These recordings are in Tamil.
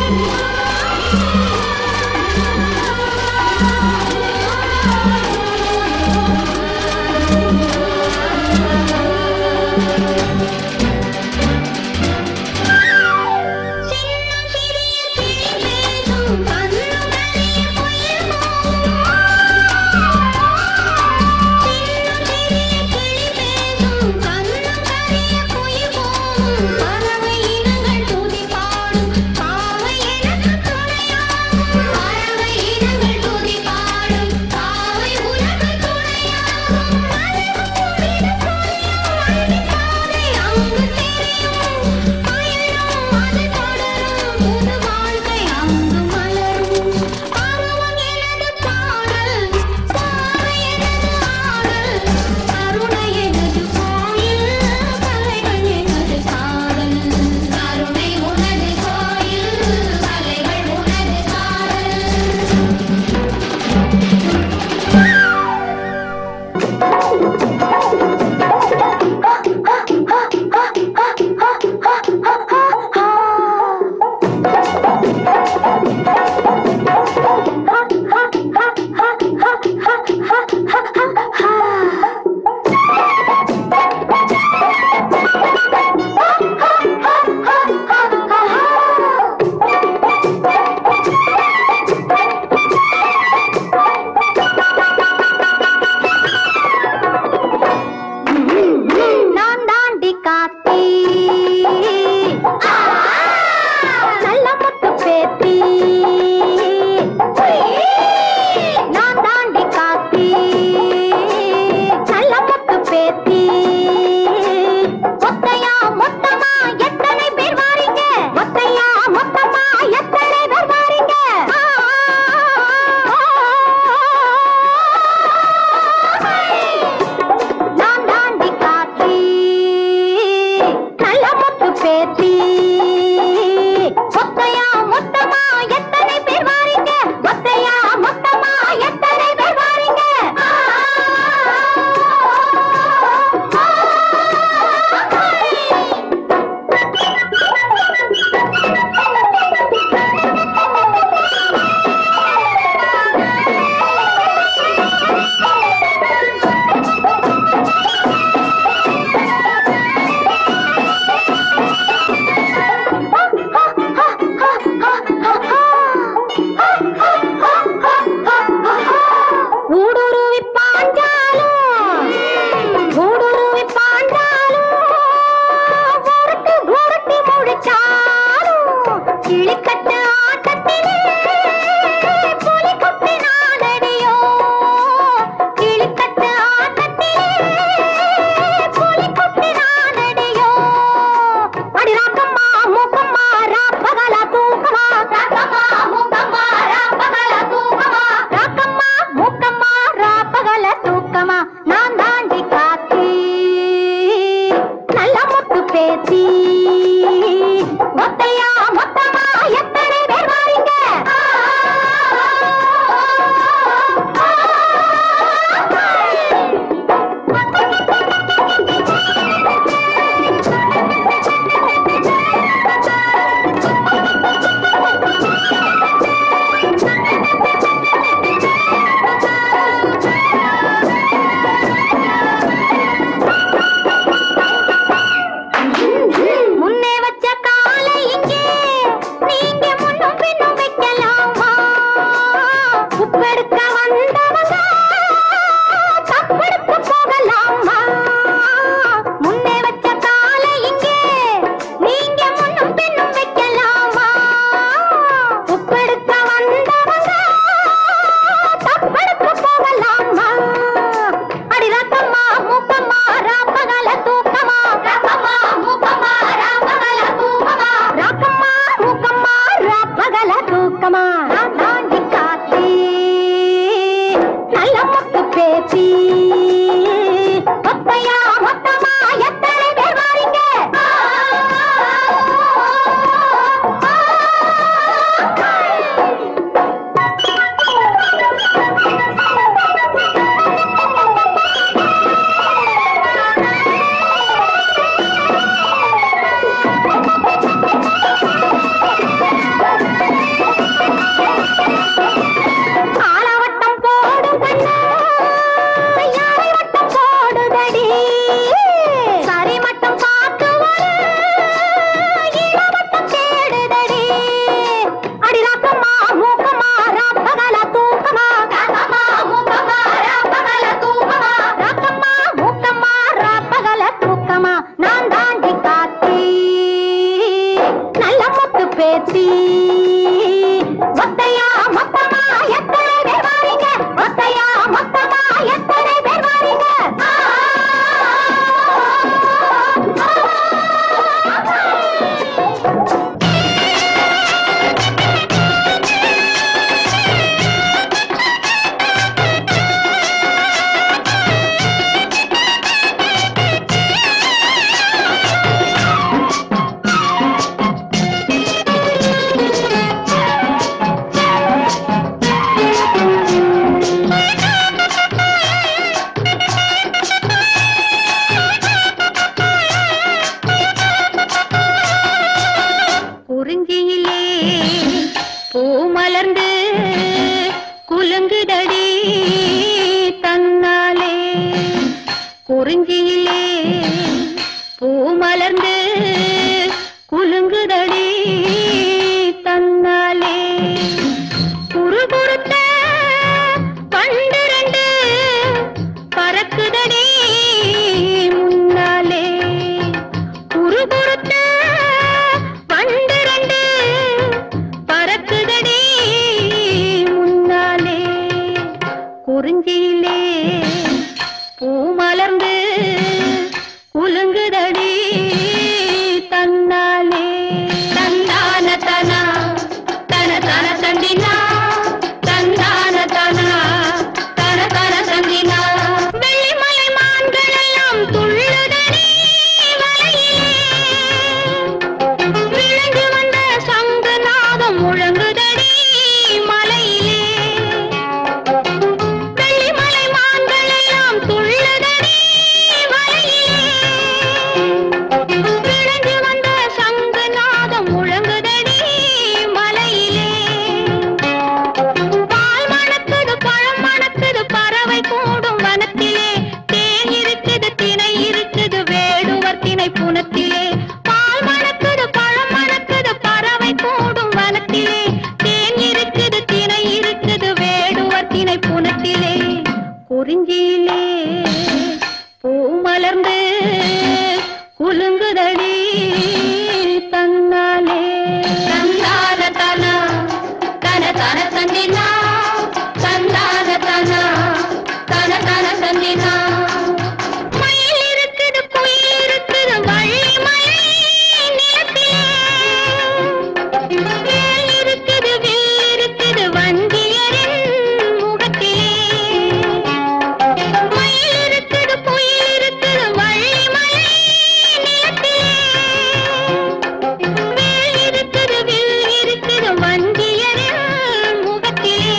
ஆ ஒத்தையா மொத்தமா எத்தனை பேர் வாரீங்க ஒத்தையா மொத்தமா எத்தனை பேர் வாரீங்க குறிஞ்சியிலே பூ மலர்ந்து குலுங்குதடி தன்னாலே குறிஞ்சியிலே பூ மலர்ந்து குலுங்குதடி தன்னாலே குறுகுறுத்த பன்னிரண்டு பறக்குதடி முன்னாலே குறுகுறுத்த பன்னிரண்டு பறக்குதடி முன்னாலே குறிஞ்சியிலே பூ மலர்ந்து குலுங்குதடி தன்னாலே தந்தான தனா தன தன தந்தினா தந்தான தனா தன தன தந்தினா வெள்ளிமலை மான்கள் எல்லாம் துள்ளுதடி வலையிலே விழுந்து வந்த சங்கு நாதம் முழங்குதடி மலையிலே வெள்ளிமலை மான்கள் எல்லாம் துள்ளுதடி வலையிலே விழுந்து வந்த சங்கு நாதம் முழங்குதடி மலையிலே பால் மணக்குது பழம் மணக்குது பறவை கூடும் வனத்திலே தேன் இருக்குது திணை இருக்குது வேடுவர் திணை புனத்திலே பால் மணக்குது பழம் மணக்குது பறவை கூடும் வனத்திலே தேன் இருக்குது திணை இருக்குது வேடுவர் திணை புனத்திலே குறிஞ்சியிலே பூ மலர்ந்து குலுங்குதடி தன்னாலே தந்தான தனா தன தன தந்தினா தந்தான தனா தன தன தந்தினா மயில் இருக்குது குயில் இருக்குது வள்ளி மலை நிலத்திலே வேல் இருக்குது வில் இருக்குது வந்தியரின் முகத்திலே மயில் இருக்குது குயில் இருக்குது வள்ளி மலை நிலத்திலே வேல் இருக்குது வில் இருக்குது வந்தியரின் முகத்திலே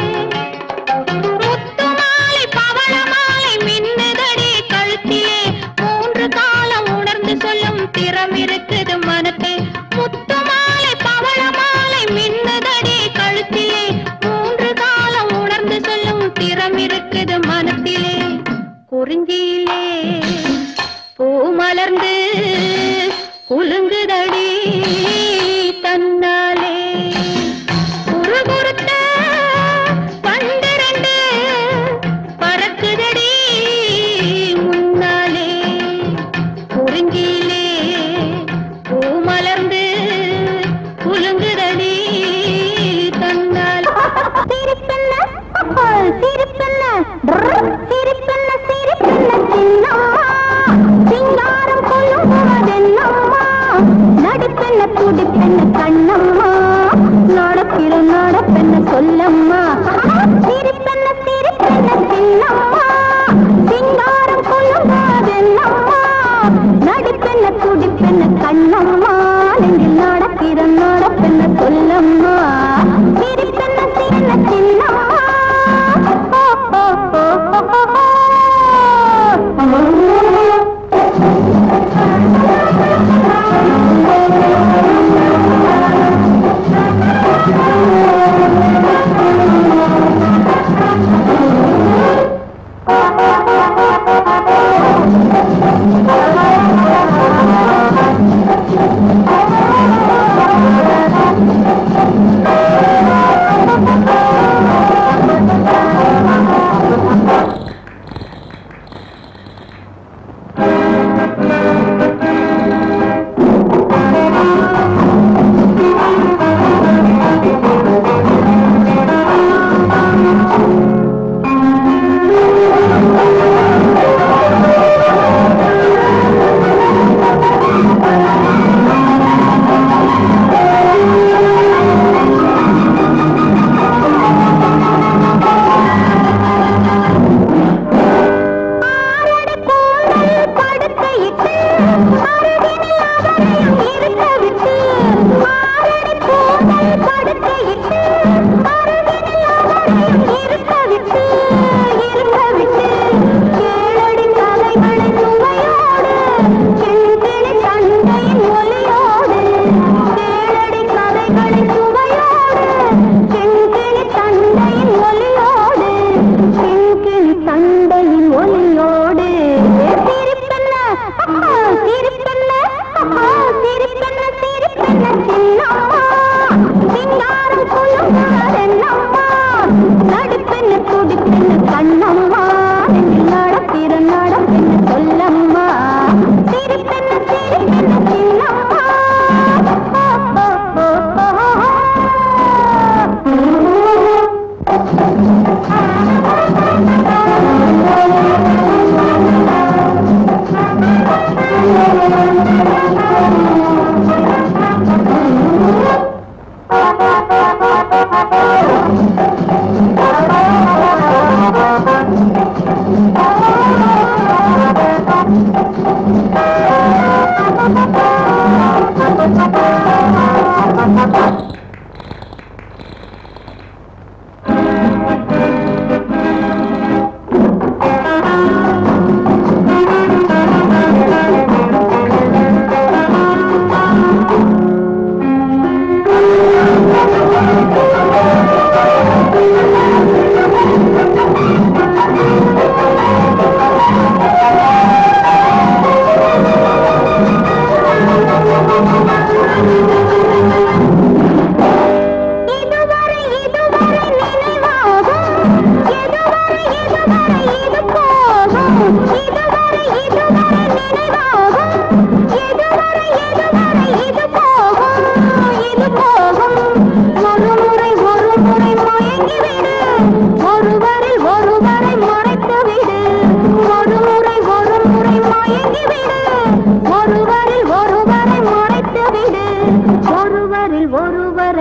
முத்து மாலை பவள மாலை மின்னுதடி கழுத்திலே மூன்று காலம் உணர்ந்து சொல்லும் திறம் இருக்குது மனத்தே முத்து மாலை பவள மாலை மின்னுதடி கழுத்திலே மூன்று காலம் உணர்ந்து சொல்லும் திறம் இருக்குது மனத்திலே குறிஞ்சியிலே பூ மலர்ந்து குலுங்குதடி தன்னாலே குறுகுறுத்த பன்னிரண்டு பறக்குதடி முன்னாலே குறிஞ்சியிலே பூ மலர்ந்து குலுங்குதடி தன்னால் சிரிப்பென்ன சிரிப்பென்ன சிரிப்பென்ன சிரிப்பென்ன சின்னம்மா சிங்காரம் கொள்ளுவதென்னம்மா நடுப்பென்ன துடிப்பென்ன கண்ணம்மா நடப்பிற நடப்பென்ன சொல்லம்மா சிரிப்பென்ன சிரிப்பென்ன சின்னம்மா சிங்காரம் கொள்ளுவதென்னம்மா நடிப்பென்ன துடிப்பென்ன கண்ணம்மா நெஞ்சில் நடக்கிற நடப்பென்ன சொல்லம்மா சிரிப்பென்ன சின்ன சின்னம்மா ஓ, ஓ, ஓ, ஓ,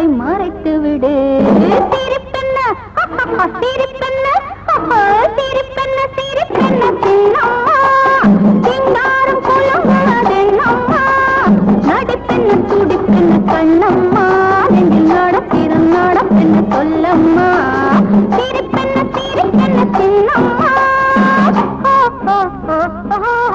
அதை மறைத்து விடு சிரிப்பென்ன அஹஹா, சிரிப்பென்ன அஹா, சிரிப்பென்ன சிரிப்பென்ன சின்னம்மா சிங்காரம் குலுங்குவதென்னம்மா நடிப்பென்ன துடிப்பென்ன கண்ணம்மா நெஞ்சில் நடப்பிற நடப்பென்ன சொல்லம்மா சிரிப்பென்ன சிரிப்பென்ன சின்னம்மா ஓ, ஓ, ஓ, ஓ, ஓ.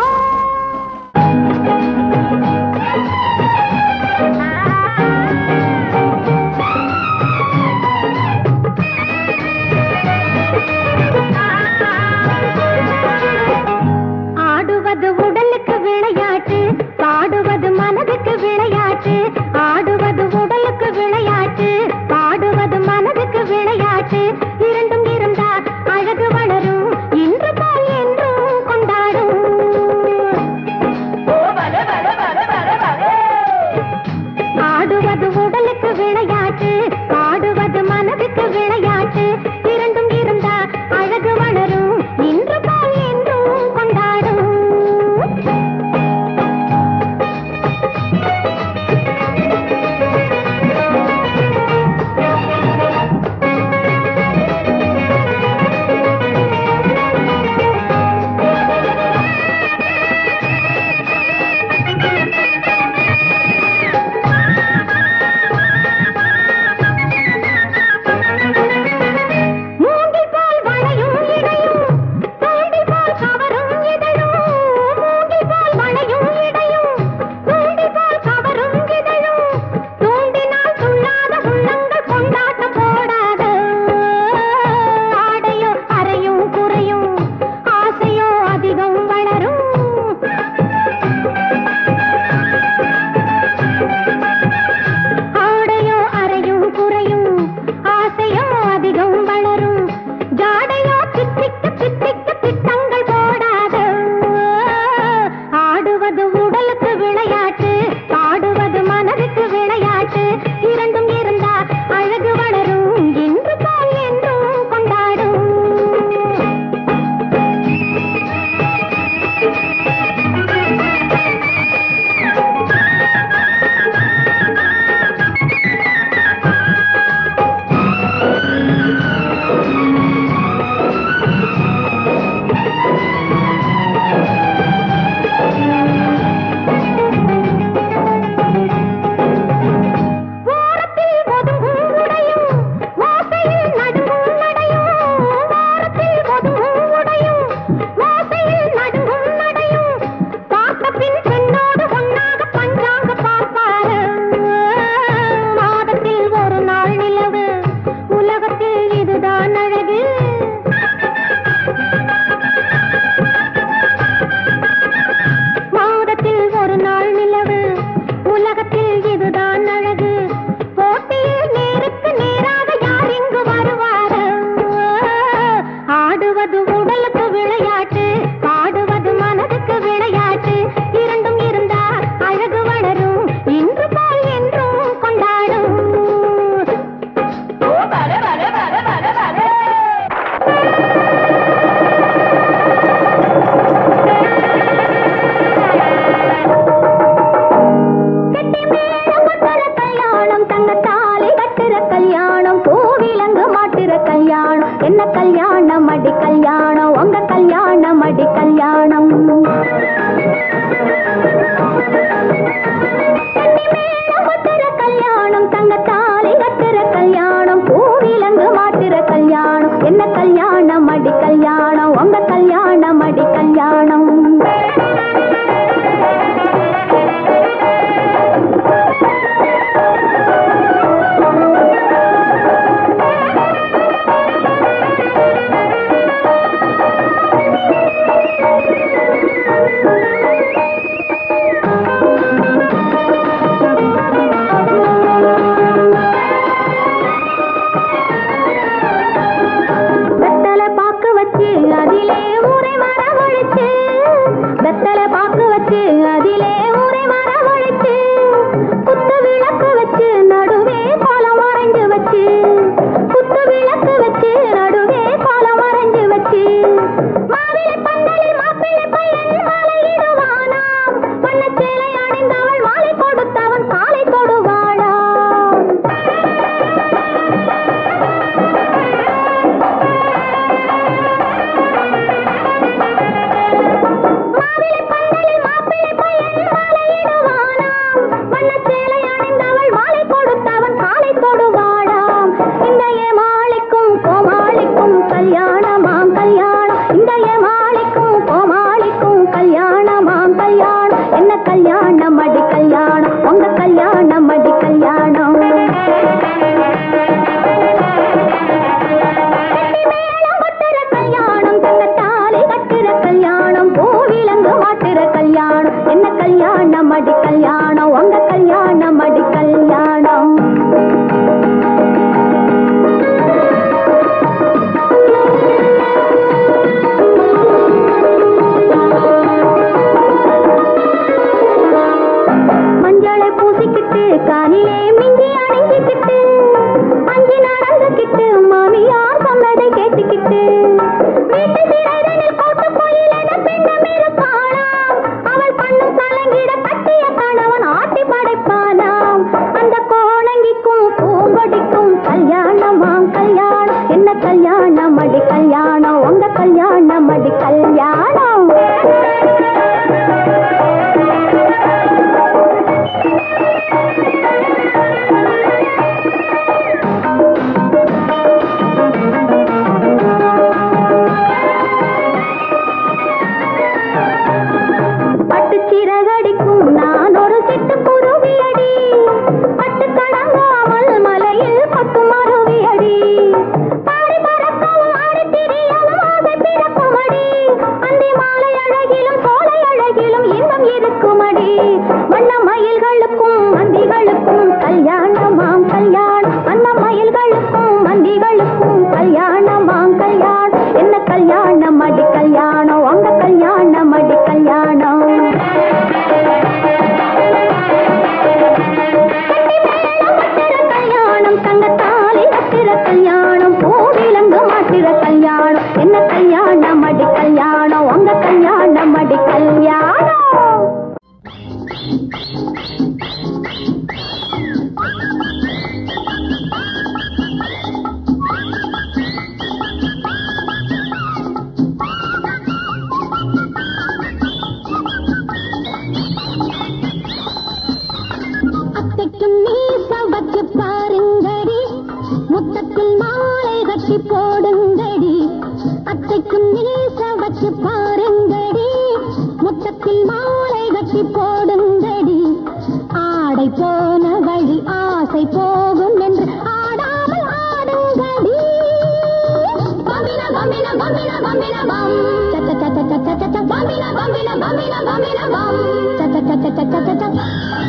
முத்தத்தில் மாலை கட்டி போடுங்கடி அத்தைக்கும் நீச வச்சு பாருங்கடி முத்தத்தில் மாலை கட்டி போடுங்கடி ஆடை போன வழி ஆசை போகும் என்று ஆடாமல் ஆடுங்கடி பம்பின பம்பின பம்பின பம்பின பம் சட்ட சட்ட சட்ட சட்ட பம்பின பம்பின பம்பின பம்பின பம் சட்ட சட்ட சட்ட சட்ட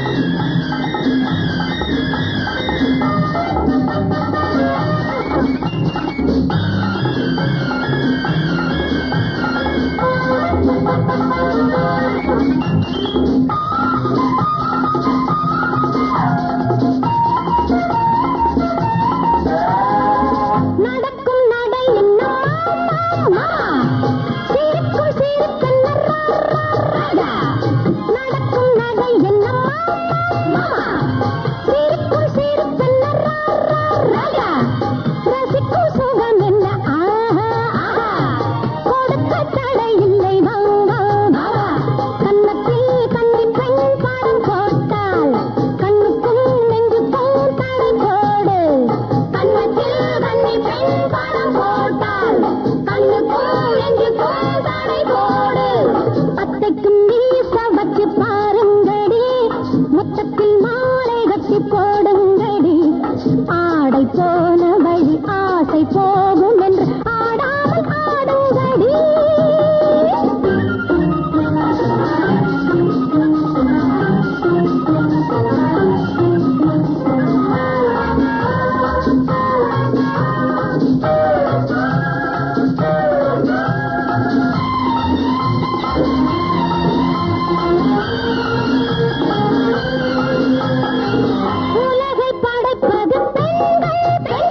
நடக்கும் நடை என்ன சிரிக்கும் சிரிக்கென்ன ராஜா நடக்கும் நடை என்ன சிரிக்கும் சிரிக்கென்ன ராஜா ரசிக்கும் சுகம் என்ன ஆஹா ஆஹா கொடுக்க தடை இல்லை வா வா வா கன்னத்தில் கண்ணி பெண் பாரம் போட்டால் கண்ணுக்கும் நெஞ்சுக்கும் தடை போடு கன்னத்தில் கண்ணி பெண் பாரம் போட்டால் கண்ணுக்கும் நெஞ்சுக்கும் தடை போடு அத்தைக்கும் மீச வச்சு பாருங்கடி மொத்தத்தில் மாலை கட்டி போடுங்கடி ஆடை போன வழி ஆசை போகும் என்று ஆடாமல் ஆடுங்கடி உலகை படைப்பது பெண்கள்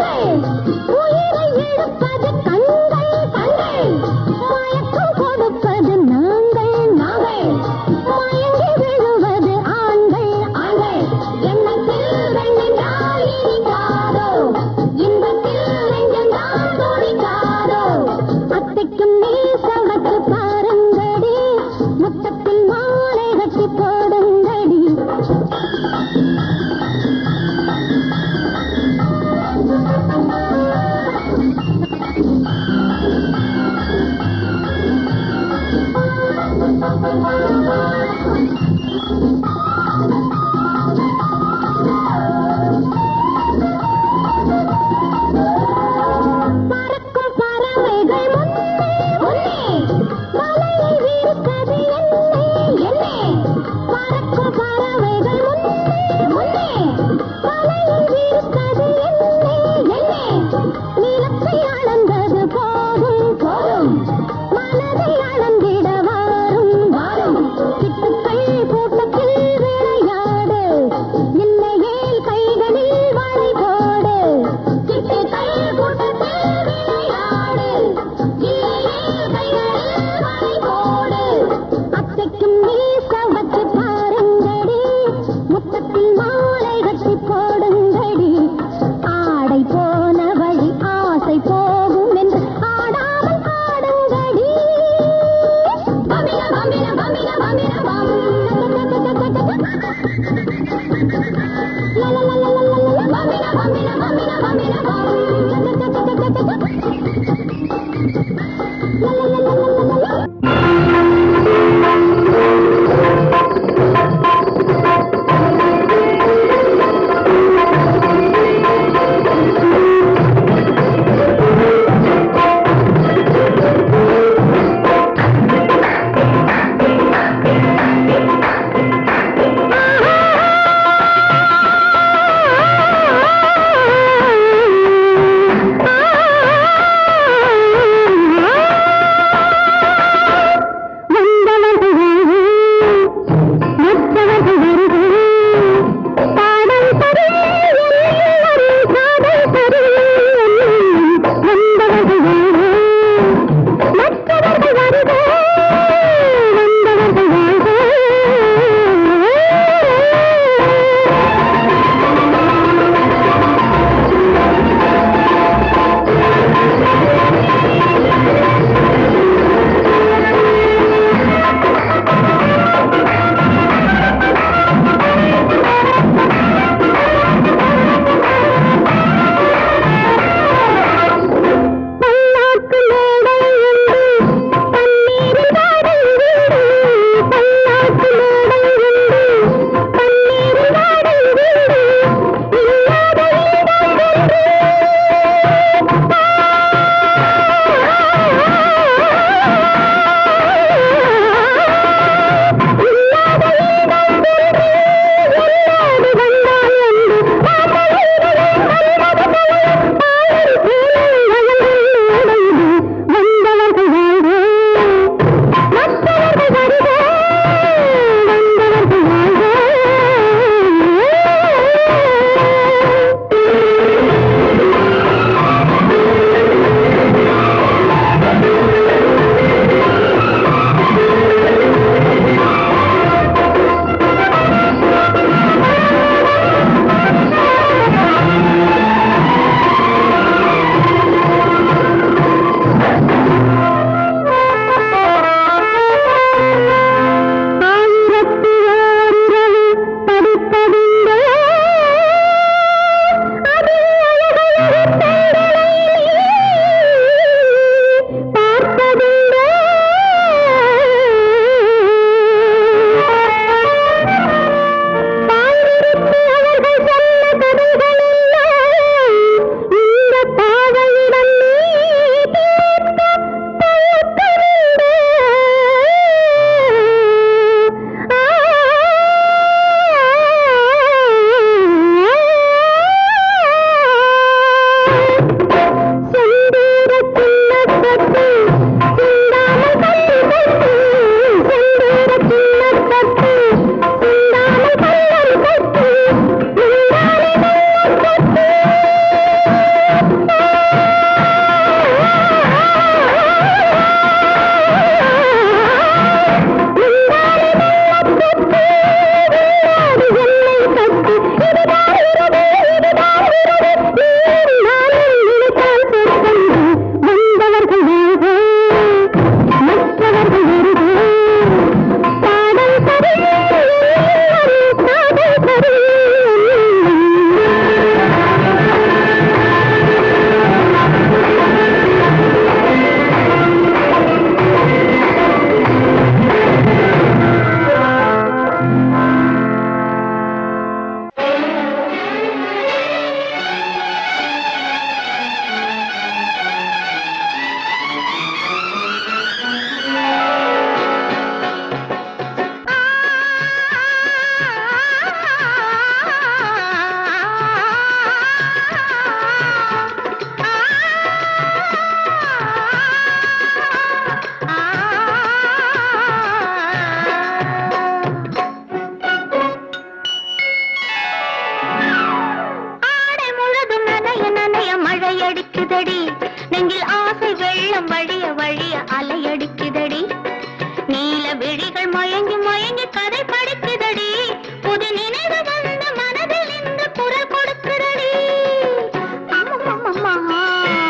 அலையடிக்குதடி நெஞ்சில் ஆசை வெள்ளம் வழிய வழிய அலையடிக்குதடி நீல விழிகள் மயங்கி மயங்கி கதை படிக்குதடி புது நினைவு வந்த மனதில் இந்த குரல் கொடுக்குதடி அம்மம்மம்மம்மா.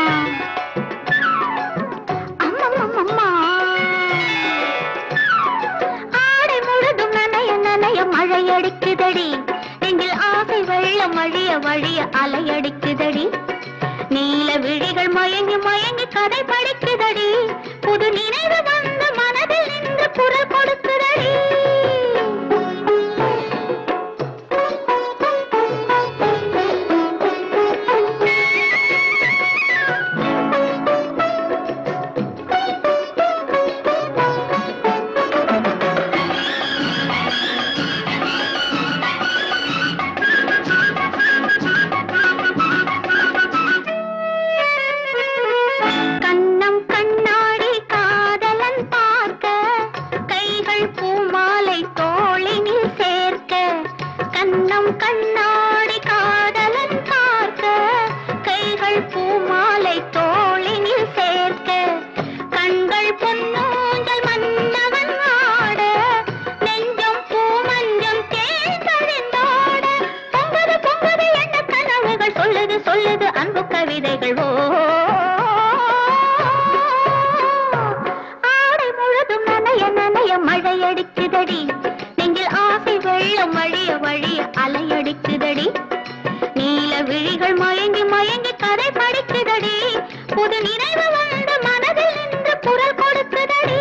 அம்மம்மம்மம்மா. ஆடை முழுதும் நனைய நனைய மழையடிக்குதடி நெஞ்சில் ஆசை வெள்ளம் வழிய வழிய அலையடிக்குதடி நீல விழிகள் மயங்கி மயங்கி கதை படிக்குதடி புது நினைவு வந்த மனதில் நின்று குரல் கொடுக்குதடி கண்ணம் கண்ணாடி காதலன் பார்க்க கைகள் பூமாலை தோளினில் சேர்க்க கண்ணம் கண்ணாடி காதலன் பார்க்க கைகள் பூமாலை தோளினில் சேர்க்க கண்கள் பொன்னூஞ்சல் மன்னவன் ஆட நெஞ்சம் பூமஞ்சம் தேய்ந்தழிந்தோட பொங்குது பொங்குது என்ன கனவுகள் சொல்லுது சொல்லுது அன்பு கவிதைகள் ஓ ஆடை முழுதும் நனைய நனைய மழையடிக்குதடி நெஞ்சில் ஆசை வெள்ளம் வழிய வழிய அலையடிக்குதடி நீல விழிகள் மயங்கி மயங்கி கதை படிக்குதடி புது நினைவு வந்த மனதில் நின்று குரல் கொடுக்குதடி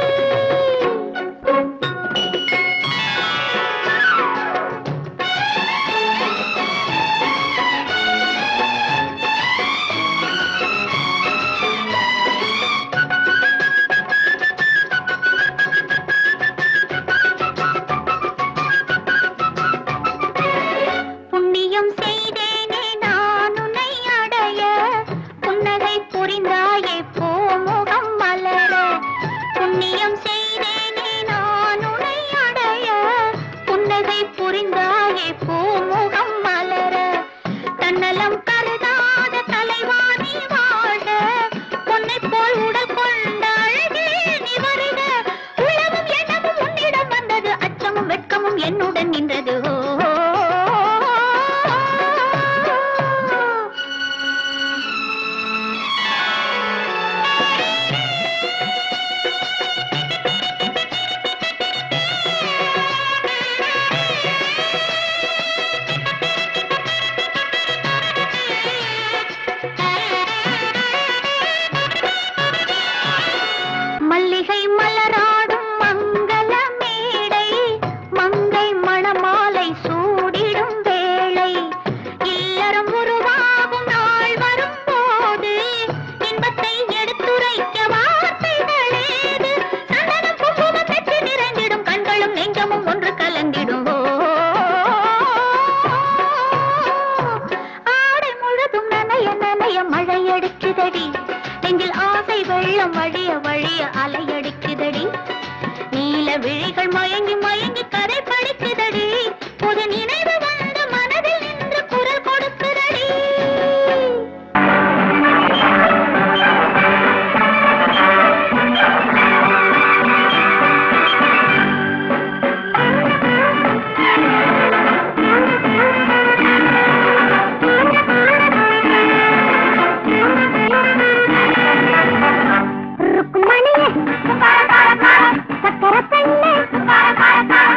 புண்ணியம் செய்தேனே நான் உன்னை அடைய புன்னகை புரிந்தாயே பூமுகம் மலர புண்ணியம் செய்தேனே நான் உன்னை அடைய புன்னகை புரிந்தாயே பூமுகம் மலர தன்னலம் கருதாத தலைவாணி வாழ பொன்னை போல் உடல் கொண்ட அழகே நீ வருக உலகம் எண்ணமும் உன்னிடம் வந்தது அச்சமும் வெட்கமும் என்னுடன் நின்றது ஓ மல்லிகை மலராடும் மங்கள மேடை மங்கை மணமாலை சூடிடும் வேளை இல்லறம் உருவாகும் நாள் வரும்போது இன்பத்தை எடுத்துரைக்க வார்த்தைகளேது சந்தனம் குங்குமம் பெற்று நிறைந்திடும் கண்களும் நெஞ்சமும் ஒன்று கலந்திடும் ஓ. ஆடை முழுதும் நனைய நனைய மழையடிக்குதடி நெஞ்சில் ஆசை வெள்ளம் வழிய வழிய அலையடிக்குதடி நீல விழிகள் மயங்கி மயங்கி கரை படிக்குதடி புது நினைவு வந்த மனதில் நின்று குரல் கொடுக்குதடி ருக்குமணியே சக்கர பெண்ணே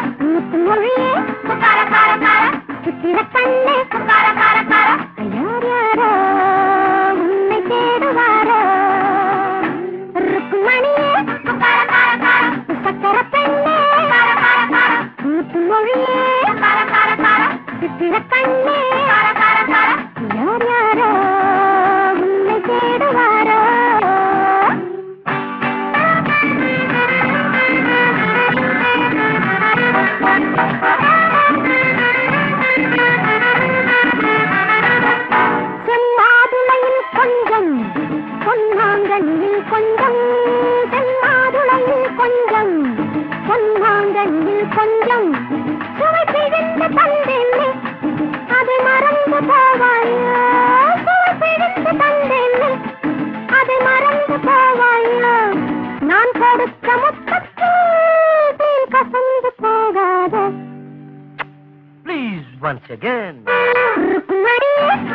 ஒன்ஸ் அகேன் ருக்குமணி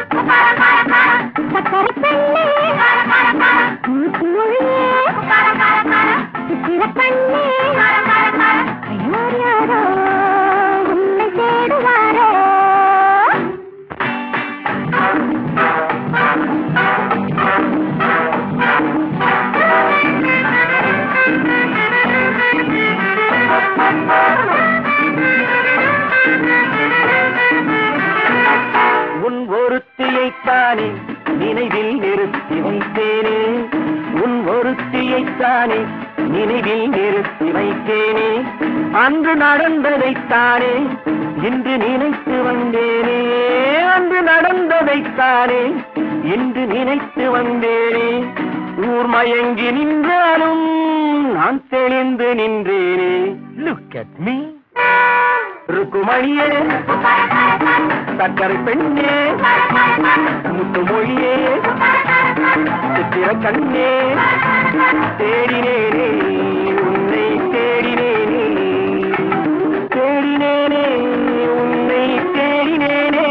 சக்கரை பெண்ணே மூச்சு மொழியே சித்திர கண்ணே யார் யாரோ உன்னை தேடுவாரோ உன் ஒருத்தியைத்தானே நினைவில் நிறுத்தி வைத்தேனே உன் ஒருத்தியைத்தானே நினைவில் நிறுத்தி வைத்தேனே அன்று நடந்ததைத்தானே இன்று நினைத்து வந்தேனே அன்று நடந்ததைத்தானே இன்று நினைத்து வந்தேனே ஊர் மயங்கி நின்றாலும் நான் தெளிந்து நின்றேனே லுக் அட் மீ ருக்குமணியே சக்கரை பெண்ணே முத்துமொழியே சித்திர கண்ணே தேடினேனே உன்னை தேடினேனே தேடினேனே உன்னை தேடினேனே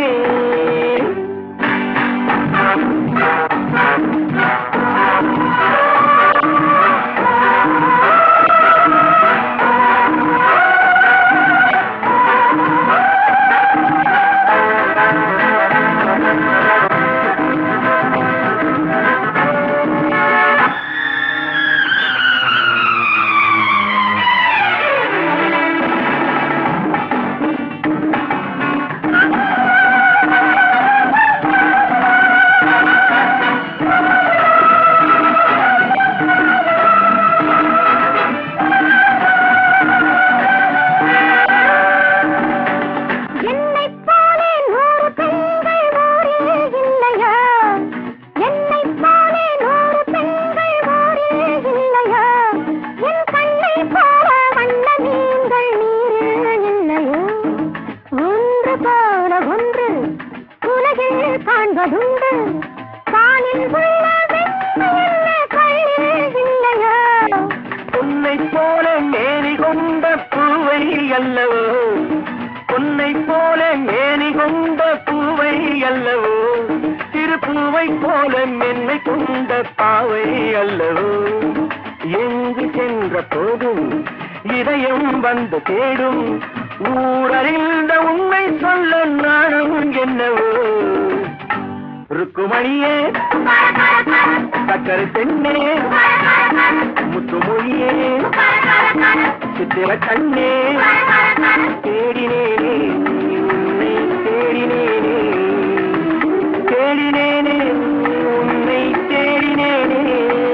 என்னைப் போலே நூறு பெண்கள் ஊரில் இல்லையா என்னைப் போலே நூறு பெண்கள் ஊரில் இல்லையா என் கண்ணைப் போல வண்ண மீன்கள் நீரில் இல்லையா ஒன்று போல ஒன்று உலகில் காண்பதுண்டு காலில் உள்ள வெண்மை என்ன கண்ணில் இல்லையா உன்னை போல மேனி கொண்ட பூவை அல்லவோ உன்னை போல மேனி கொண்ட பூவை அல்லவோ சிறு பூவை போல மென்மை கொண்ட பாவை அல்லவோ எங்கு சென்ற போதும் இதயம் வந்து தேடும் ஊரறிந்த உண்மை சொல்ல நானும் என்னவோ ருக்குமணியே சக்கரை பெண்ணே முத்துமொழியே சித்திர கண்ணே தேடினேனே உன்னை தேடினேனே தேடினேனே உன்னை தேடினேனே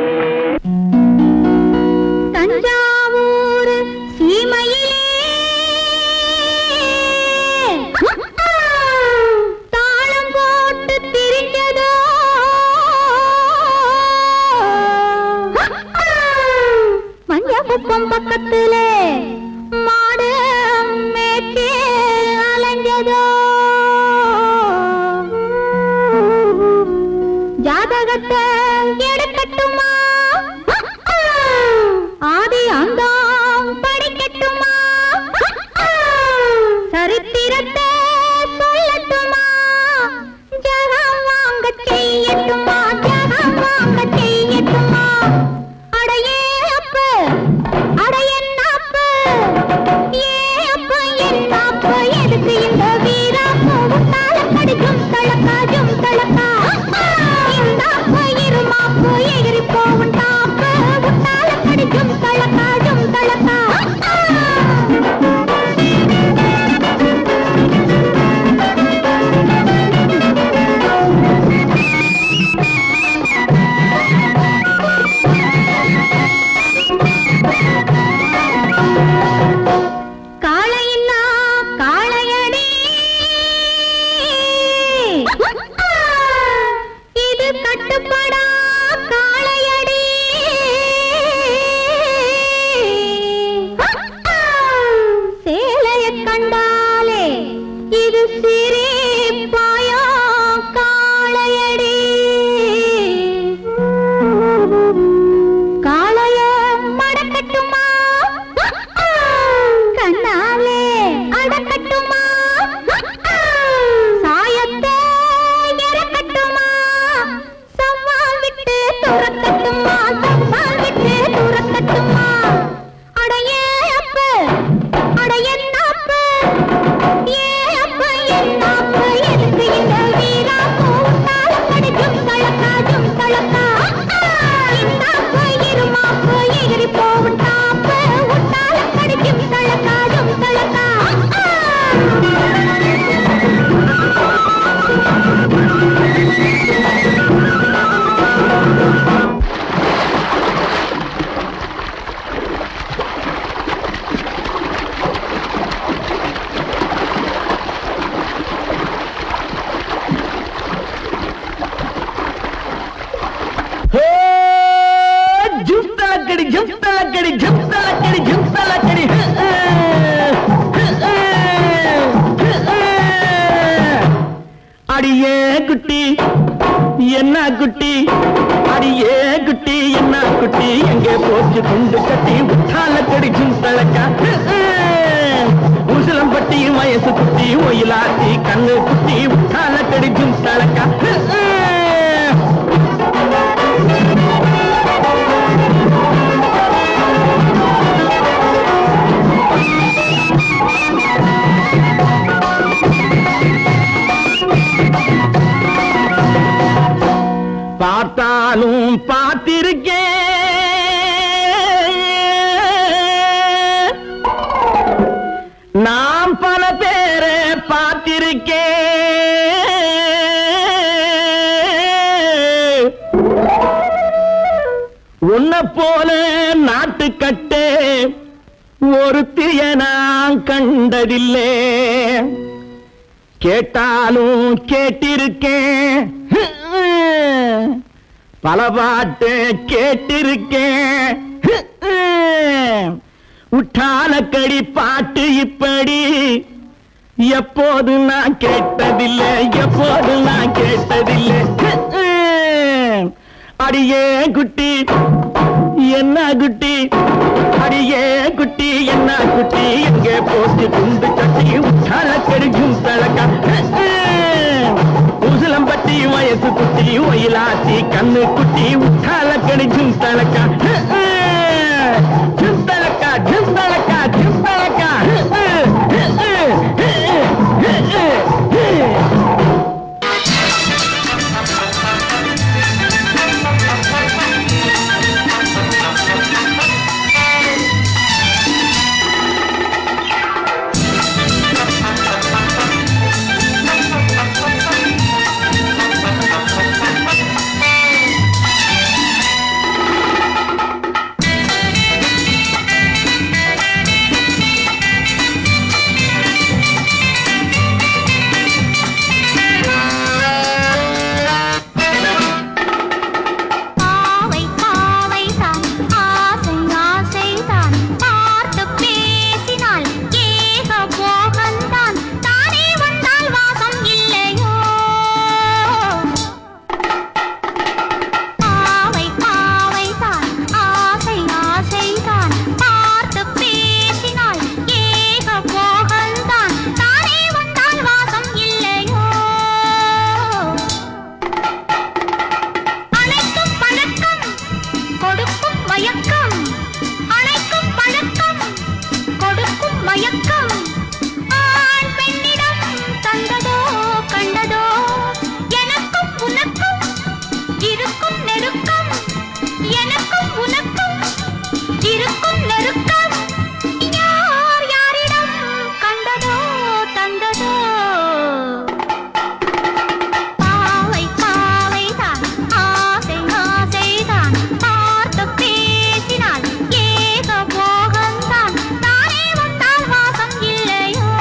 தஞ்சாவூர் சீமையிலே தாளம் போட்டு திரிஞ்சதோ மஞ்சக்குப்பம் பக்கத்திலே மாடு மேய்ச்சி அலைஞ்சதோ ஜாதகத்தை எடுக்கட்டுமா ஆதி அந்தம் படிக்கட்டுமா சரித்திரத்தை சொல்லட்டுமா ஜகம் வாங்க செய்யட்டுமா ஜகம் வாங்க செய்யட்டுமா அடையே அப்ப அடையன்னாப்பு ஏ அப்ப என்னாப்பு எதுக்கு இந்த வீராப்பு உன்னால கடிக்கும் தளக்கா ஜும் தளக்கா இந்த அப்ப இருமாப்பு தலக்கடி ஜிம் தலக்கடி ஜிம் தலக்கடி அடியே குட்டி என்ன குட்டி அடியே குட்டி என்ன குட்டி எங்கே போச்சு குண்டு கட்டி உத்தால கடிச்சும் தலக்கா உசிலம்பட்டி வயசு குட்டி ஒயிலாத்தி கண்ணு குட்டி உத்தால கடிச்சும் தலக்கா பார்த்தாலும் பார்த்திருக்கேன் நாம் பல பேரை பார்த்திருக்கேன் உன்னை போல நாட்டுக்கட்டே ஒருத்திய நான் கண்டதில்லை கேட்டாலும் கேட்டிருக்கேன் பல பாட்டு கேட்டிருக்கேன் உற்றாலக்கடி பாட்டு இப்படி எப்போது நான் கேட்டதில்லை எப்போது நான் கேட்டதில்லை அடியே குட்டி என்ன குட்டி அடியே குட்டி என்ன குட்டி எங்கே போட்டு குண்டு கட்டி உற்றால கெடுக்கும் தலக்கா உசிலம்பட்டி வயசு குட்டி ஒயிலாத்தி கண்ணு குட்டி உற்றால கெடுக்கும் தலக்கா ஜிந்தலக்கா ஜிந்தலக்கா ஜிந்தலக்கா பாவை பாவை தான் ஆசை ஆசை தான் பார்த்து பேசினால் ஏக போகந்தான் தானே வந்தால் வாசம் இல்லையோ பாவை பாவை தான் ஆசை ஆசை தான் பார்த்து பேசினால் ஏக போகந்தான் தானே வந்தால் வாசம் இல்லையோ அணைக்கும் பழக்கம் கொடுக்கும் மயக்கம் அணைக்கும் பழக்கம் கொடுக்கும் மயக்கம் ஆண் பெண்ணிடம் தந்ததோ கண்டதோ எனக்கும் உனக்கும் இருக்கும் நெருக்கம் எனக்கும் உனக்கும் இருக்கும் நெருக்கம் யார் யாரிடம் கண்டதோ தந்ததோ பாவை பாவை தான் ஆசை ஆசை தான் பார்த்து பேசினால் ஏக போகந்தான் தானே வந்தால் வாசம் இல்லையோ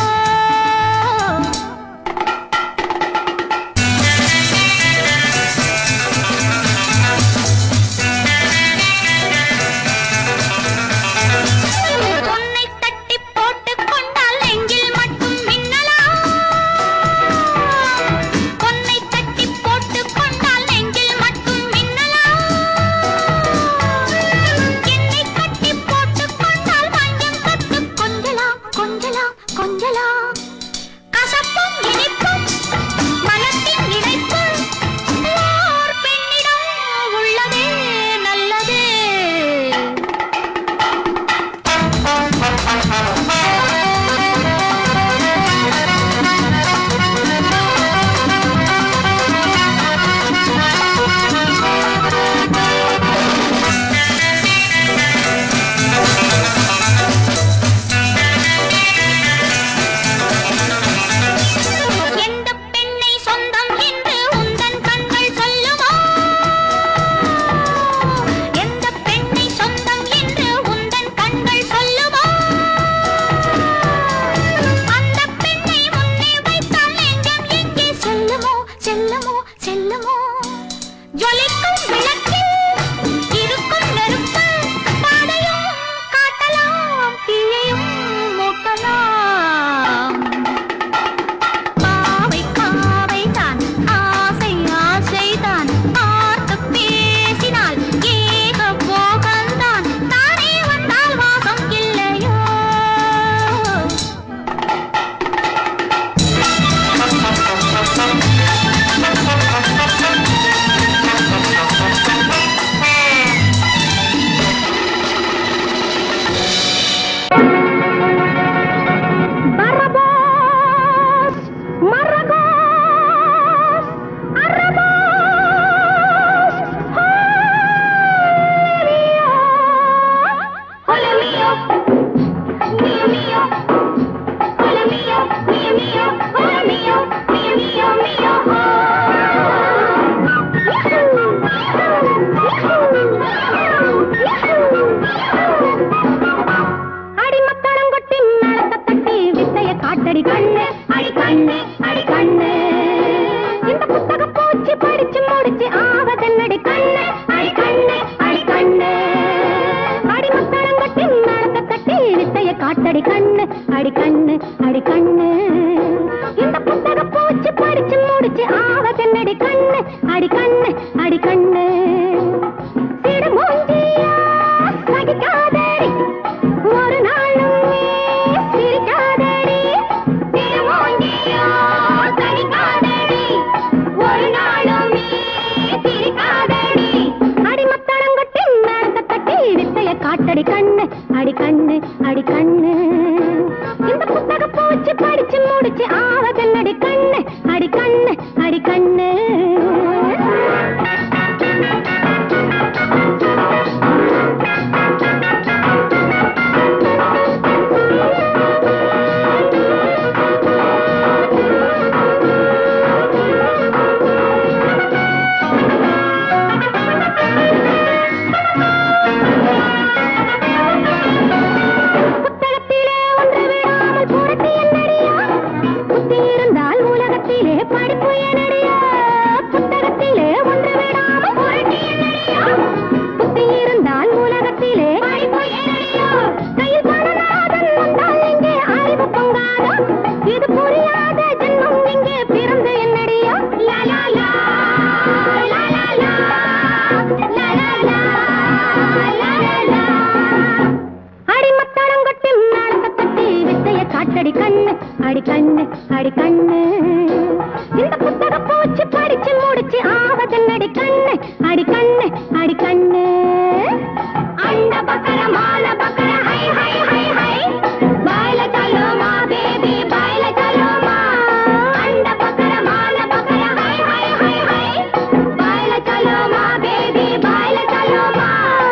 அடி கண்ணு அடி கண்ணு இந்த புத்தக பூச்சி படிச்சு முடிச்சு ஆவதன் அடி கண்ணு அடி கண்ணு அடி கண்ணு அண்ட பக்கர மால பக்கர ஹை ஹை ஹை ஹை பாயில சலோமா பேபி பாயில சலோமா அண்ட பக்கர மால பக்கர ஹை ஹை ஹை ஹை பாயில சலோமா பேபி பாயில சலோமா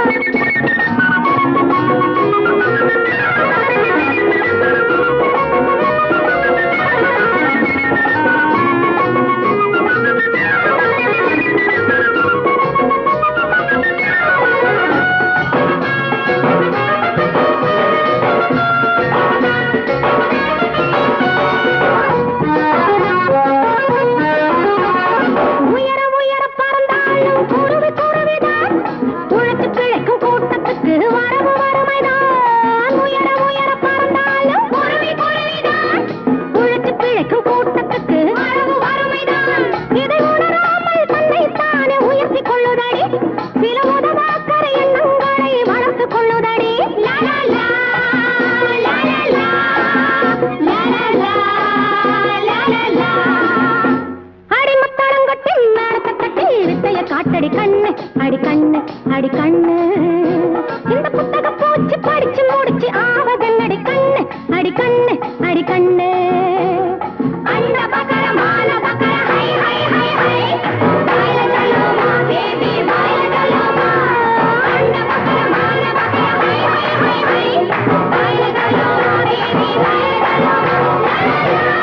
உயர உயர பறந்தாலும் குருவி குருவிதான் உழைச்சு பிழைக்கும் கூட்டத்துக்கு வரவு வறுமைதான் உயர உயர பறந்தாலும் குருவி குருவிதான் உழைச்சு பிழைக்கும் கூட்டத்துக்கு வரவு வறுமைதான் இதை உணராமல் தன்னை தானே உயர்த்திக் கொள்ளுதடி சில உதவாக்கர எண்ணங்களை வளர்த்துக் கொள்ளுதடி லா, லா, லா, லா, லா, லா, லா, லா, லா, லா, லா. அடிமத்தளங்கொட்டி மேலத்தை தட்டி வித்தைய காட்டடி கண்ணு அடி கண்ணு அடி கண்ணு இந்த புத்தக பூச்சி படிச்சு முடிச்சு ஆவதன் அடி கண்ணு அடி கண்ணு அடி கண்ணு அண்ட பக்கர மால பக்கர ஹை ஹை ஹை ஹை பாயில சலோமா பேபி பாயில சலோமா அண்ட பக்கர மால பக்கர ஹை ஹை ஹை ஹை பாயில சலோமா பேபி பாயில சலோமா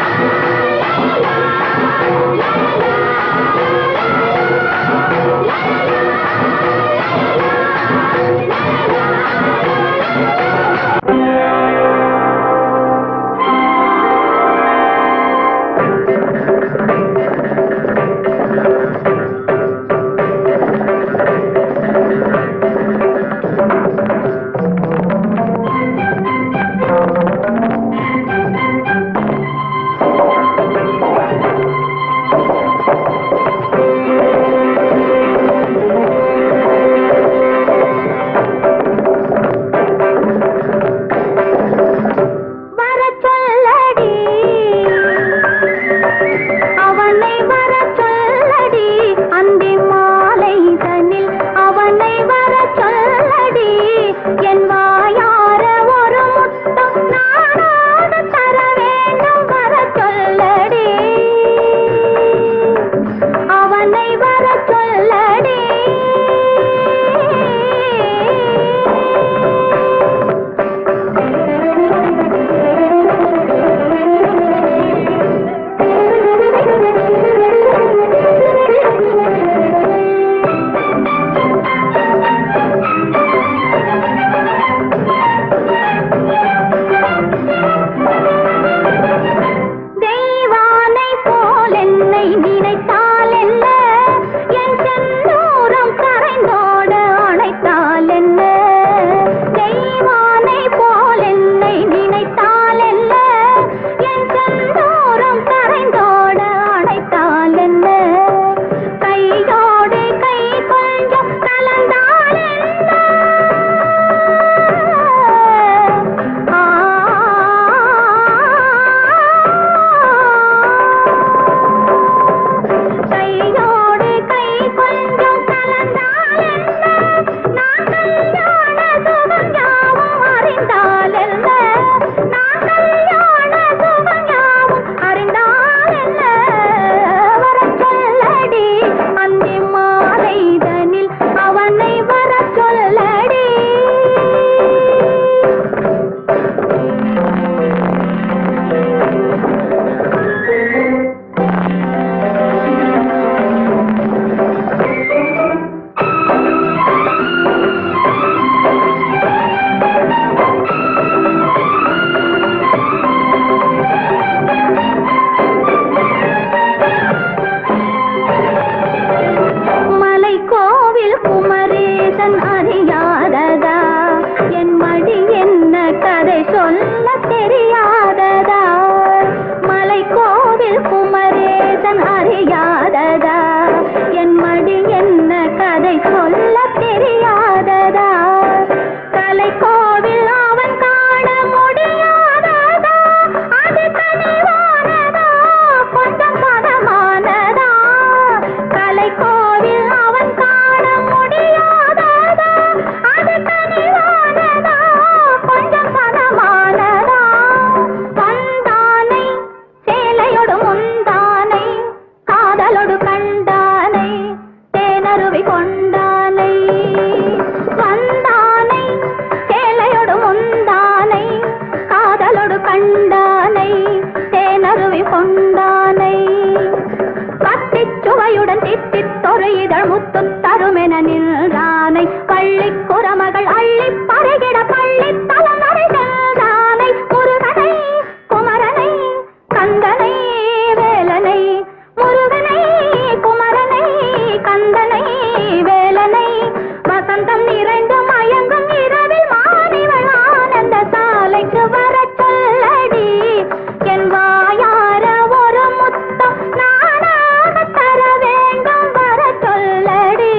மலர்கள் அள்ளி பருகிட பள்ளி தலைமுறை சென்றானை முருகனை குமரனை கந்தனை வேலனை முருகனை குமரனை கந்தனை வேலனை வசந்தம் நிறைந்து மயங்கும் இரவில் மாணிவள் ஆனந்த சாலைக்கு வர சொல்லடி என் வாயார ஒரு முத்தம் நானாக தர வேண்டும் வர சொல்லடி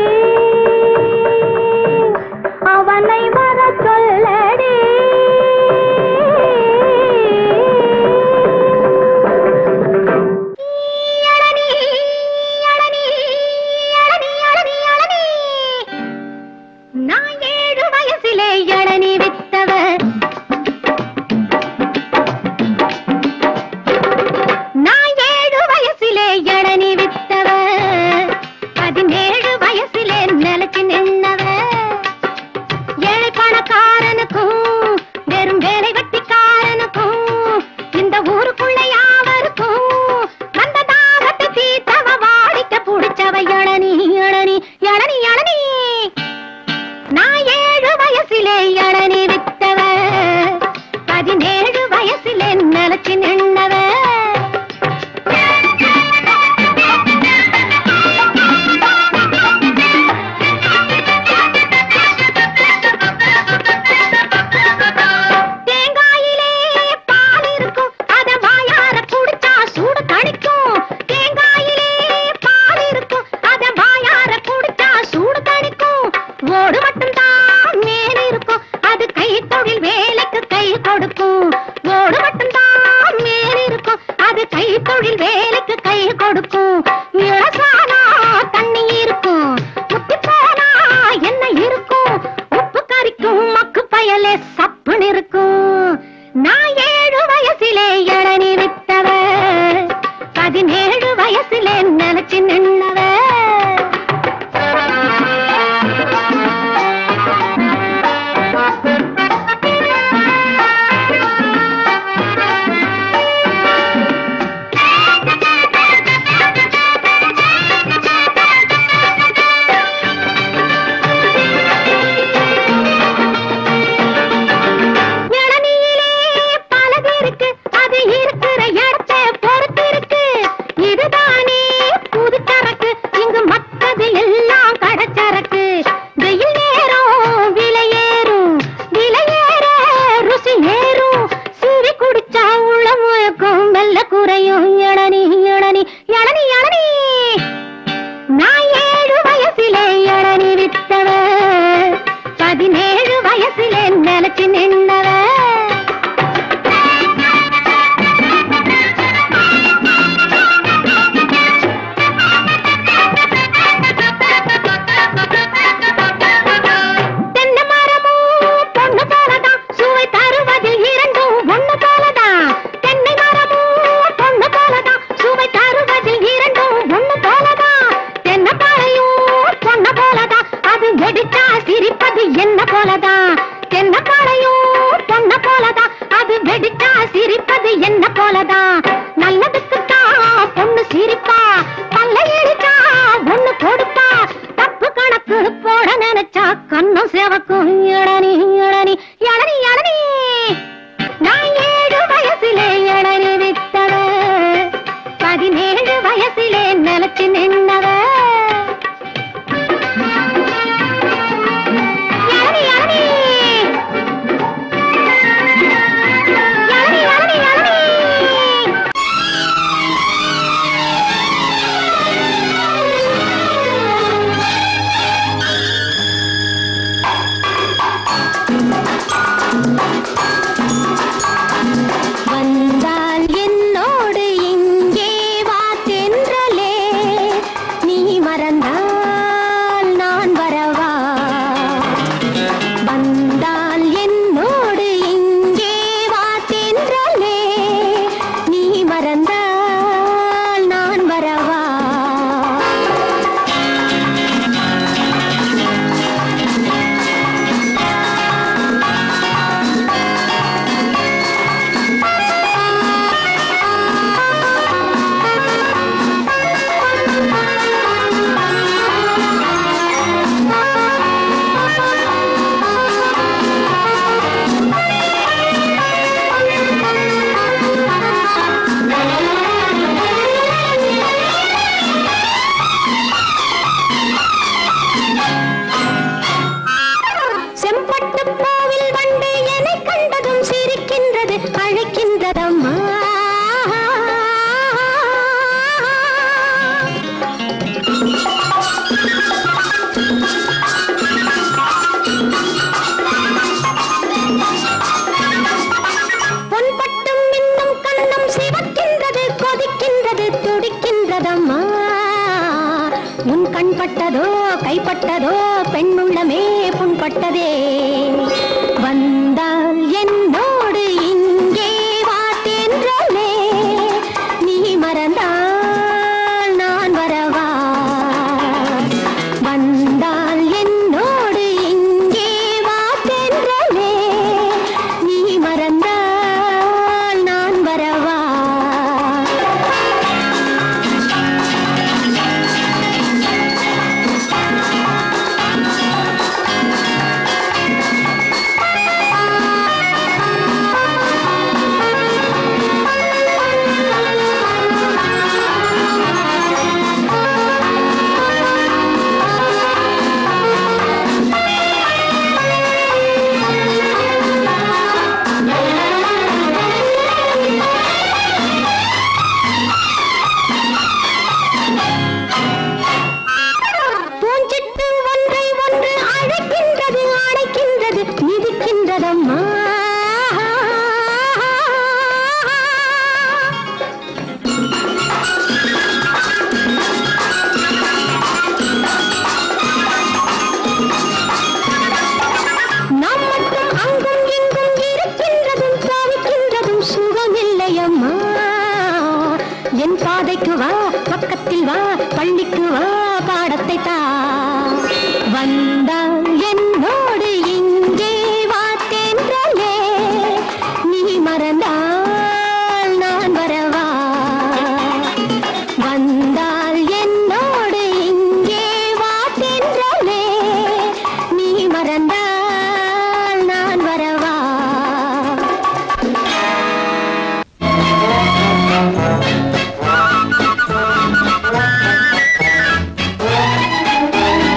அவனை வர சொல்லடி இளநீ, இளநீ, இளநீ, இளநீ, இளநீ. நான் ஏழு வயசிலே இளநீ வித்தவர் நான் ஏழு வயசிலே இளநீ வித்தவர் பதினேழு வயசிலே நிலைச்சு நின்னவர் ஏழை பணக்காரனுக்கும் வெறும் வேலை வெட்டிக்காரனுக்கும் இந்த ஊருக்குள்ள யாவருக்கும் வந்த தாகத்தை தீர்த்தவ வாடிக்க புடிச்சவ இளநீ இளநீ இளநீ இளநீ நான் ஏழு வயசிலே இளநீ வித்தவ பதினேழு வயசிலே நிலச்சி நின்னவ தேங்காயிலே பால் இருக்கும் அத வாயார குடிச்சா சூடு தணிக்கும் தேங்காயிலே பால் இருக்கும் அத வாயார குடிச்சா சூடு தணிக்கும் ஓடு மட்டும் தான் மேல் இருக்கும் அது கை தொழில் வேலைக்கு கை கொடுக்கும் ஓடு மட்டும் தான் மேல் இருக்கும் அது கை தொழில் வேலைக்கு கை கொடுக்கும் இளசானா தண்ணி இருக்கும் முத்தி போனா என்ன இருக்கும் உப்பு கறிக்கும் மக்கு பயலே சப்புன்னு இருக்கும் நான் ஏழு வயசிலே இளநீ வித்தவ பதினேழு வயசிலே நினைச்சு நின்னவ இளநீயிலே பலது இருக்கு அது இருக்கிற இடத்தை பொறுத்து இருக்கு இதுதானே புது சரக்கு இங்கு மத்தது எல்லாம் கடச்சரக்கு வெயில் நேரம் விலை ஏறும் விலை ஏற ருசி ஏறும் சீவி குடிச்சா உள்ள முழக்கும் மெல்ல குறையும் இளநீ இளநீ இளநீ இளநீ நான் ஏழு வயசிலே இளநீ வித்தவ பதினேழு வயசிலே நிலச்சி நின்னவ தென்னை மரமும் பொண்ணு போலதான் சுவை தருவதில் இரண்டும் ஒண்ணு போலதான் தென்னை மரமும் பொண்ணு போலதான் சுவை தருவதில் இரண்டும் ஒண்ணு போலதான் தென்னை பாளையும் பொண்ணு போலதான் அது வெடிச்சா சிரிப்பது என்ன போலதான் தென்னை பாளையும் பொண்ணு போலதான் அது வெடிச்சா சிரிப்பது என்ன போலதான் நல்லதுக்குத்தான் பொண்ணு சிரிப்பா பல்ல இழிச்சா ஒண்ணு கொடுப்பா தப்பு கணக்கு போட நினைச்சா கண்ணும் சேவக்கும் இளநி இளநி இளநி இளநி நான் ஏழு வயசிலே இளநி வித்தவ பதினேழு வயசிலே நிலச்சி நின்னவ இளநி இளநி இளநி இளநி இளநி கண்பட்டதோ கைப்பட்டதோ பெண்ணுள்ளமே புண்பட்டதே வந்தால் என்னோடு இங்கே வாத்தென்றலே நீ மறந்தால் நான் வரவா வந்தால் என்னோடு இங்கே வாத்தென்றலே நீ மறந்தால் நான் வரவா பூஞ்சிட்டு ஒன்றை ஒன்று அழைக்கின்றது அழைக்கின்றது மிதிக்கின்றதம்மா நாம் மட்டும் அங்கும் இங்கும் இருக்கின்றதும் தவிக்கின்றதும் சுகமில்லையம்மா என் பாதைக்கு வா பக்கத்தில் வா பள்ளிக்கு வா பாடத்தை தா வந்தால் என்னோடு இங்கே வாத்தேன்றலே நீ மறந்தால் நான் வரவா வந்தால் என்னோடு இங்கே வாத்தென்றலே நீ மறந்தால் நான் வரவா ஆ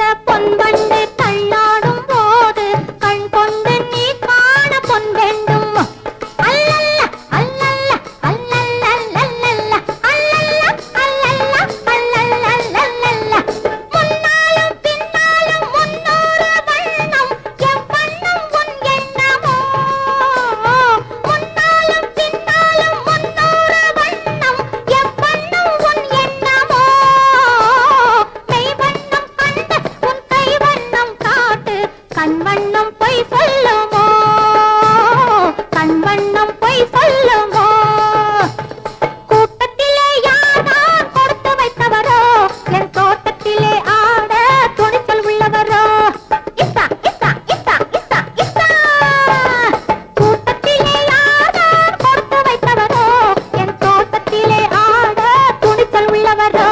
பொன் வண்டு தள்ளாடும் போது கண் கொண்டு நீ காண பொன் வேண்டும் அல்லல்ல அல்லல்ல அல்லல்ல அல்லல்ல அல்லல்ல அல்லல்ல அல்லல்ல முன்னாலும் பின்னாலும் முன்னூறு வண்ணம் எவ்வண்ணம் உன் எண்ணமோ முன்னாலும் பின்னாலும் முன்னூறு வண்ணம் எவ்வண்ணம் உன் எண்ணமோ மெய் வண்ணம் கண்டு உன் கை வண்ணம் காட்டு கண் வண்ணம் பொய் சொல்லுமோ கண் வண்ணம் பொய் சொல்லுமோ கூட்டத்திலே யார் கொடுத்து வைத்தவரோ என் தோட்டத்திலே ஆட துணிச்சல் உள்ளவரோ இத்தா இத்தா இத்தா இத்தா இத்தா கூட்டத்திலே யார் கொடுத்து வைத்தவரோ என் தோட்டத்திலே ஆட துணிச்சல் உள்ளவரோ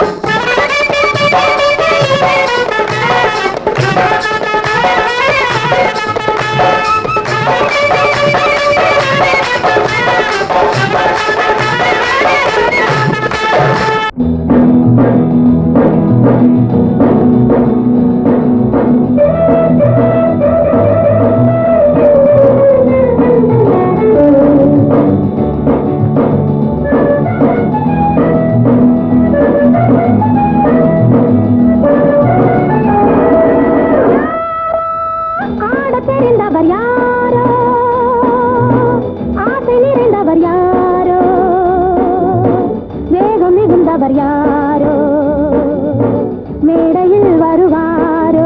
ஆட தெரிந்தவர் யாரோ ஆசை நிறைந்தவர் யாரோ வேகம் மிகுந்தவர் யாரோ மேடையில் வருவாரோ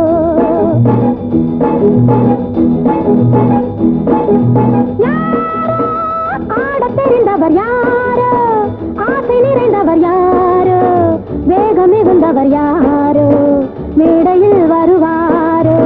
யாரோ ஆட தெரிந்தவர் யாரோ ஆசை நிறைந்தவர் யாரோ வேகம் மிகுந்தவர் யாரோ மேடையில் வருவாரோ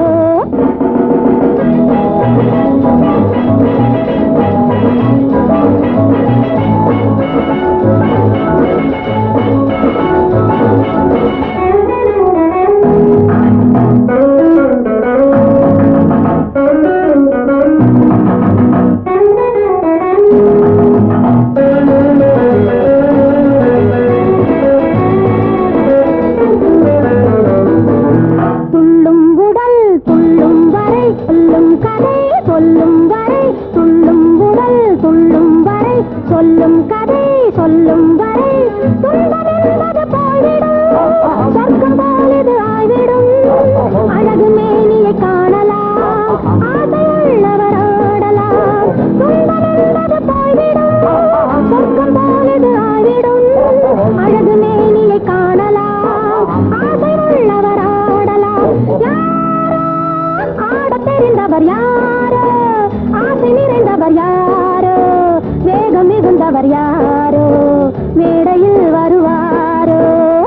துள்ளும் உடல் துள்ளும் வரை சொல்லும் கதை சொல்லும் வரை துள்ளும் உடல் துள்ளும் வரை சொல்லும் கதை சொல்லும் வரை துன்பம் என்பது போய்விடும் சொர்க்கம் போல் இது ஆய்விடும் அழகு மேனியை காணலாம் ஆசையுள்ளவர் ஆடலாம் துன்பம் என்பது போய்விடும் சொர்க்கம் போல் இது ஆய்விடும் அழகு மேனியை காணலாம் ஆசை உள்ளவர் ஆடலாம் யாரோ ஆடத் தெரிந்தவர் யாரோ ஆசை நிறைந்தவர் யாரோ வேகம் மிகுந்தவர் யாரோ மேடையில் வருவாரோ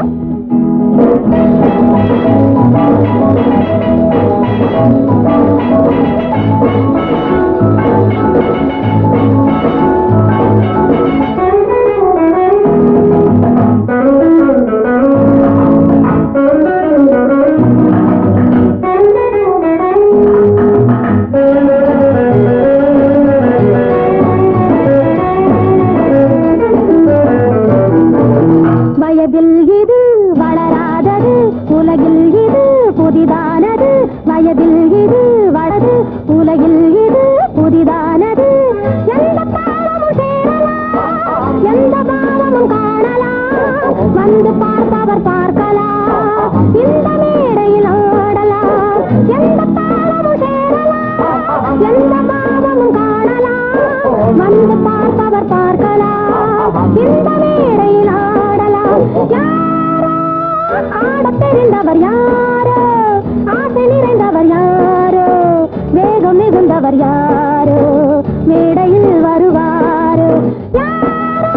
வயதில் இது வளராதது உலகில் இது புதிதானது வயதில் இது வளது உலகில் இது புதிதானது எந்த பாவமும் சேரலாம் எந்த பாவமும் காணலாம் வந்து பார்ப்பவர் பார்க்கலாம் இந்த மேடையில் ஆடலாம் எந்த பாவமும் சேரலாம் எந்த பாவமும் காணலாம் வந்து பார்ப்பவர் பார்க்கலாம் இந்த மேடையில் ஆடலாம் யாரோ ஆடத் தெரிந்தவர் யாரோ ஆசை நிறைந்தவர் யாரோ வேகம் மிகுந்தவர் யாரோ மேடையில் வருவாரோ யாரோ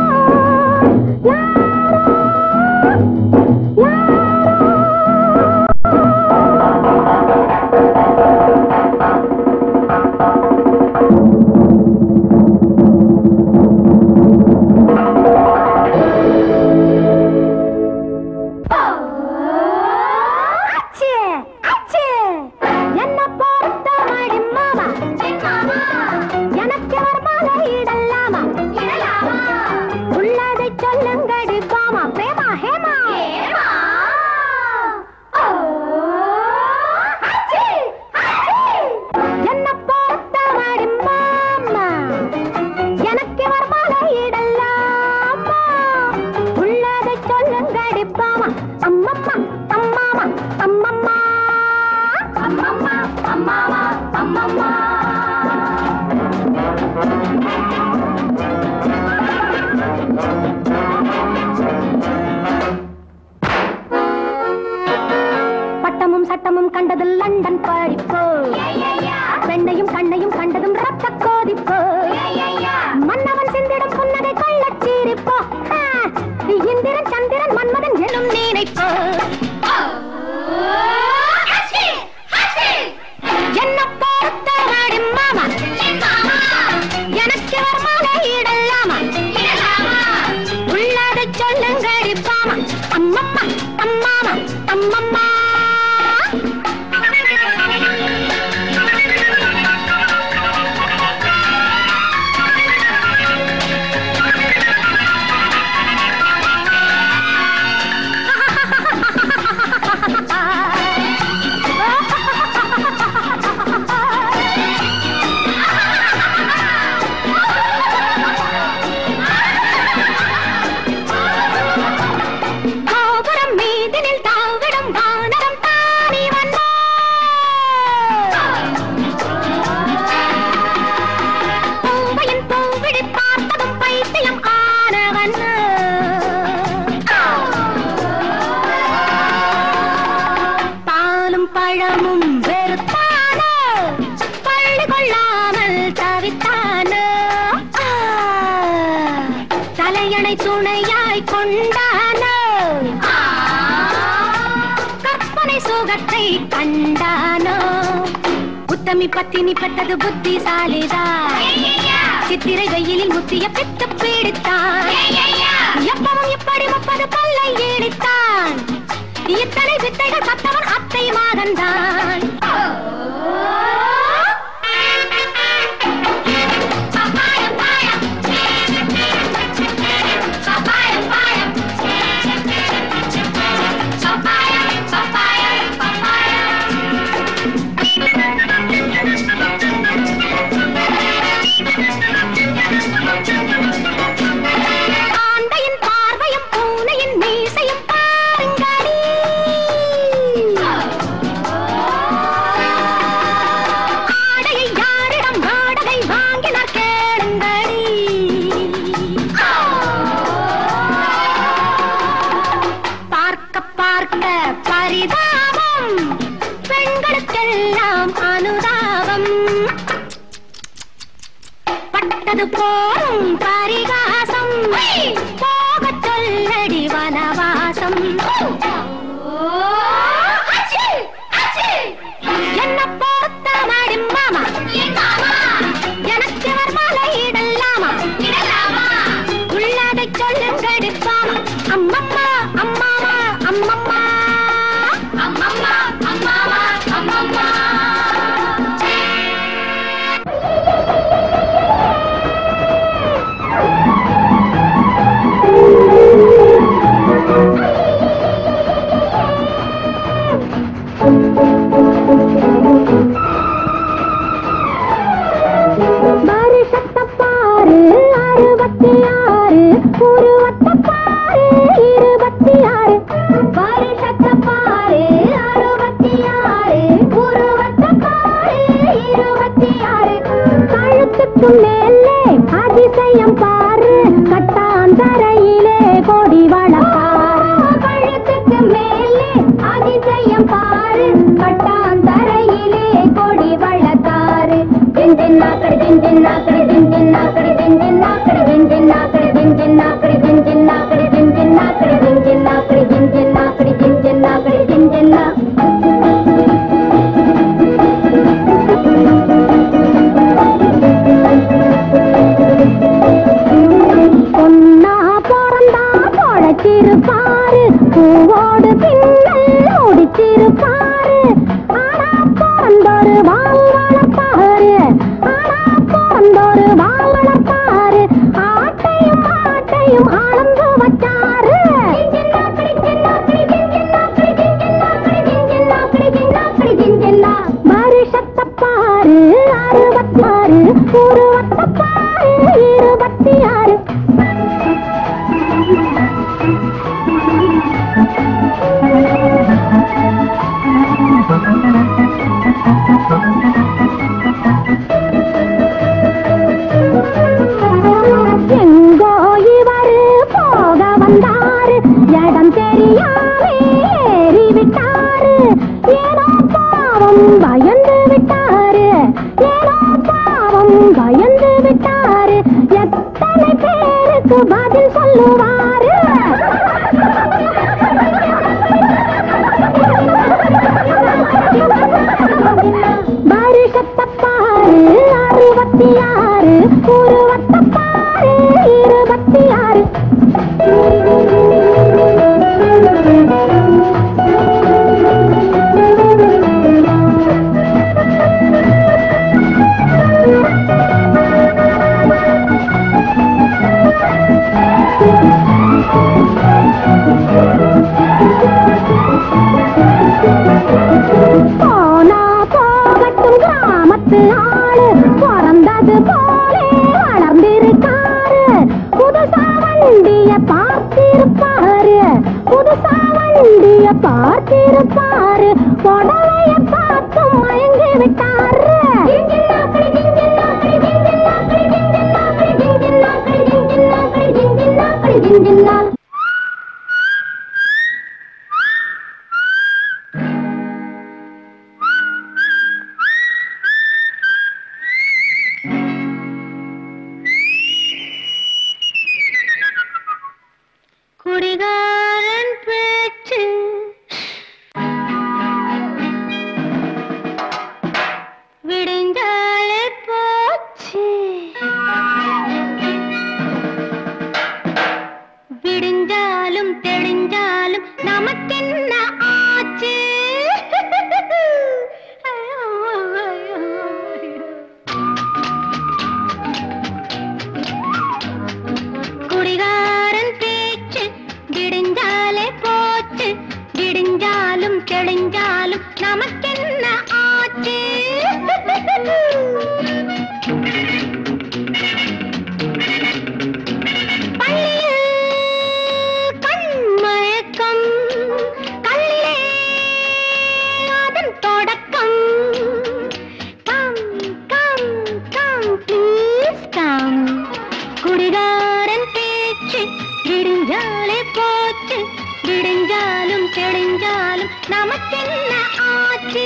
யாரோ யாரோ சட்டமும் சட்டமும் கண்டது லண்டன் படிப்பு பெண்ணையும் கண்ணையும் கண்டதும் ரத்த கோதிப்பு மன்னவன் சிந்திடும் புன்னகை கொள்ளச் சிரிப்போ ஆ, இந்திரன் சந்திரன் மன்மதன் எனும் நினைப்போ என்ன பொறுத்தவரை மாமா எனக்கு ஒரு மாலை இடலாமா உள்ளதை சொல்லுங்கடி பாமா அம்மம்மா அம்மாமா அம்மம்மா கோபுரம் மீதினில் தாவிடும் வானரம் தானி வந்தோ பூவையின் பூவிழி பார்த்ததும் பைத்தியம் ஆனவன் பாலும் பழமும் வெறுத்தானோ பள்ளி கொள்ளாமல் தவித்தானோ ஆ, தலையணை துணையாய் கொண்டானோ கற்பனை சுகத்தை கண்டானோ உத்தமி பத்தினி பெற்றது புத்திசாலிதா சித்திரை வெயிலில் முத்திய பித்து பீடித்தான் எப்பவும் இப்படி முப்பது பல்லை ஏடித்தான் இத்தனை வித்தைகள் கத்தவன் அத்தை மகன்தான் ஆண்டையின் பார்வையும் பூனையின் மீசையும் பாருங்கடி ஆடையை யாரிடம் வாடகை வாங்கினார் கேளுங்கடி பார்க்க பார்க்க பரிதாபம் பெண்களுக்கெல்லாம் அனுதாபம் பட்டது போரும் பரிகாசம் போகச் சொல்லடி வனவாசம் என்ன பொறுத்த மாடி மாமா எனக்கு ஒரு மாலை இடலாமா உள்ளதை சொல்லுங்கடி பாமா அம்மம்மா அம்மாமா அம்மம்மா அம்மம்மா அம்மாமா அம்மம்மா வருஷத்தை பாரு அறுபத்தி ஆறு உருவத்தை பாரு இருபத்தி ஆறு வருஷத்தை பாரு அறுபத்தி ஆறு உருவத்தை பாரு இருபத்தி ஆறு கழுத்துக்கு மேலே அதிசயம் பாரு கட்டாந்தரையிலே கொடி வளர்ப்பாரு கழுத்துக்கு மேலே அதிசயம் பாரு கட்டாந்தரையிலே கொடி வளர்த்தாரு ஜின் நாக்கடி ஜின் நாக்கடி ஜின் நாக்கடி ஜின் நாக்கடி ஜின் நாக்கடி ஜின் நாக்கடி ஜின் நாக்கடி ஜின் நாக்கடி ஜின் நாக்கடி ஜின் நாக்கடி ஜின் நாக்கடி ஜின் நாக்கடி பொன்னா பிறந்தா பொழைச்சிருப்பாரு பூவோடு பின்னல் முடிச்சிருப்பாரு ஆனா பிறந்தொரு வாங்கலப்பாரு ஆனா பிறந்தொரு வாங்கலப்பாரு ஆட்டையும் ஆட்டையும் பாவம் பயந்து விட்டாரு ஏனோ பாவம் பயந்து விட்டாரு எத்தனை பேருக்கு பதில் சொல்லுவாரு வருஷத்தை பாரு அறுபத்தி ஆறு உருவத்தை பாரு இருபத்தி ஆறு போனா போகட்டும் கிராமத்து ஆளு பிறந்தது போலே வளர்ந்திருக்காரு புதுசா வண்டிய பார்த்திருப்பாரு புதுசா வண்டிய பார்த்திருப்பாரு புடவைய பார்த்து மயங்கி விட்டாரு குடிகாரன் பேச்சு விடிஞ்சாலே போச்சு விடிஞ்சாலும் தெளிஞ்சாலும் நமக்கென்ன ஆச்சு ஐயோ, ஐயோ, ஐயோ. குடிகாரன் பேச்சு விடிஞ்சாலே போச்சு விடிஞ்சாலும் தெளிஞ்சாலும் நமக்கென்ன ஆச்சு பள்ளியில் கண்மயக்கம் கல்லிலே அதன் தொடக்கம் come come come please come குடிகாரன் பேச்சு விடிஞ்சாலே போச்சு விடிஞ்சாலும் தெளிஞ்சாலும் நமக்கென்ன ஆச்சு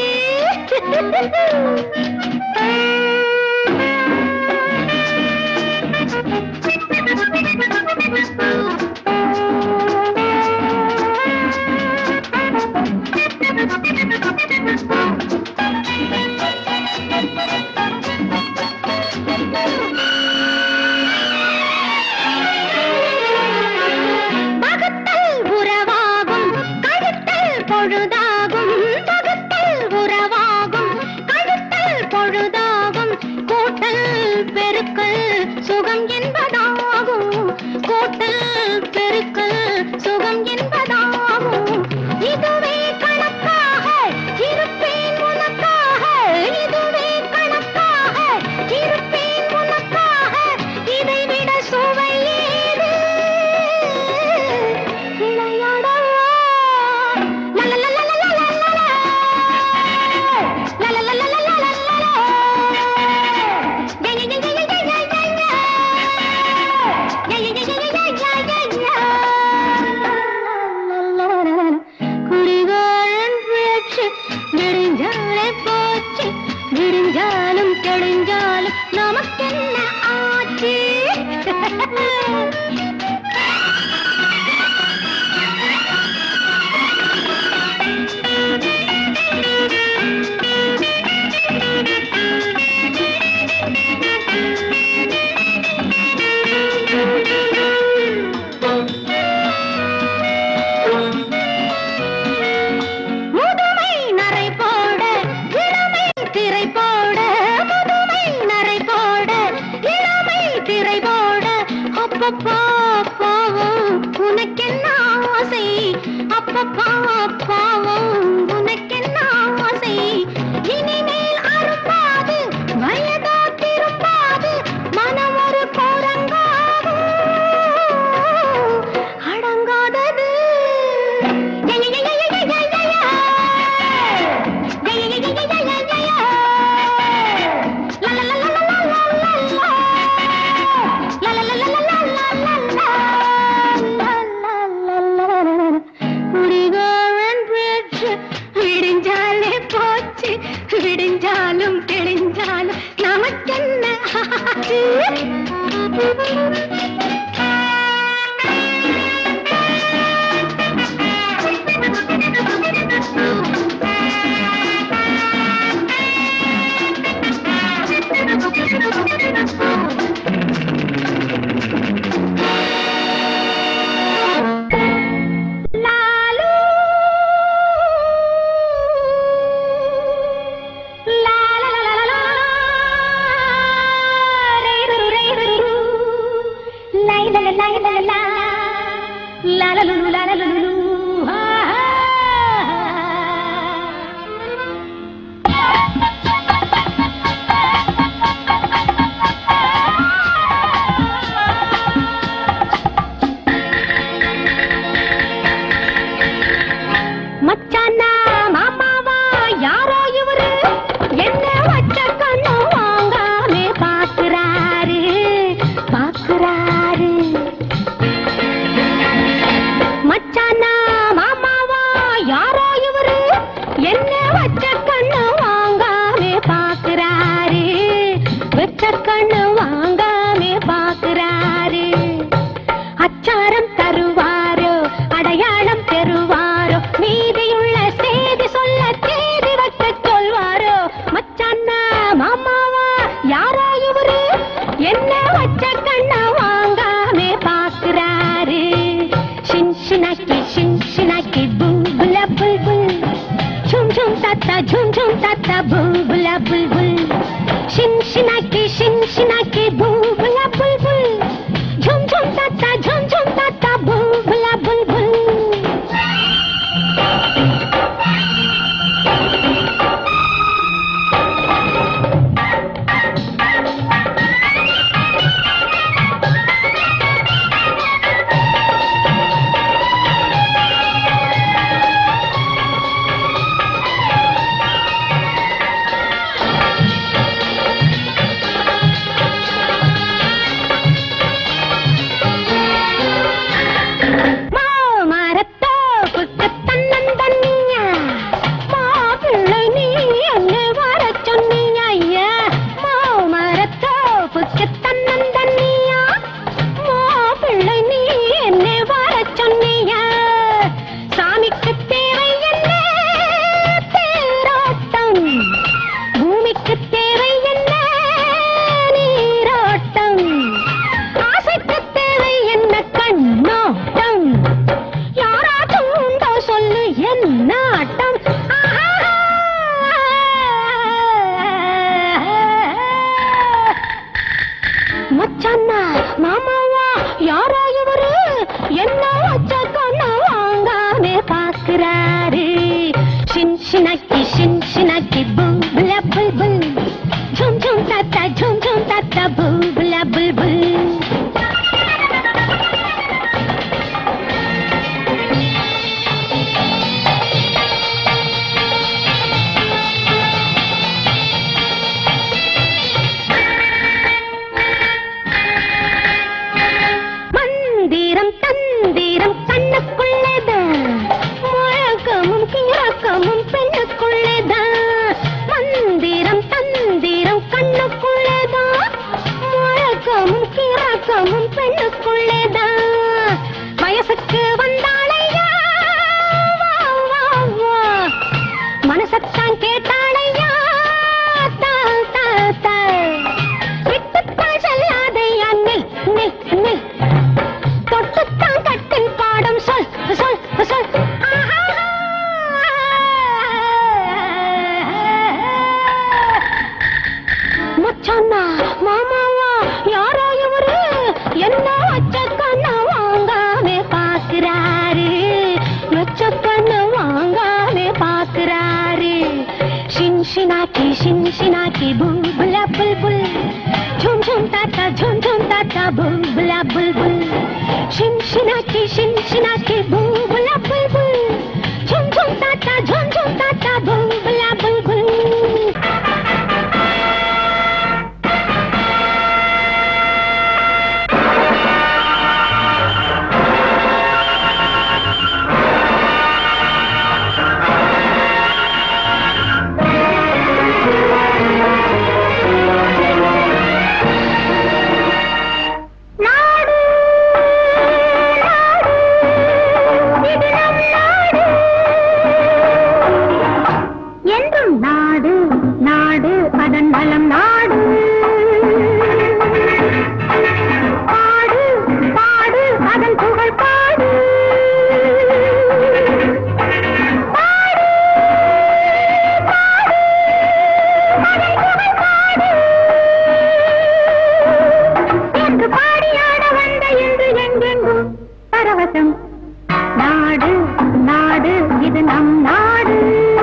பகுத்தல் உறவாகும் கழுத்தல் பொழுதாகும் பகுத்தல் உறவாகும் கழுத்தல் பொழுதாகும் கூட்டல் பெருக்கல் சுகம் என்பதாகும் கூட்டல் பெருக்கல் சுகம் என்பதாகும் இதுவே கணக்காக இருப்பேன் உனக்காக இதுவே கணக்காக இருப்பேன் உனக்காக இதைவிட சுவை ஏது விளையாடவா லலலலலலலலலா. லலலலலலலலலா. ய, ய, ய, ய, ய, ய, ய, ய, ய. ய, ய, ய, ய, ய, ய, ய, ய. லலலலலலா. குடிகாரன் பேச்சு விடிஞ்சாலே போச்சு விடிஞ்சாலும் தெளிஞ்சாலும் நமக்கென்ன ஆச்சு முதுமை நரை போட இளமை திரை போட முதுமை நரை போட லாலு லா லா லா லா லா ரே ரு ரு ரே ரு ரு லை லா லா லை லா லா லா லா லு லு லா லா லு லு லு ஆ மச்சானா மாமாவா யாரோ இவரு என்ன வச்ச கண்ணு வாங்காமே பாக்குறாரு பாக்குறாரு மச்சானா மாமாவா யாரோ இவரு என்ன வச்ச கண்ணு வாங்காமே பாக்குறாரு வச்ச கண்ணு வாங்காமே பாக்குறாரு அச்சாரம் தருவாரோ அடையாளம் பெறுவாரோ மீதியுள்ள செய்தி சொல்ல தேதி வைக்க சொல்வாரோ மச்சான்னா மாமாவா யாரோ இவரு என்ன வச்ச கண்ண வாங்காமே பாக்குறாரு சின்சினாக்கி சின்சினாக்கி பூபுல புல்புல் झुम झुम ताता झुम झुम ताता बुलबुला बुलबुल शिनशिनाकी शिनशिनाकी बुलबुला बुलबुल झुम झुम ताता झुम झुम ताता बुलबुला बुलबुल மாமரத்தோப்புக்கு தன்னந்தனியா மாப்பிள்ளை நீ என்ன வர சொன்னீங்க ஐயா மாமரத்தோப்புக்கு தன்னந்தனியா மாப்பிள்ளை நீ என்ன வர சொன்னீங்க சாமிக்கு தேவை என்ன தேரோட்டம் பூமிக்கு தேவை என்ன நீரோட்டம் ஆசைக்கு தேவை என்ன கண்ணோட்டம் யாராச்சும் உண்டோ சொல்லு என்ன ஆட்டம் மச்சான்னா மாமாவா யாரோ இவரு என்ன வச்ச கண்ணு வாங்காமே பாக்குறாரு சின் சினக்கி சின் சினக்கி புல்புல புல்புல் झुम झुम ताता झुम झुम ताता बुलबुला बुलबुल மந்திரம் தந்திரம் கண்ணுக்குள்ளேதான் முழக்கமும் கிழக்கமும் பெண்ணுக்குள்ளேதான் மந்திரம் தந்திரம் கண்ணுக்குள்ளேதான் முழக்கமும் கிழக்கமும் பெண்ணுக்குள்ளேதான் வயசுக்கு வந்தாளையா வா, வா, வா. மனசத்தான் கேட்டாளையா தா, தா, தா. விட்டுத்தான் செல்லாதையா நில் நில் நில் தொட்டுத்தான் கட்டின் பாடம் சொல் சொல் சொல் ஆஹா. மச்சானா மாமாவா யாரோ இவரு என்ன வச்ச கண்ண வாங்காமே பாக்குறாரு வச்ச கண்ண வாங்காமே பாக்குறாரு शिनशिनाकी शिनशिनाकी बुलबुला बुलबुल झुम झुम ताता झुम झुम ताता बुलबुला बुलबुल शिनशिनाकी शिनशिनाकी बुलबुला बुलबुल झुम झुम ताता झुम झुम ताता बुलबुला बुलबुल நாடு நாடு அதன் நலம் நாடு பாடு பாடு அதன் புகழ் பாடு பாடு, பாடு, அதன் புகழ் பாடு. என்று பாடியாட வந்த இன்று எங்கெங்கும் பரவசம் நாடு நாடு இது நம் நாடு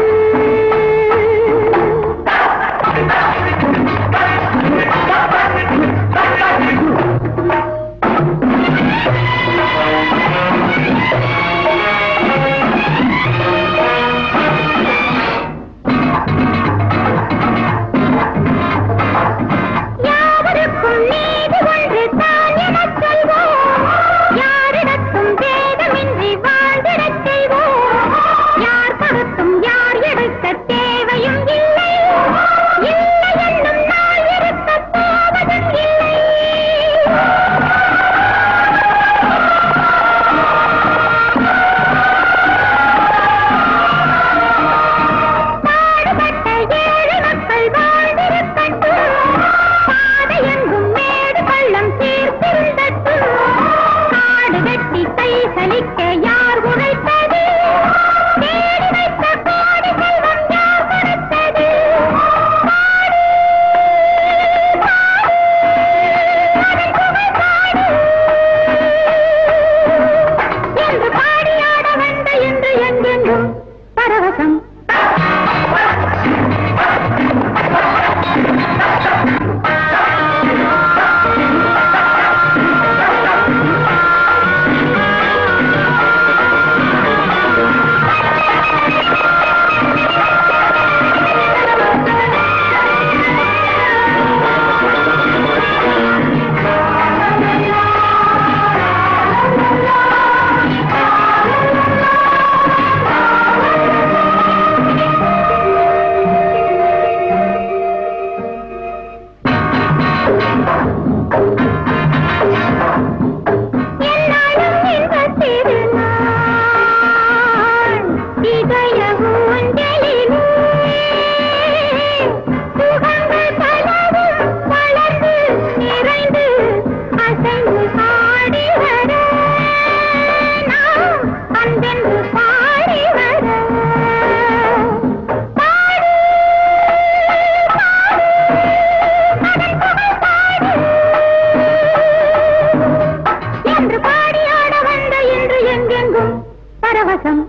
யாவருக்கும் நீதி ஒன்று தான் எனச் சொல்வோம் யாரிடத்தும் பேதமின்றி வாழ்ந்திடச் செய்வோம் யார் கருத்தும் யார் எடுக்க தேவையும் இல்லை இல்லை என்னும் நாள் இருக்கப் போவதும் இல்லை பாடுபட்ட ஏழை மக்கள் வாழ்ந்திருக்கட்டும் பாதை எங்கும் மேடு பள்ளம் சீர்திருந்தட்டும் காடு வெட்டி கை சலிக்க யார் உழைத்தது தேடி வைத்த கோடி செல்வம் யார் கொடுத்தது பாடு, பாடு, அதன் புகழ் பாடு. என்று பாடியாட வந்த இன்று எங்கெங்கும் பரவசம் என்னாலும் இன்பத் திருநாள் இதய ஊஞ்சலிலே சுகங்கள் பலவும் வளர்ந்து நிறைந்து அசைந்து ஆடி வர நாம் அன்பென்று பாடி வர பாடு பாடு அதன் புகழ் பாடு என்று பாடியாட வந்த இன்று எங்கெங்கும் பரவசம்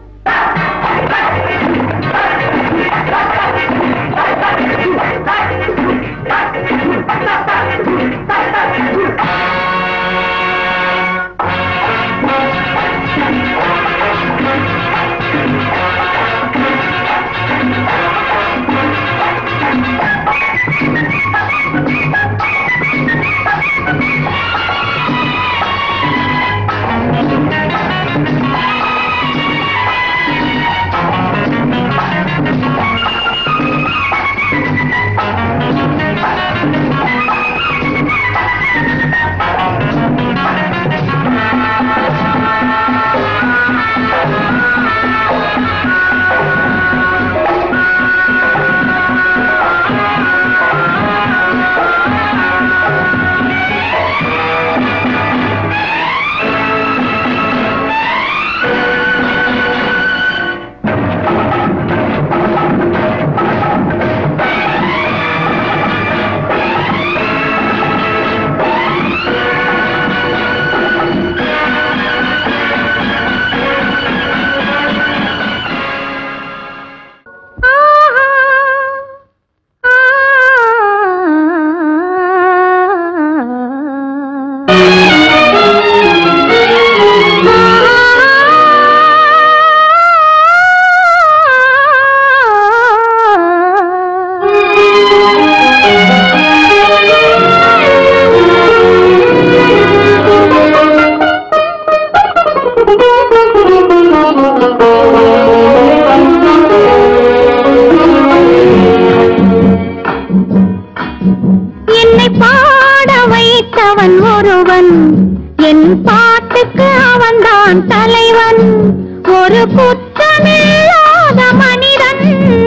என்னை பாட வைத்தவன் ஒருவன் என் பாட்டுக்கு அவன்தான் தலைவன் ஒரு குற்றமில்லாத மனிதன் அவன்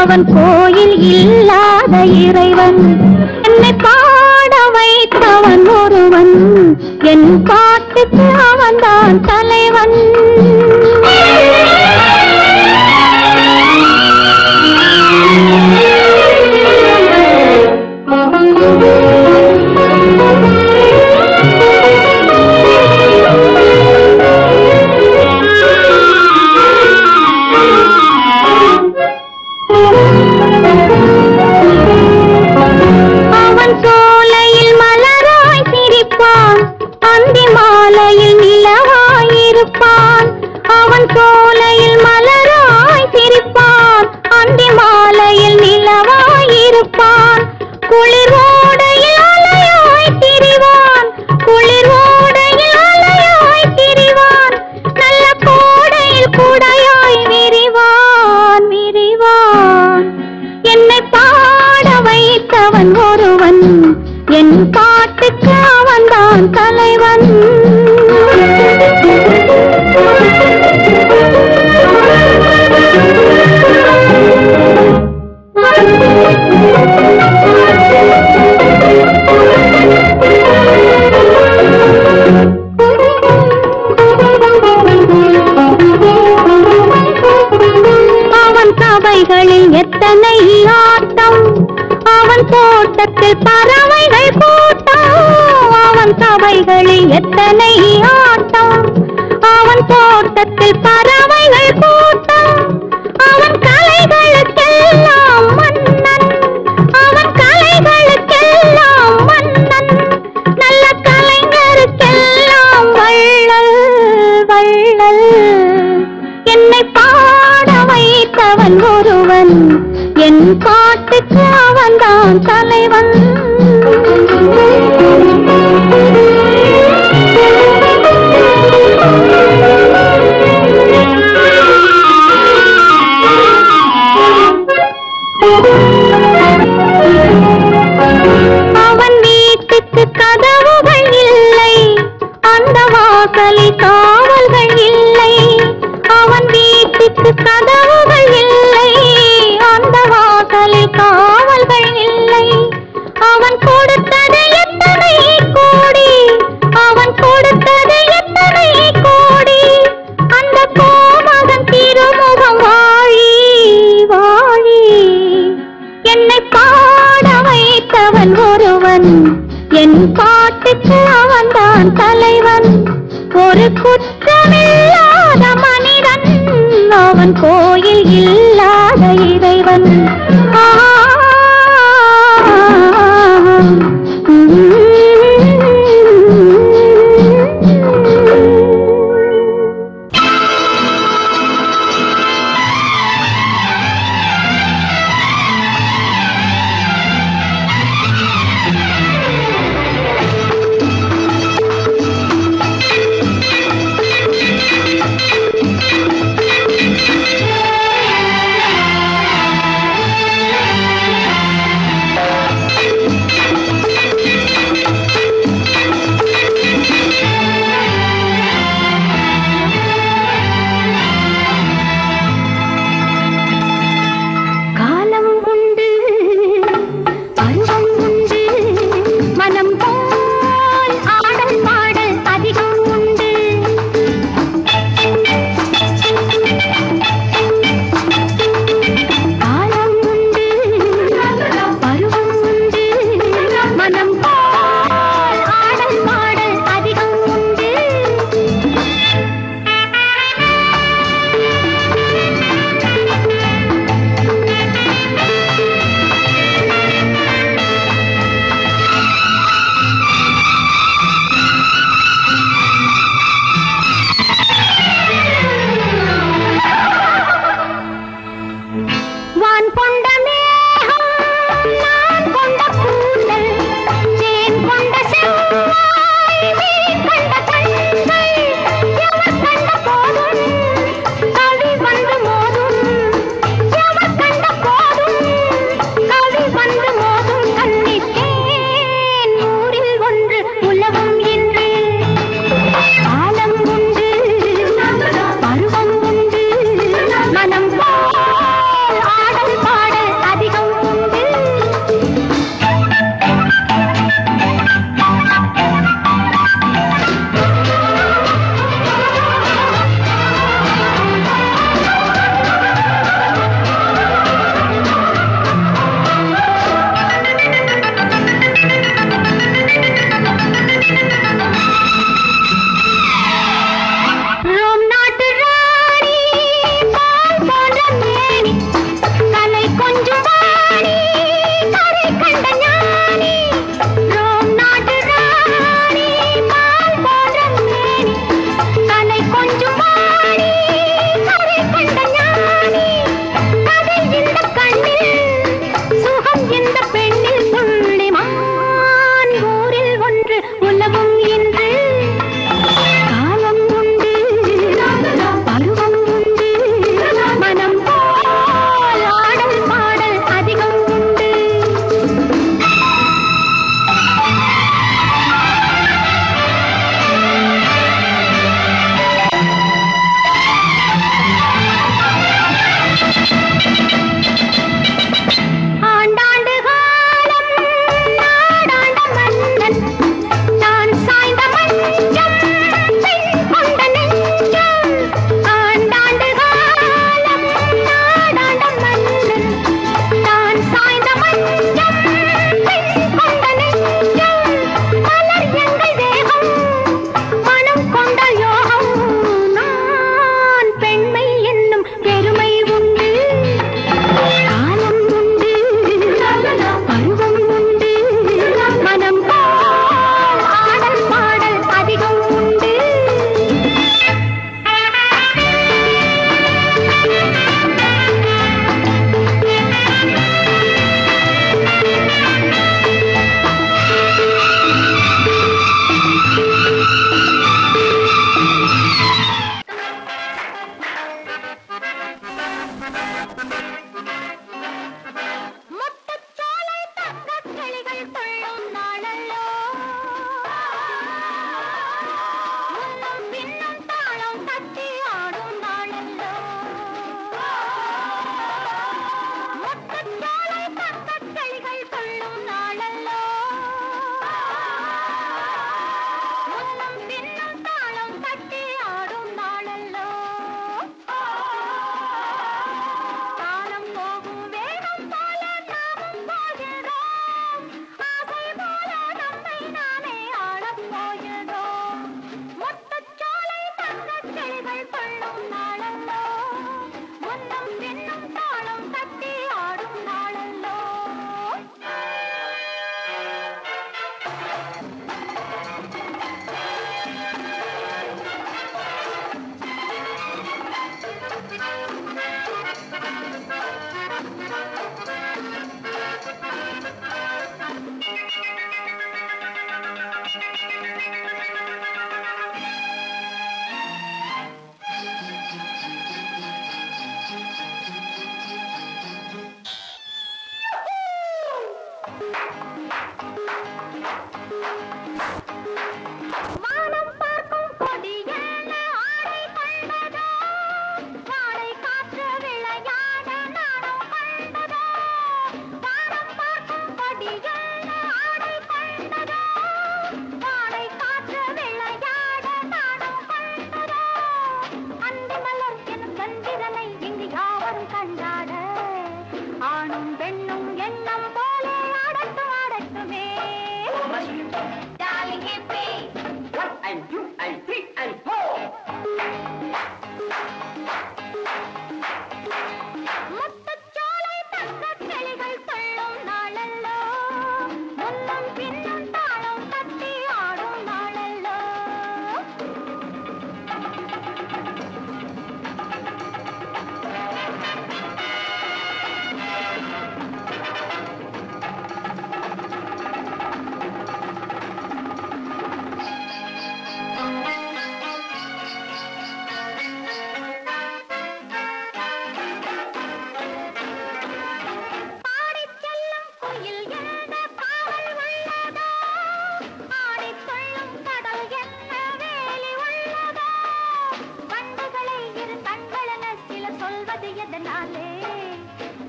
அவன் கோயில் இல்லாத இறைவன் என்னை பாட வைத்தவன் ஒருவன் என் பாட்டுக்கு அவன்தான் தலைவன் அவன் சோலையில் மலராய் சிரிப்பான் அந்தி மாலையில் நிலவாயிருப்பான் அவன் சோலையில் மலராய் சிரிப்பான் அந்தி மாலையில் நிலவாயிருப்பான் குளிர் ஓடையில் அலையாய் திரிவான் குளிர் ஓடையில் அலையாய் திரிவான் நல்ல கோடையில் குடையாய் விரிவான் விரிவான் என்னை பாட வைத்தவன் ஒருவன் என் பாட்டுக்கு அவன்தான் தலைவன் அவன் சபைகளில் எத்தனை ஆட்டம் அவன் தோட்டத்தில் பறவைகள் கூட்டம் அவன் சபைகளில் எத்தனை ஆட்டம் அவன் தோட்டத்தில் பறவைகள் கூட்டம் அவன் கலைகளுக்கெல்லாம் மன்னன் அவன் கலைகளுக்கெல்லாம் மன்னன் நல்ல கலைஞருக்கெல்லாம் வள்ளல் வள்ளல் என்னை பாட வைத்தவன் ஒருவன் என் பாட்டுக்கு அவன்தான் தலைவன் அவன் வீட்டுக்கு கதவுகள் இல்லை அந்த வாசலில் காவல்கள் இல்லை அவன் வீட்டுக்கு கதவுகள் இல்லை அந்த வாசலில் காவல்கள் இல்லை அவன் கொடுத்தது எத்தனை கோடி அவன் கொடுத்தது எத்தனை கோடி அந்த கோமகன் திருமுகம் வாழி வாழி என்னை பாட வைத்தவன் ஒருவன் என் பாட்டுக்கு அவன்தான் தலைவன் ஒரு குற்றமில்லாத மனிதன் அவன் கோயில் இல்லாத இறைவன் ஆ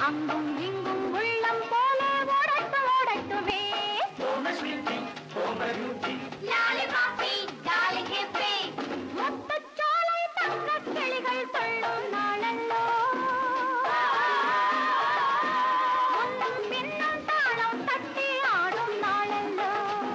அங்கும் இங்கும் உள்ளம் போல ஓடட்டு ஓடட்டுமே லாலிபாப்பி, ஜாலி ஹிப்பி. முத்துச்சோலை தங்கக் கிளிகள் சொல்லும் நாளல்லோ. முன்னும் பின்னும் தாளம் தட்டி ஆடும் நாளல்லோ.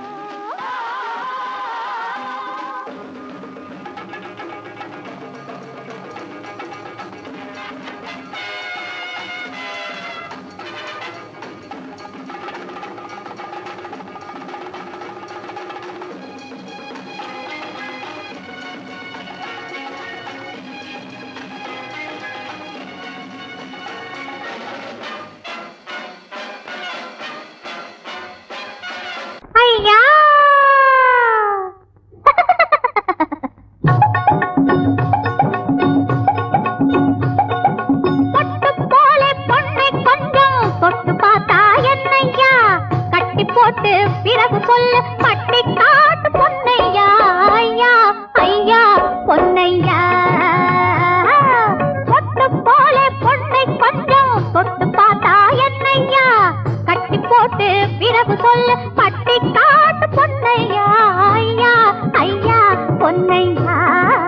ஐயா பொட்டு போல பொண்ணை கொஞ்சம் தொட்டு பார்த்தா என்னையா கட்டி போட்டு பிறகு சொல்லு பட்டி காட்டு பொன்னையா ஐயா ஐயா பொன்னையா பொட்டு போல பொண்ணை கொஞ்சம் தொட்டு பார்த்தா என்னையா கட்டி போட்டு பிறகு சொல்லு பட்டி காட்டு பொன்னையா ஐயா ஐயா பொன்னையா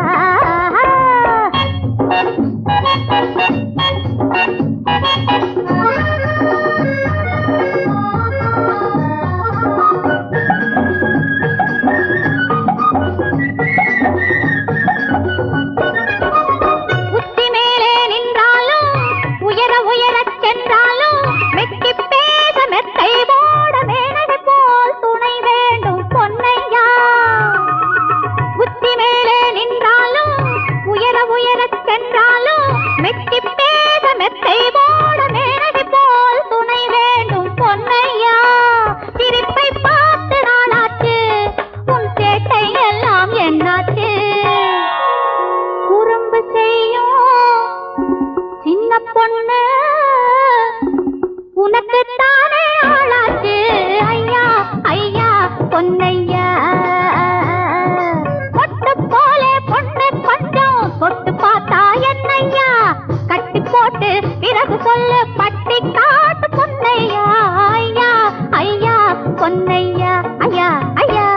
உச்சி மேலே நின்றாலும் உயர உயரச் சென்றாலும் மெட்டி பேச மெத்தை போட மேனகை போல் துணை வேண்டும் பொன்னையா உச்சி மேலே நின்றாலும் உயர உயரச் சென்றாலும் மெட்டி பேச மெத்தை போட மேனகை போல் துணை வேண்டும் பொன்னையா சிரிப்பை பார்த்து நாளாச்சு உன் சேட்டை எல்லாம் என்னாச்சு குறும்பு செய்யும் சின்ன பொண்ணு உனக்கு தானே ஆளாச்சு ஐயா ஐயா பொன்னையா பொட்டு போல பொண்ணு கொஞ்சம் தொட்டு பார்த்தா என்னையா கட்டி போட்டு பிறகு சொல்லு பட்டி காட்டு பொன்னையா ஐயா ஐயா பொன்னையா ஐயா ஐயா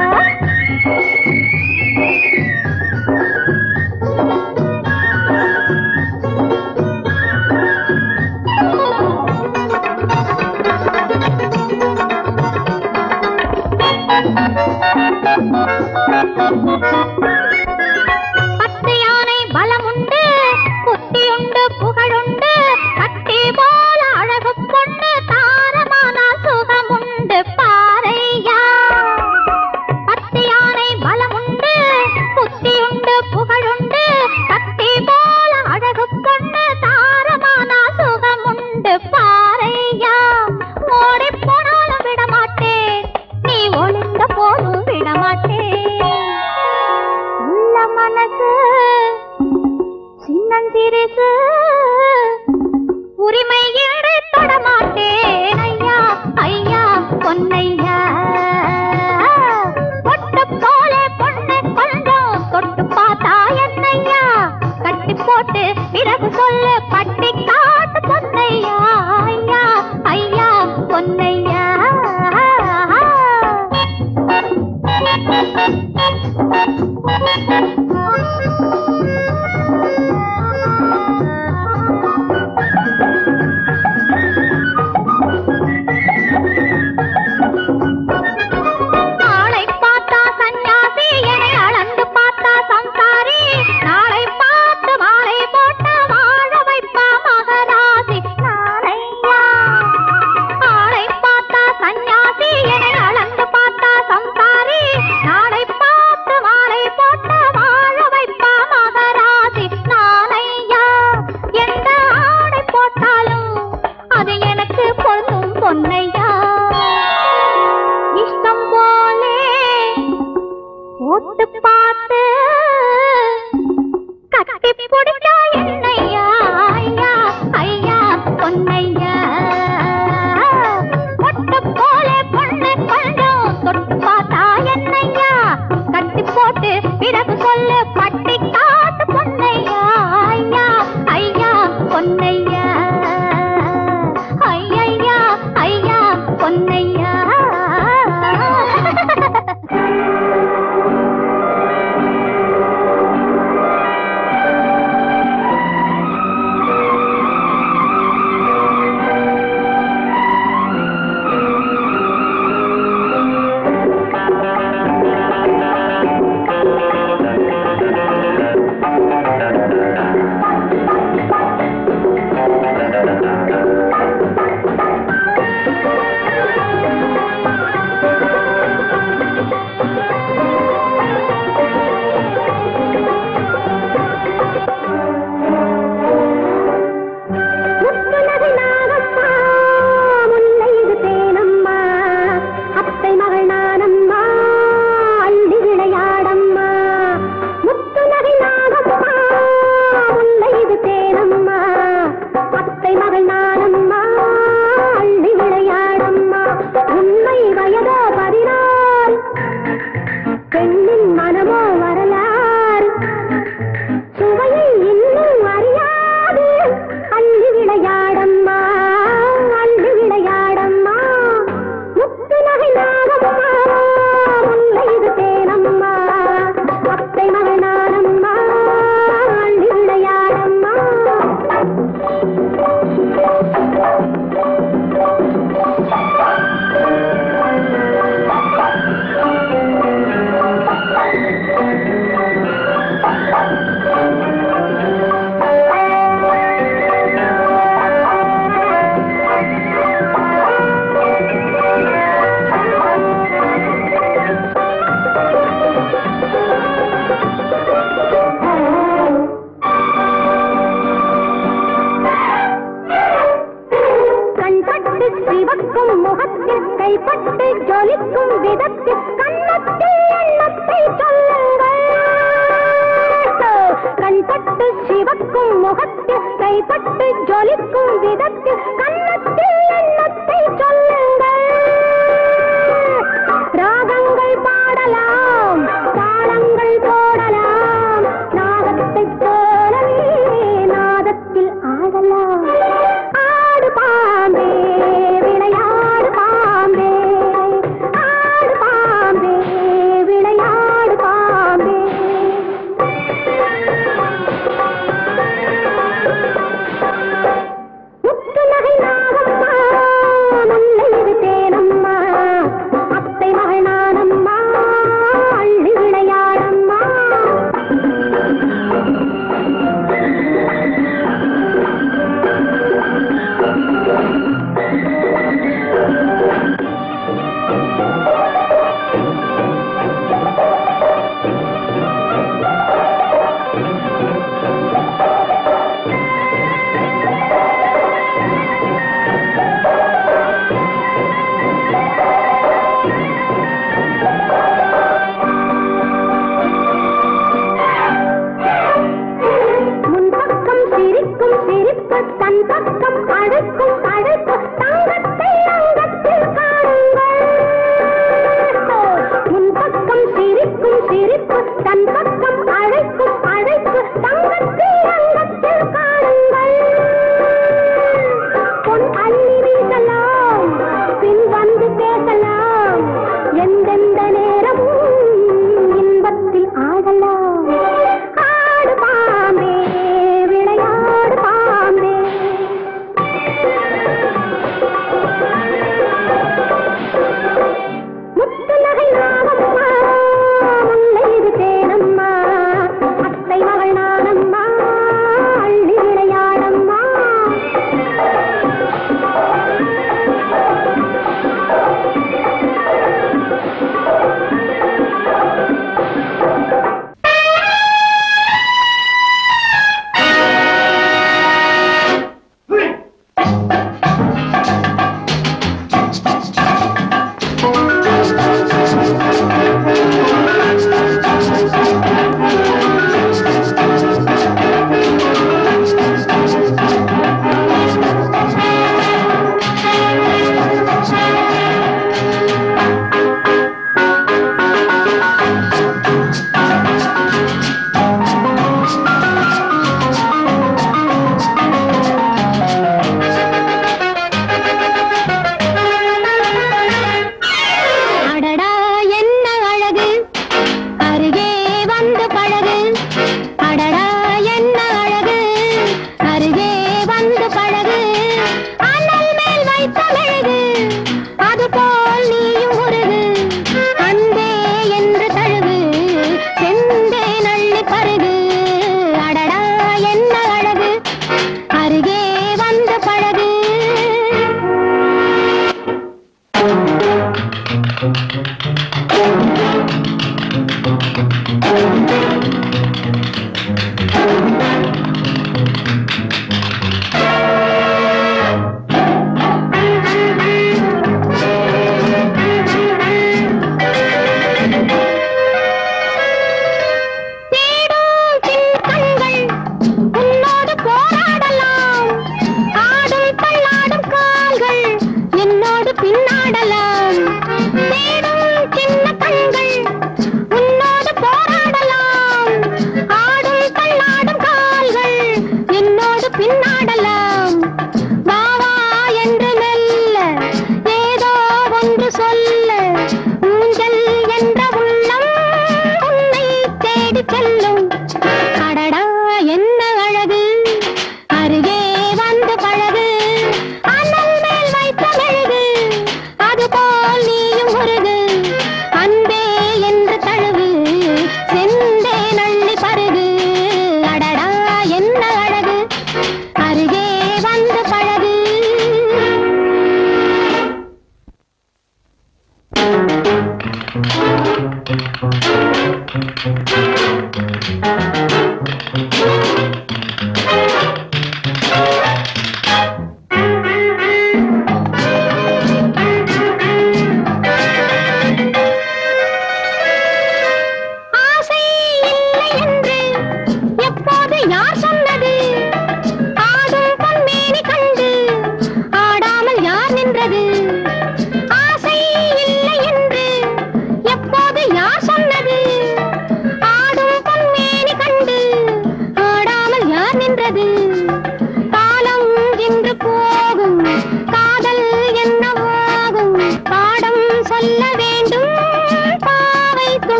பத்து யானை பலமுண்டு புத்தியுண்டு புகழுண்டு கட்டி போல அழகு பொண்ணு தாரமான சுகமுண்டு பாறையா பத்து யானை பலமுண்டு புத்தியுண்டு புகழுண்டு கட்டி போல அழகு பொண்ணு தாரமான சுகமுண்டு பாறையா ஓடி போனாலும் விடமாட்டேன் நீ ஒளிந்த போதும் விடமாட்டேன் உள்ள மனசு சின்னஞ்சிரிசு உரிமை ஈடு தொடமாட்டேன் ஐயா ஐயா பொன்னையா பொட்டு போல பொண்ணு கொஞ்சம் தொட்டு பார்த்தா என்னையா கட்டி போட்டு பிறகு சொல்லு பட்டி காட்டு பொன்னையா ஐயா ஐயா பொன்னையா நாளை பார்த்தா சந்நியாசி என்னை அளந்து பார்த்தா சம்சாரி நாளை பார்த்து மாலை போட்ட வாழ வைப்பா மகராசி நாளையா நாளை பார்த்தா சந்நியாசி என்னை அளந்து பார்த்தா சம்சாரி நாளை பார்த்து மாலை போட்ட வாழ வைப்பா மகராசி நாளையா எந்த ஆடை போட்டாலும் அது எனக்கு பொருந்தும் பொன்னையா இஷ்டம் போலே ஓட்டு பார்த்து கட்டி பிடிச்சா என்னையா ஐயா ஐயா பொன்னையா ஒட்டு போல பொண்ணு கொஞ்சம் தொட்டு பார்த்தா என்னையா கட்டி போட்டு பிறகு சொல்லு பட்டி காட்டு பொன்னையா ஐயா ஐயா பொன்னையா சிவக்கும் முகத்தில் கைப்பட்டு ஜொலிக்கும் விதத்தில் கண்ணத்தில் எண்ணத்தை சொல்லுங்கள் கண்பட்டு சிவக்கும் முகத்தில் கைப்பட்டு ஜொலிக்கும் விதத்தில் கண்ணத்தில் எண்ணத்தை சொல்லுங்கள் ராகங்கள் பாடலாம் தாளங்கள் போடலாம் நாகத்தை போலவே நாதத்தில் ஆடலாம் ஆடு பாம்பே விளையாடு பாம்பே ஆடு பாம்பே விளையாடு பாம்பே முத்து நகை நாகம்மா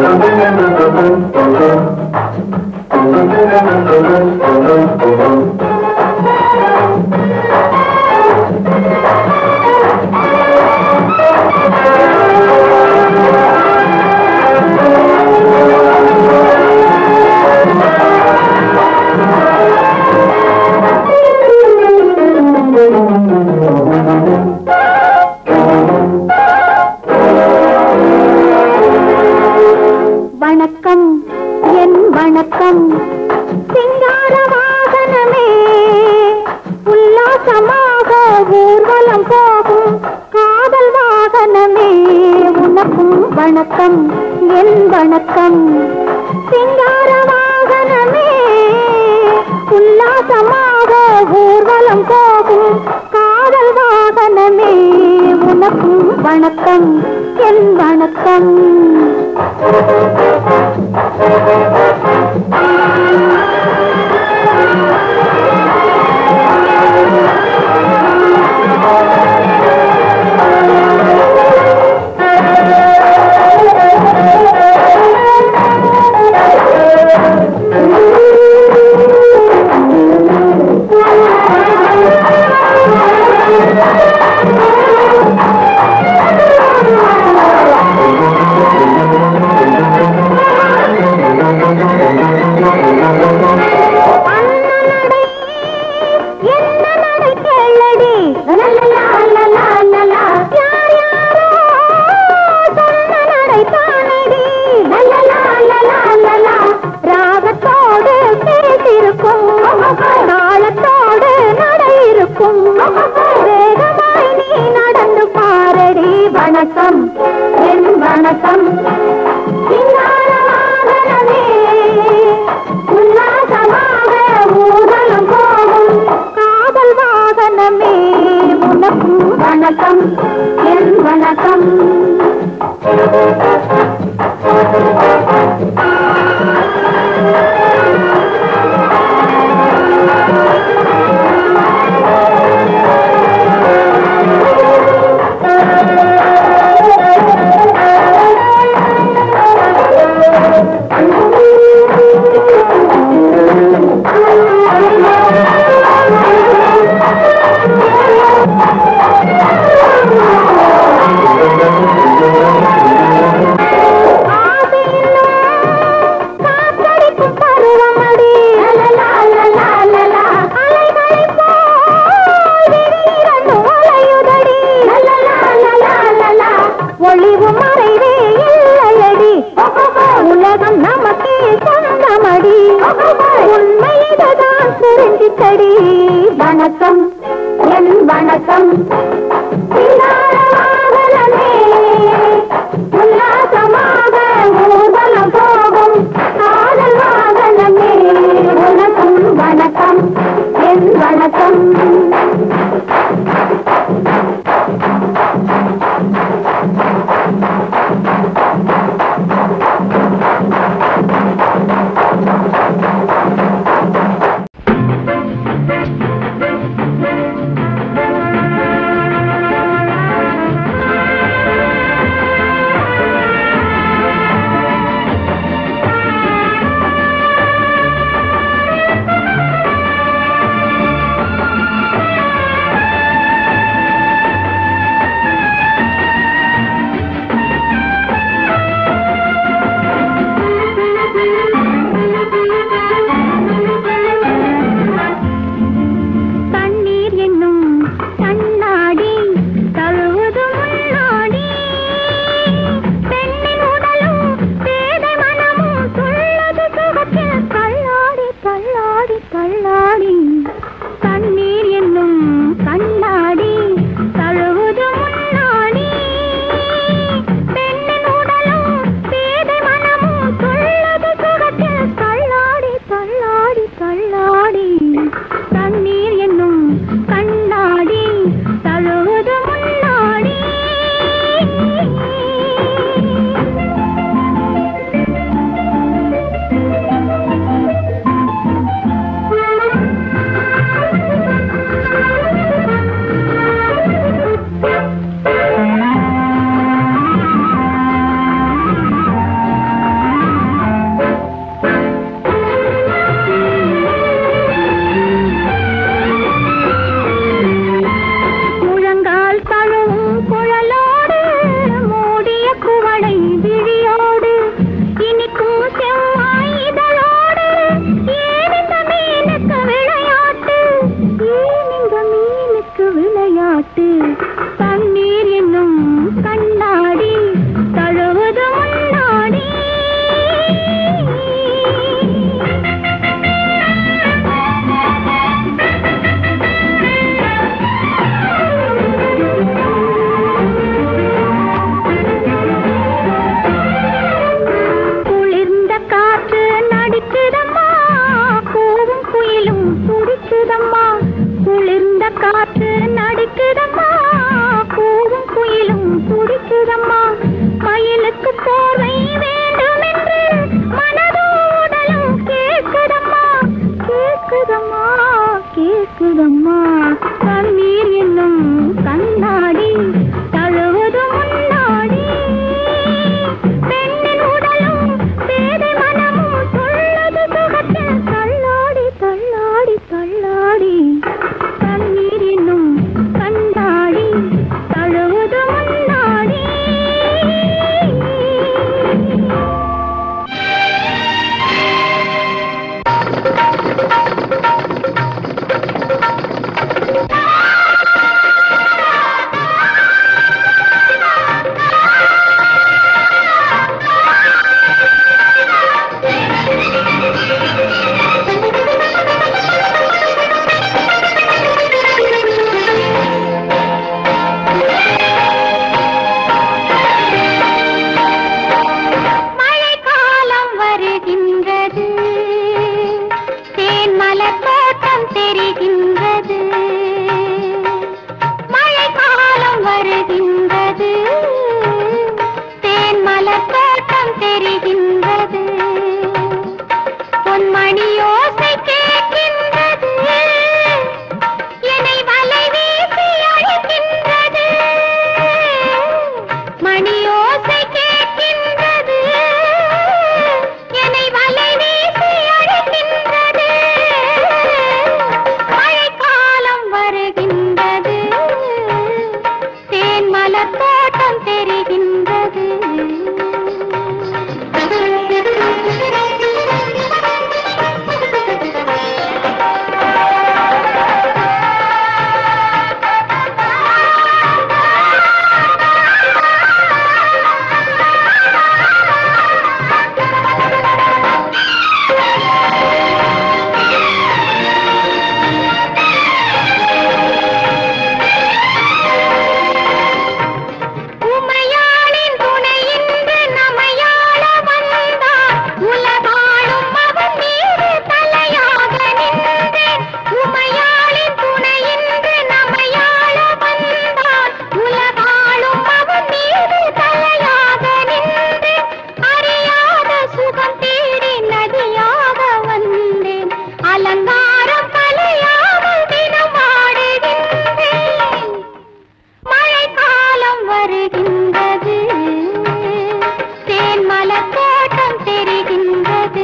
வணக்கம் என் வணக்கம் சிங்கார வாகனமே உல்லாசமாக ஊர்வலம் போகும் காதல் வாகனமே உனக்கும் வணக்கம் என் வணக்கம் சிங்கார வாகனமே உல்லாசமாக ஊர்வலம் போகும் காதல் வாகனமே உனக்கும் வணக்கம் என் வணக்கம் அண்ணனடை, என்ன நடை கேளடி லலலா, லலலா, லலா. யார் யாரோ சொன்ன நடை தானடி லலலா, லலா, லலா. ராகத்தோடு பேசிருக்கும் தாளத்தோடு நடை இருக்கும் வேகமாய் நீ நடந்து பாரடி வணக்கம் என் வணக்கம் சிங்கார வாகனமே உல்லாசமாக ஊர்வலம் போகும் காதல் வாகனமே உனக்கும் வணக்கம் என் வணக்கம் காத்தடிக்கும் பருவமடி லலலா, லலலா, லலா. அலைகளைப் போல் விழிரண்டும் அலையுதடி லலலா, லலா, லலா. ஒளிவு மறைவே இல்லையடி உலகம் நமக்கே சொந்தமடி உண்மை இதுதான் தெரிஞ்சித்தடி வணக்கம் என் வணக்கம் சிங்கார வாகனமே உல்லாசமாக ஊர்வலம் போகும் காதல் வாகனமே உனக்கும் வணக்கம் என் வணக்கம் தெரிகின்றது பொன்மணியோசை கேட்கின்றது என்னை வலை வீசி அழைக்கின்றது மணியோசை கேட்கின்றது என்னை வலை வீசி அழைக்கின்றது மழைக்காலம் வருகின்றது தேன் மலர் தோட்டம் தெரிகின்றது உமையாளின் துணையின்றி நமையாள வந்தான் உலகாளும் அவன் மீது தலையாக நின்றேன் உமையாளின் துணையின்றி நமையாள வந்தான் உலகாளும் அவன் மீது தலையாக நின்றேன் அறியாத சுகம் தேடி நதியாக வந்தேன் அலங்காரம் கலையாமல் தினம் ஆடுகின்றேன் மழைக்காலம் வருகின்றது தேன் மலர் தோட்டம் தெரிகின்றது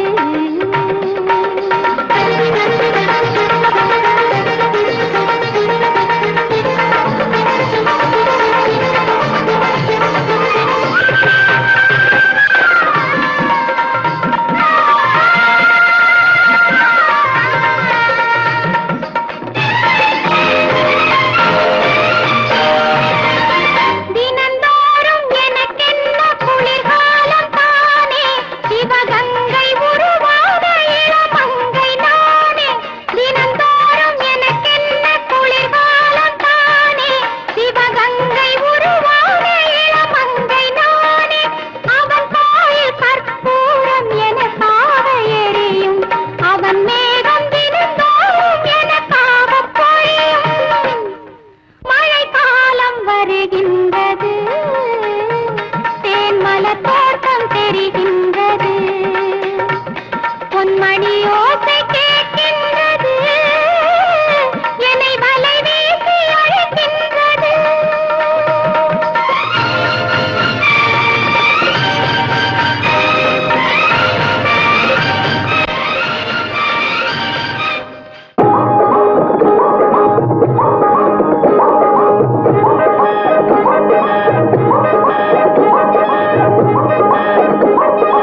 தினந்தோறும் எனக்கென்ன குளிர்காலம் தானே சிவகங்கை உருவான இளமங்கை நானே தினந்தோறும் எனக்கென்ன குளிர்காலம் தானே சிவகங்கை உருவான இளமங்கை நானே அவன் கோயில் கற்பூரம் எனக்காக எரியும் அவன் மேகம் தினந்தோறும் எனக்காக பொழியும் மழைக்காலம் வருகின்றது தேன் மலர் தோட்டம் தெரிகின்றது பொன்மணி ஓசை கேட்கின்றது என்னை வலை வீசி அழைக்கின்றது ஆ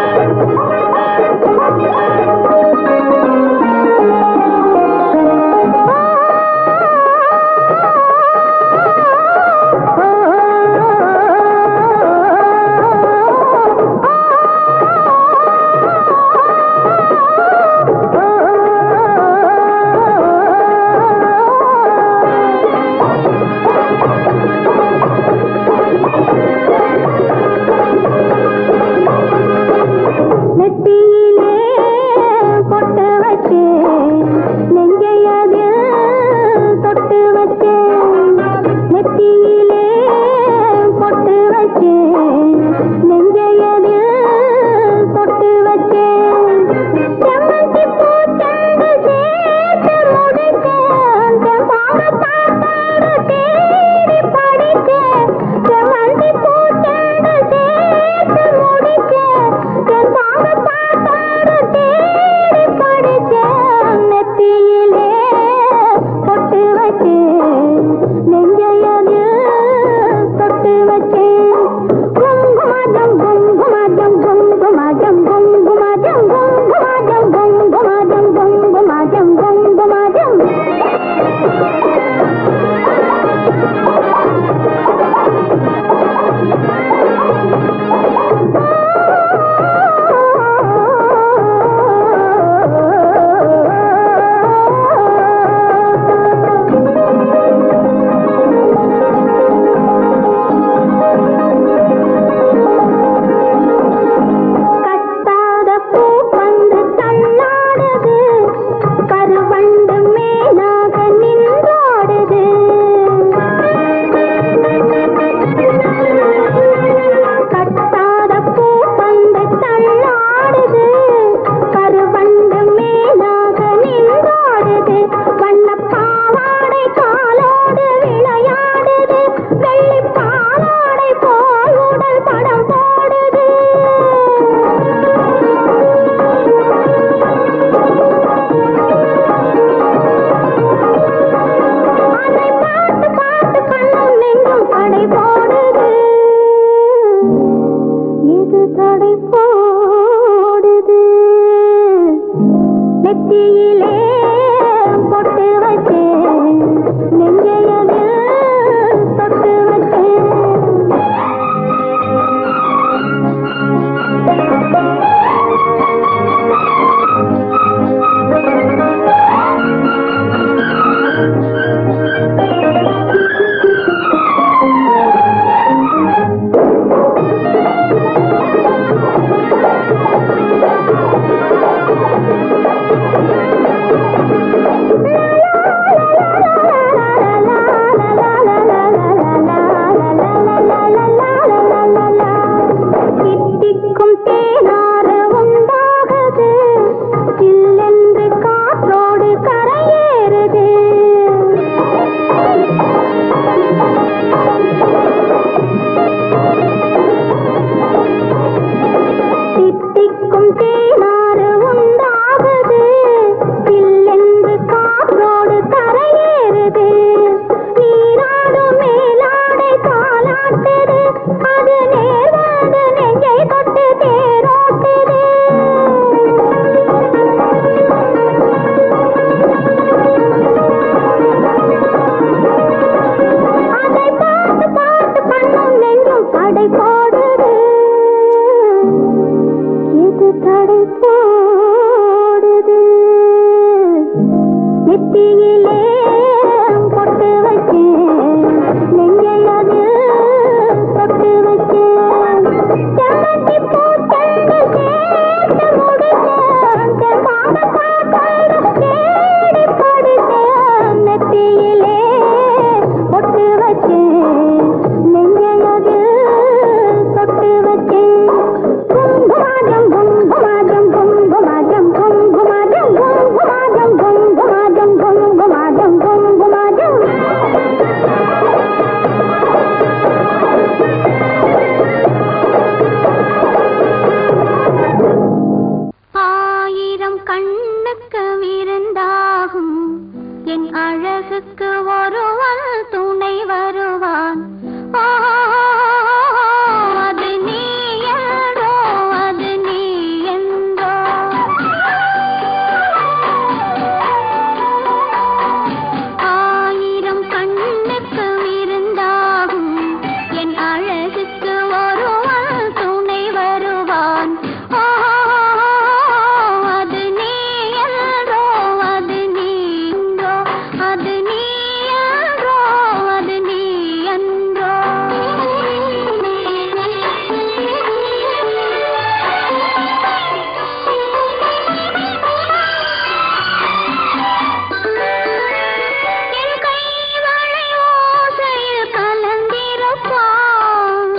நெத்தியிலே பொட்டு வச்சேன் நெஞ்சையதில் தொட்டு வச்சேன் தித்திக்கும் தேனாறு உண்டாகுது சில்லென்று காற்றோடு கரையேறுது தித்திக்கும் தேனாறு உண்டாகுது சில்லென்று காற்றோடு கரையேறுது நீராடும் மேலாடை தாளாட்டுது அது நேர் வந்து நெஞ்சை தொட்டு தேரோட்டுது அதை பார்த்து பார்த்து கண்ணும் நெஞ்சும் கடை போடுது எது கடை போடுது நெத்தியிலே பொட்டு வச்சேன் நெஞ்சையது தொட்டு வச்சேன் செம்மட்டி பூச்செண்டு சேர்த்து முடிச்சேன் செம்பாத காத்தோடு தேடி படித்தேன் நெத்தியிலே பொட்டு வச்சேன் நெஞ்சையது தொட்டு வச்சேன் குங்குமாஜம் குங்குமாஜம் குங்குமாஜம் குங்குமாஜம் குங்குமாஜம் குங்குமாஜம் குங்குமாஜம் குங்குமாஜம் ஆயிரம் கண்ணுக்கு விருந்தாகும் என் அழகுக்கு ஒருவன் துணை வருவான் ஆ, அது நீ என்றோ அது நீ என்றோ ஆயிரம் கண்ணுக்கு விருந்தாகும் என் அழகுக்கு ஒருவன் துணை வருவான் ஆ, அது நீ என்றோ அது நீ என்றோ அது நீ என்றோ அது நீ என்றோ என் கைவளை ஓசையில் கலந்திருப்பான்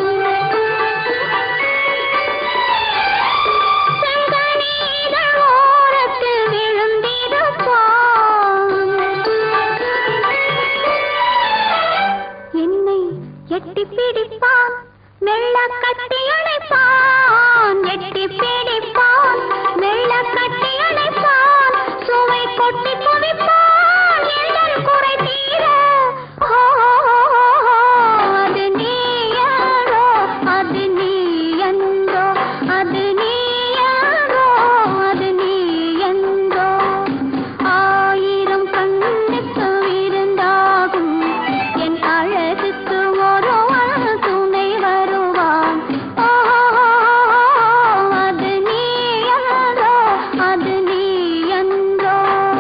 செங்கனீதழ் ஓரத்தில் விழுந்திருப்பான் என்னை எட்டி பிடிப்பான் மெல்ல கட்டி அணைப்பான் எட்டி பிடிப்பான் மெல்ல கட்டி அணைப்பான் சுவை கொட்டி குவிப்பான் எங்கள் குறை தீர ஓ, அது நீ யாரோ அது நீ என்றோ அது நீ யாரோ அது நீ என்றோ ஆயிரம் கண்ணுக்கு விருந்தாகும் என் அழகுக்கு ஒருவன் துணை வருவான் ஆ, அது நீ என்றோ அது நீ என்றோ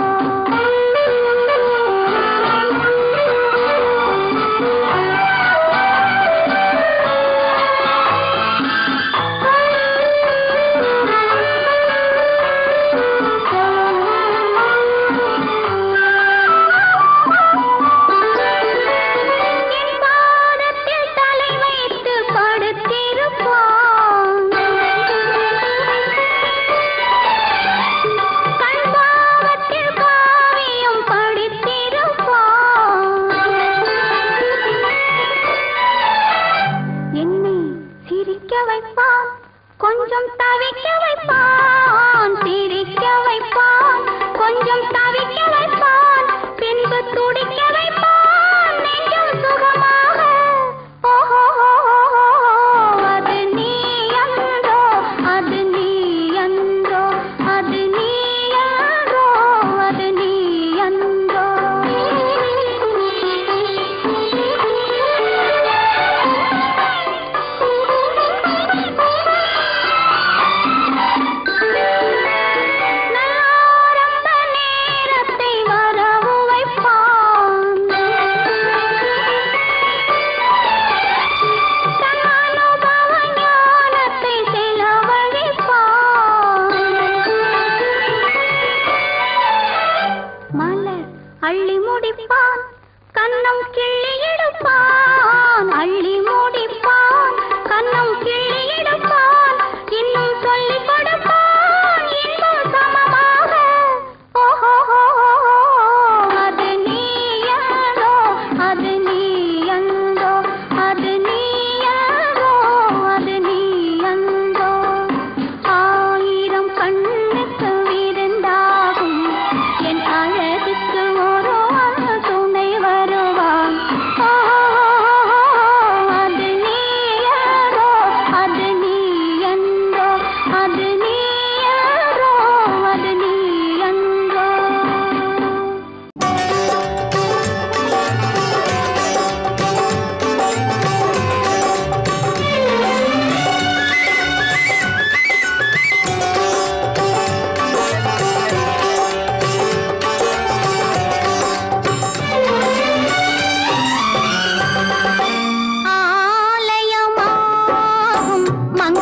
என் பாதத்தில் தலை வைத்து படுத்திருப்பான் கண் பாவத்தில் காவியம் படித்திருப்பான் என்னை சிரிக்க வைப்பான் கொஞ்சம் தவிக்க வைப்பான் சிரிக்க வைப்பான் கொஞ்சம் தவிக்க வைப்பான் பின்பு துடிக்க வைப்பான் நெஞ்சம் சுகமாக ஓஹோ அது நீ அன்றோ அது நீ அன்றோ அது நீ அன்றோ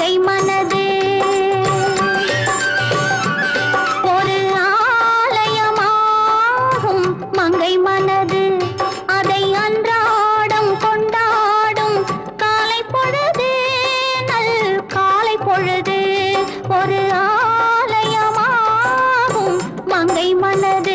மங்கை மனது ஒரு ஆலயமாகும் மங்கை மனது அதை அன்றாடம் கொண்டாடும் காலை பொழுது நல் காலை பொழுது ஒரு ஆலயமாகும் மங்கை மனது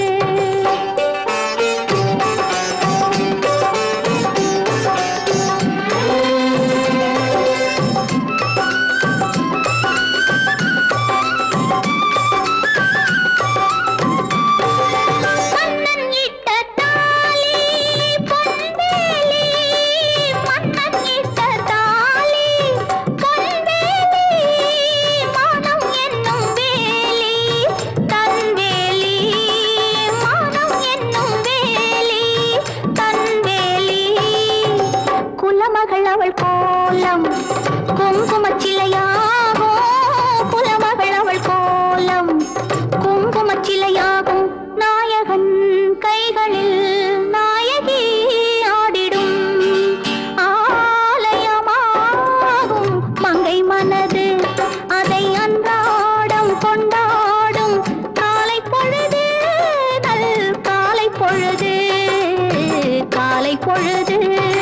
மன்னன் இட்ட தாலி பொன்வேலி மன்னன் இட்ட தாலி பொன்வேலி மானம் என்னும் வேலி தன்வேலி மானம் என்னும் வேலி தன்வேலி குலமகள் அவள் கோலம் குங்குமச் சிலையாகும் குலமகள் அவள் கோலம் குங்குமச் சிலையாகும் நாயகன் கைகளில் நாயகி ஆடிடும் ஆலயமாகும் மங்கை மனது அதை அன்றாடம் கொண்டாடும் காலை பொழுது நல் காலை பொழுது காலை பொழுது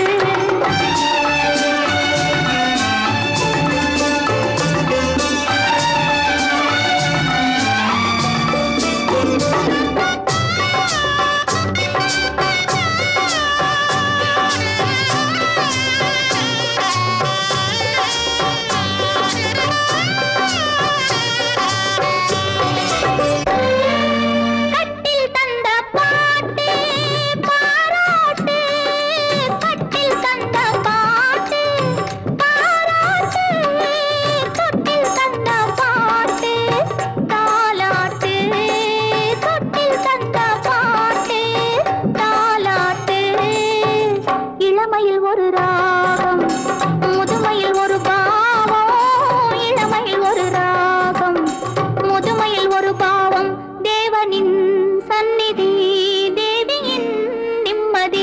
கட்டில் தந்த பாட்டு பாராட்டு கட்டில் தந்த பாட்டு பாராட்டு கட்டில் தந்த பாட்டு தாலாட்டு கட்டில் தந்த பாட்டு தாலாட்டு இளமையில் ஒரு ராகம் முதுமையில் ஒரு பாவம் இளமையில் ஒரு ராகம் முதுமையில் ஒரு பாவம் தேவனின் சந்நிதி தேவியின் நிம்மதி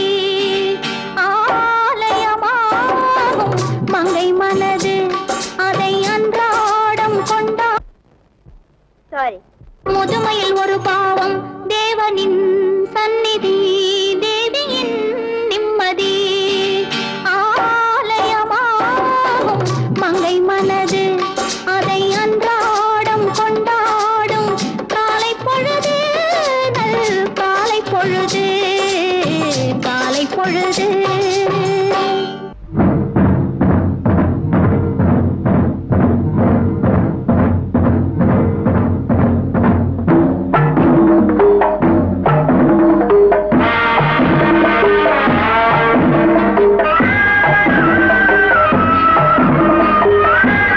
ஆலயமாகும் மங்கை மனது அதை அன்றாடம் கொண்டா சாரி முதுமையில் ஒரு பாவம் தேவனின் சந்நிதி தேவியின் நிம்மதி ஆலயமாகும் மங்கை மனது அதை அன்றாடம் கொண்டாடும் காலை பொழுது நல் காலை பொழுது காலை பொழுது ஆ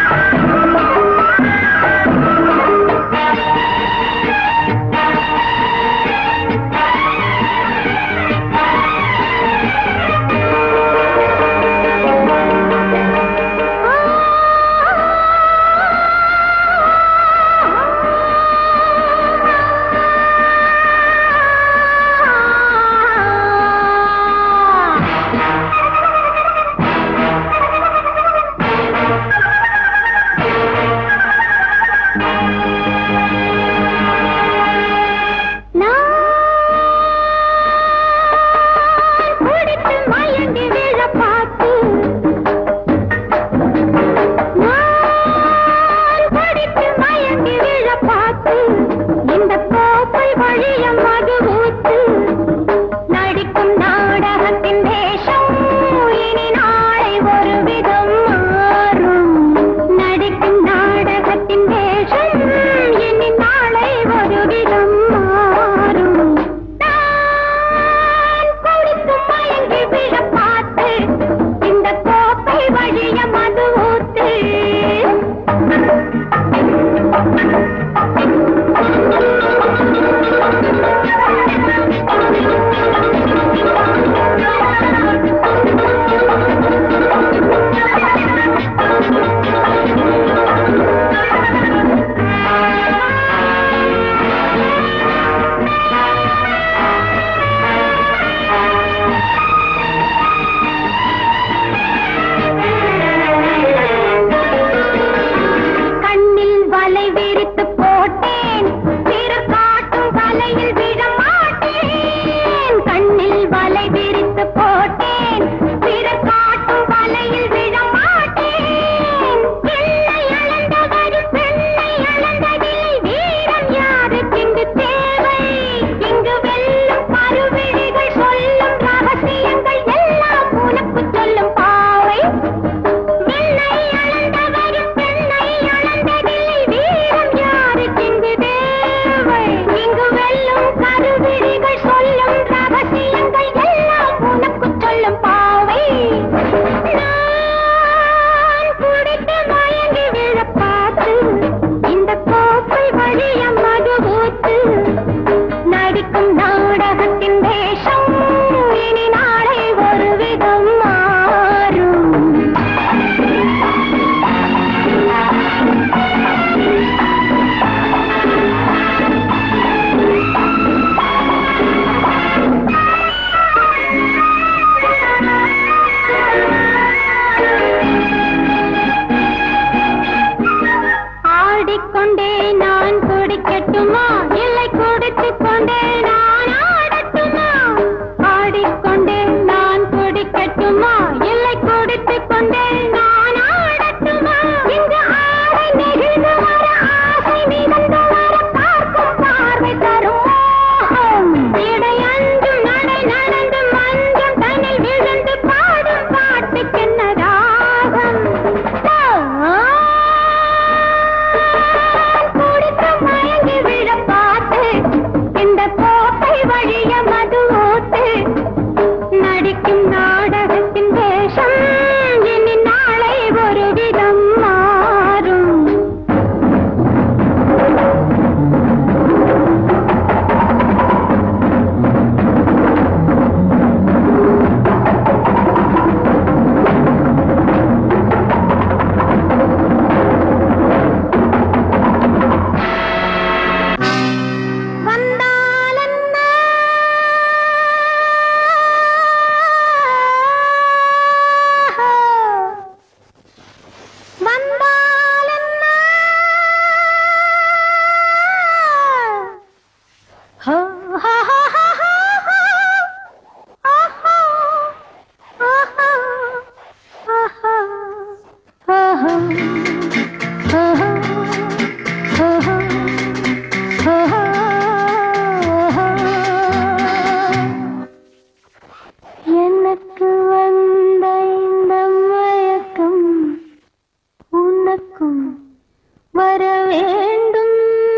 உனக்கும் வர வேண்டும்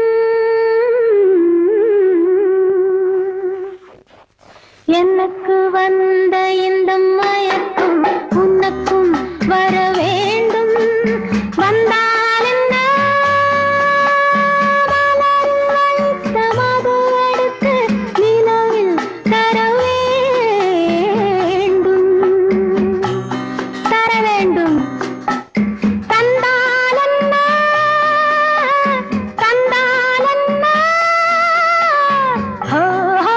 எனக்கு வந்த இந்த மயக்கம் உனக்கும் வர வேண்டும் வந்தால் என்ன மலரில் வைத்த மது எடுத்து நிலவில் தர வேண்டும் தர வேண்டும் தந்தாலென்ன தந்தாலென்ன ஹோ ஹோ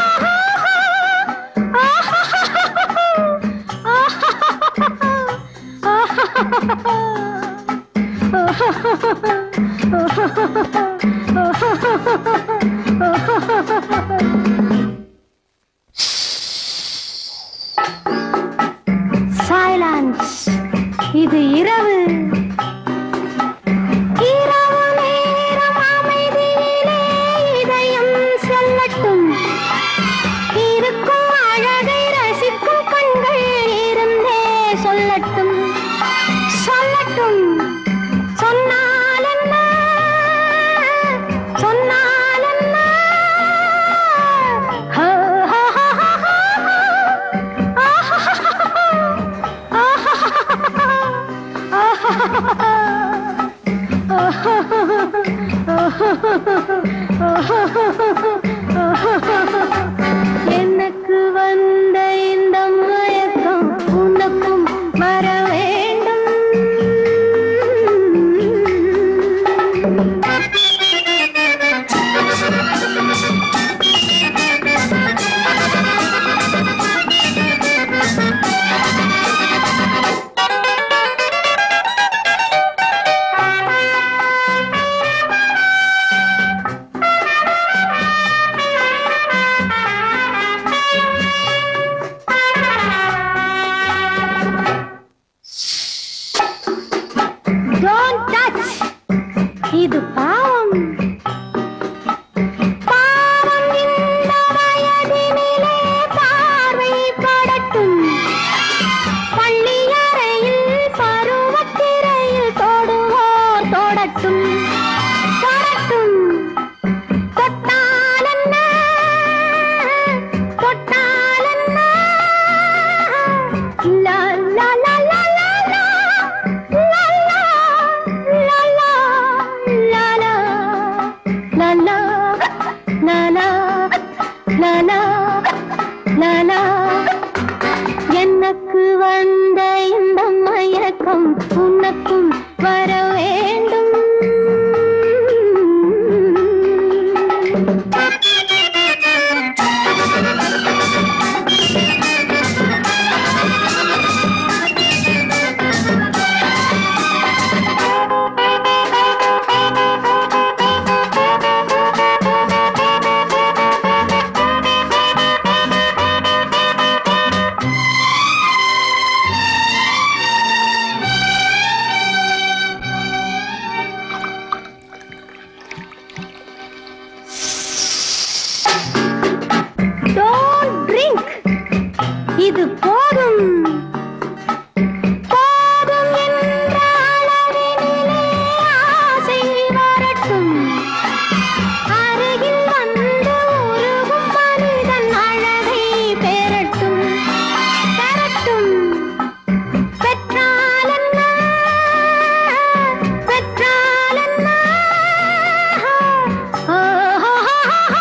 சைலன்ஸ் இது இரவு இரவு நேரம் அமைதியிலே இதயம் செல்லட்டும் இருக்கும் அழகை ரசிக்கும் கண்கள் இருந்தே சொல்லட்டும் சொல்லட்டும் சொன்னால் என்ன சொன்னால் என்ன ஹோ, ஹோ, ஹோ, ஹோ, ஹோ. எனக்கு வந்த இந்த மயக்கம் உனக்கும் வர வேண்டும் Don't touch. இது பாவம் பாவம் இந்த வயதினிலே பார்வை படட்டும் பள்ளியறையில் பருவத்திரையில் தொடுவோர் தொடட்டும் தொடட்டும் தொட்டால் என்ன தொட்டால் என்ன லா லா லா லா லா லா லா லா லா லா லா லா லா லா லா லா லா லா லா எனக்கு வந்த இந்த மயக்கம் உனக்கும் வர வேண்டும் Don't drink. இது போதும் போதும் என்ற அளவினிலே ஆசை வரட்டும் அருகில் வந்து உருகும் மனிதன் அழகை பெறட்டும் பெறட்டும் பெற்றால் என்ன பெற்றால் என்ன ஆ, ஆ, ஆ,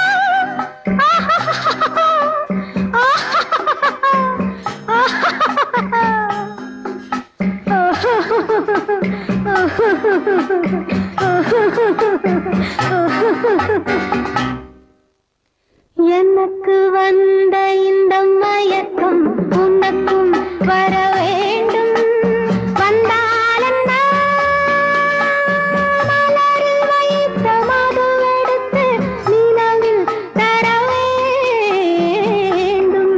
எனக்கு வந்த இந்த மயக்கம் உனக்கும் வர வேண்டும் வந்தால் என்ன மலரில் வைத்த மது எடுத்து நிலவில் தர வேண்டும்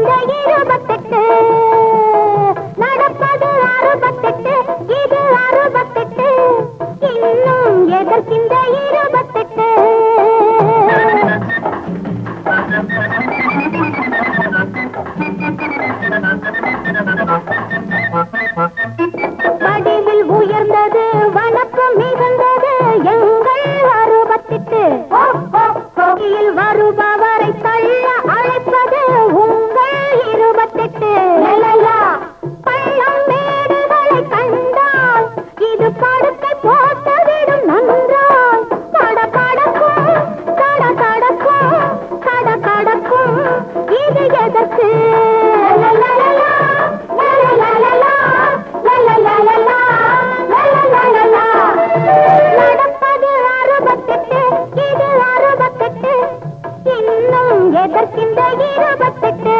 எதற்கிந்த இருபத்தெட்டு நடப்பது அறுபத்தெட்டு இது அறுபத்தெட்டு இன்னும் எதற்கிந்த இருபத்தெட்டு வடிவில் உயர்ந்தது வணக்கம் மிகுந்தது எங்கள் அறுபத்தெட்டு கோயில் வருபவரை தள்ள அழைப்பது உங்கள் இருபத்தெட்டு பள்ளம் மேடுகளை கண்டால் இது படுக்கை போட்டுவிடும் நன்றாய் பட படக்கும் தட தடக்கும் கட கடக்கும் இது எதற்கு நடப்பது அறுபத்தெட்டு இது அறுபத்தெட்டு இன்னும் எதற்கின்ற இருபத்தெட்டு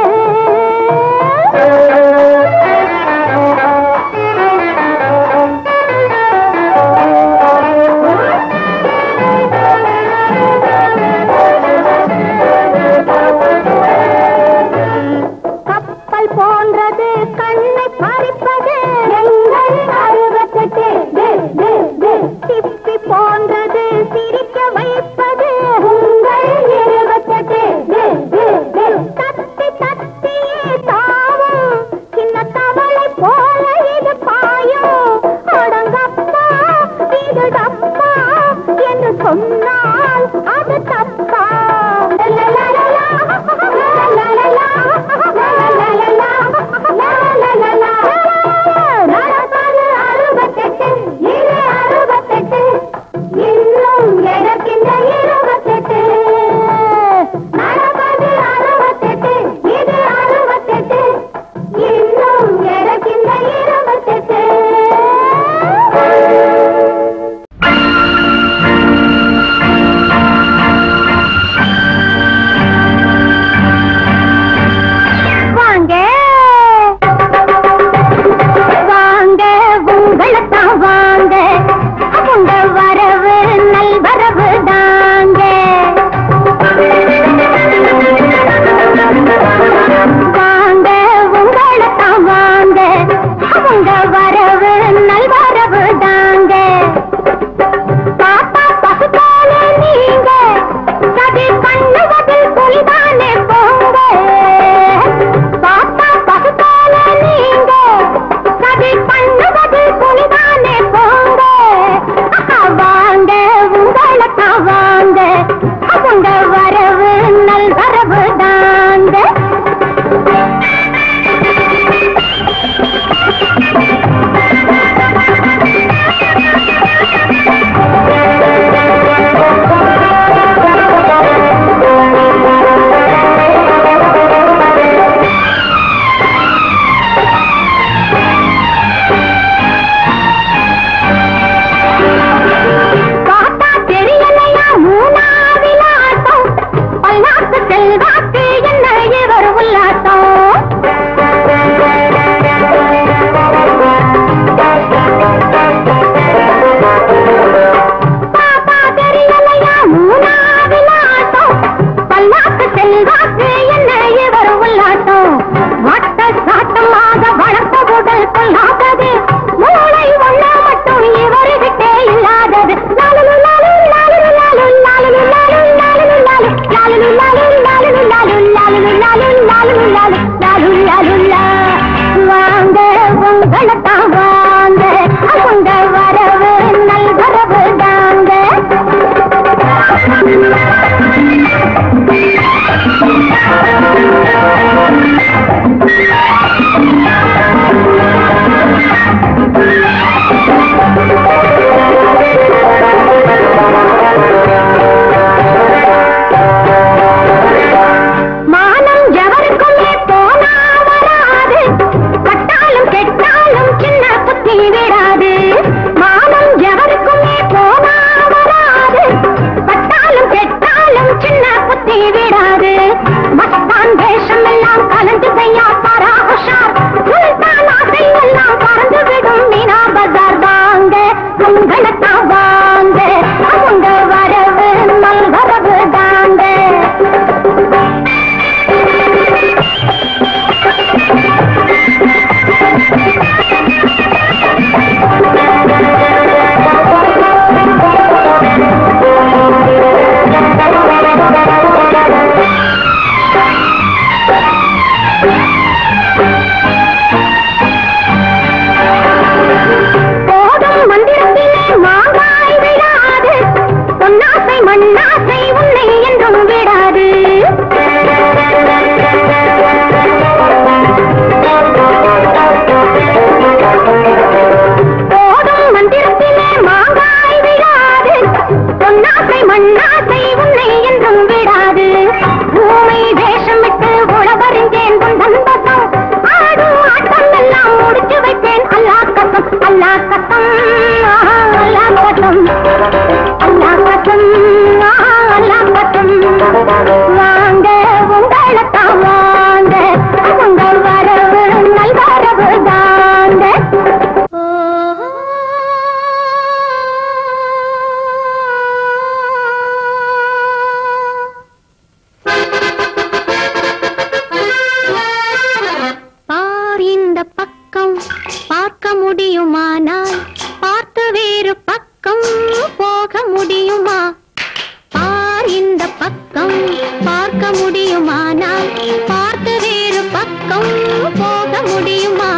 இந்த பக்கம் பார்க்க முடியுமானால் பார்த்த வேறு பக்கம் போக முடியுமா பார் இந்த பக்கம் பார்க்க முடியுமானால் பார்த்த வேறு பக்கம் போக முடியுமா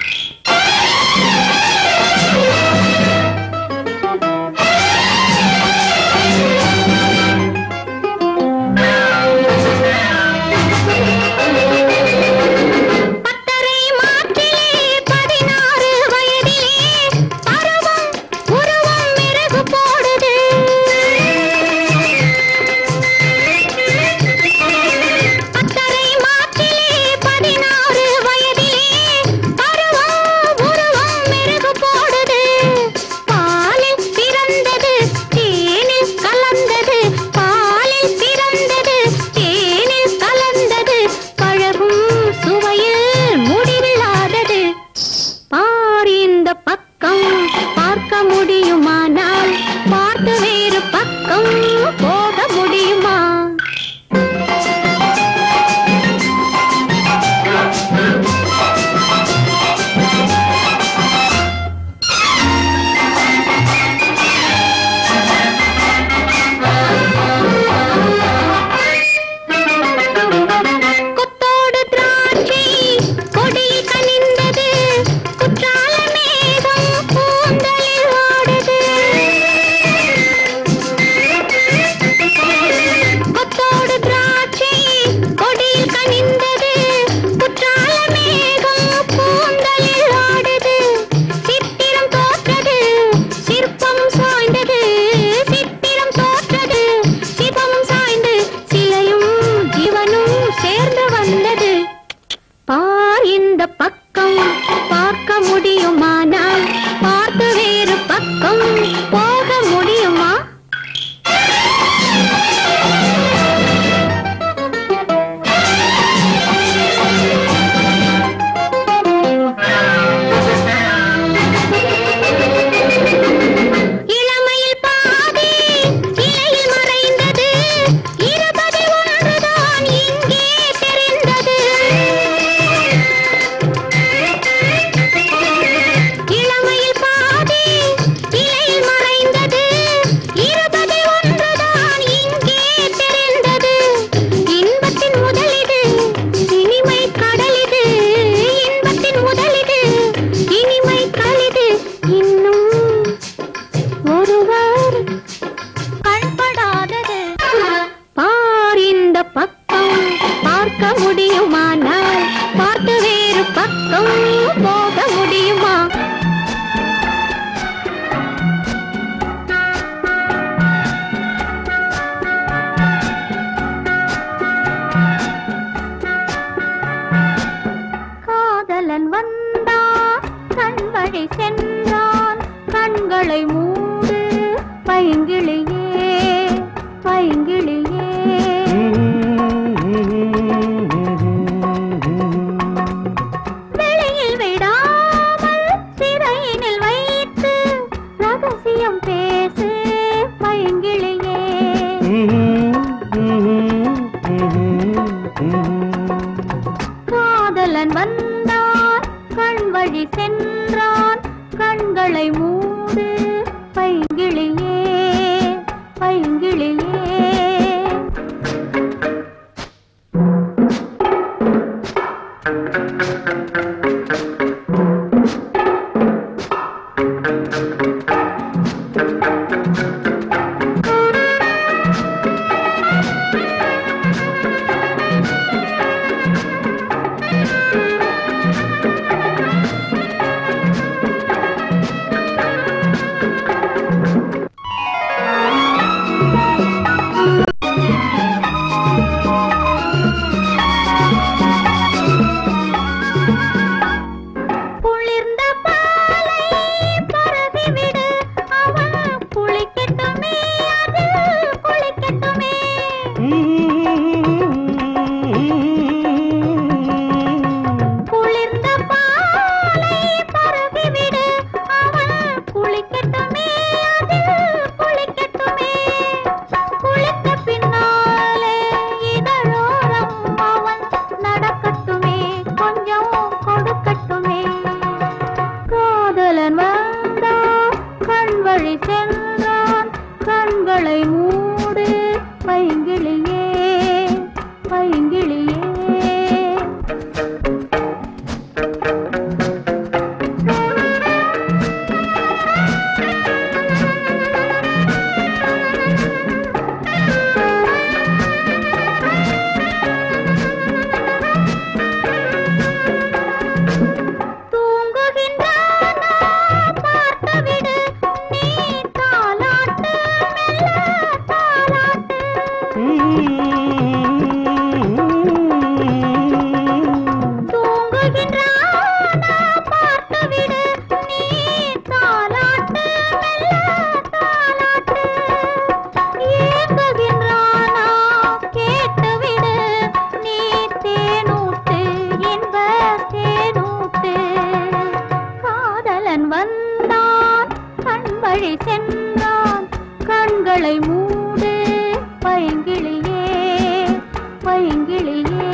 பத்தரை மாற்றிலே பதினாறு வயதிலே பருவம் உருவம் மிருகு போடுது பத்தரை மாற்றிலே பதினாறு வயதிலே பருவம் உருவம் மிருகு போடுது பாலில் பிறந்தது தேனில் கலந்தது பாலில் பிறந்தது தேனில் கலந்தது பழகும் சுவையில் முடிவில்லாதது பார் இந்த பக்கம் பார்க்க முடியுமானால் பார்த்து வேறு பக்கம் போக முடியுமா கொத்தோடு திராட்சை கொடி கனிந்தது குற்றால மேகம் கூந்தலில் ஆடுது கொத்தோடு திராட்சை கொடியில் கனிந்தது குற்றால மேகம் கூந்தலில் ஆடுது சித்திரம் தோற்றது சிற்பம் சாய்ந்தது சித்திரம் தோற்றது சிவமும் சாய்ந்து சிலையும் ஜீவனும் சேர்ந்து வந்தது பார் இந்த பக்கம் பார்க்க முடியுமானால் பார்த்து வேறு பக்கம் போக முடியுமா இளமையில் பாதி இலையில் மறைந்தது இருபது ஒன்றுதான் இங்கே தெரிந்தது இளமையில் பாதி இலையில் மறைந்தது இருபது ஒன்றுதான் இங்கே தெரிந்தது இன்பத்தின் முதலிது இனிமை கடலிது இன்பத்தின் முதலிது இனிமை கலிது இன்னும் ஒருவர் கண்படாதது பார் இந்த பக்கம் பார்க்க முடியுமானால் பார்த்து வேறு பக்கம் போக முடியுமா காதலன் வந்தான் கண் வழி சென்றான் கண்களை மூடு பைங்கிளியே பைங்கிளியே வெளியில் விடாமல் சிறையினில் வைத்து ரகசியம் பேசு பைங்கிளியே காதலன் வந்தான் கண் வழி சென்றான் கண்களை மூடு பைங்கிளியே பைங்கிளியே கண்களை மூடு பைங்கிளியே பைங்கிளியே தூங்குகின்றானா பார்த்துவிடு நீ தாலாட்டு மெல்ல தாலாட்டு தூங்குகின்றானா பார்த்துவிடு நீ தாலாட்டு மெல்ல தாலாட்டு ஏங்குகின்றானா கேட்டுவிடு நீ தேனூட்டு இன்ப தேனூட்டு காதலன் வந்தான் கண்வழி சென்றான் கண்களை மூடு பைங்கிளியே பைங்கிளியே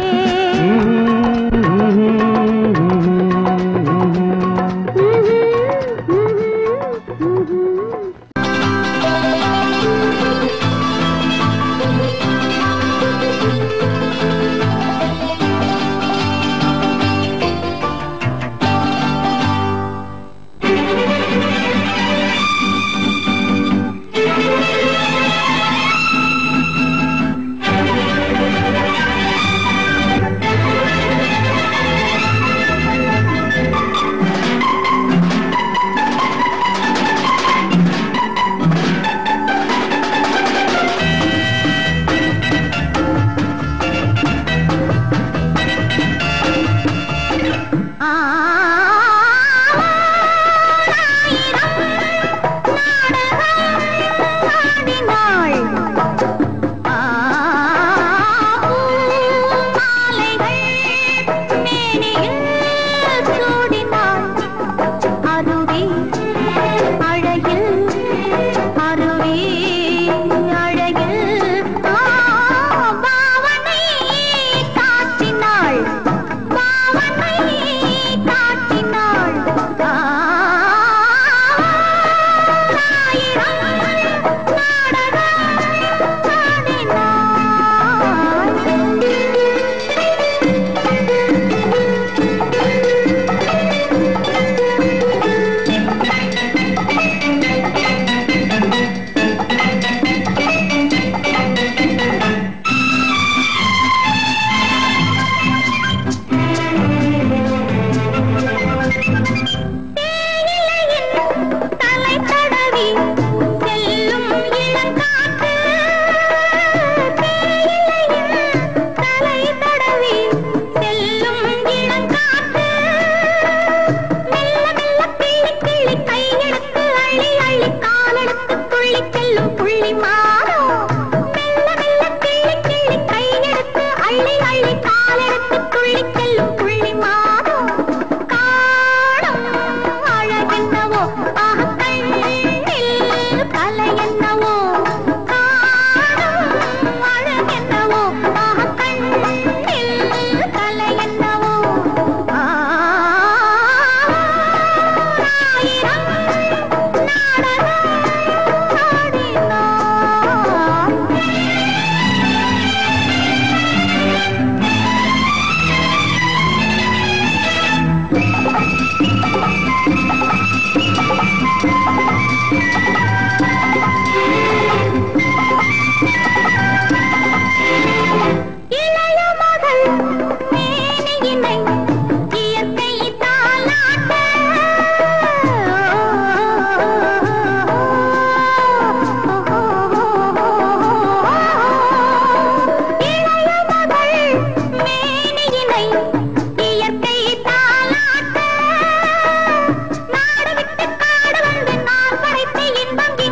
தலை தடவி செல்லும் இளங்காற்று தேயிலையின் தலை தடவி செல்லும் இளங்காற்று மெல்ல மெல்ல கிள்ளி கிள்ளி கையெடுத்து அள்ளி அள்ளி காலெடுத்து துள்ளி செல்லும் புள்ளி மாறோ மெல்ல மெல்ல கிள்ளி கிள்ளி கையெடுத்து அள்ளி அள்ளி காலெடுத்து துள்ளி செல்லும் புள்ளி மாறோ காடும் அழகென்னவோ ஆக கண்ணில் கலை என்னவோ காடும் அழகென்னவோ ஆக கண்ணில் கலை என்னவோ ஆயிரம் நாடகம் ஆடினான் இளைய மகள் மேனியினை இயற்கை தாலாட்ட இளைய மகள் மேனியினை இயற்கை தாலாட்ட நாடு விட்டு காடு வந்து நான் படைத்த இன்பம்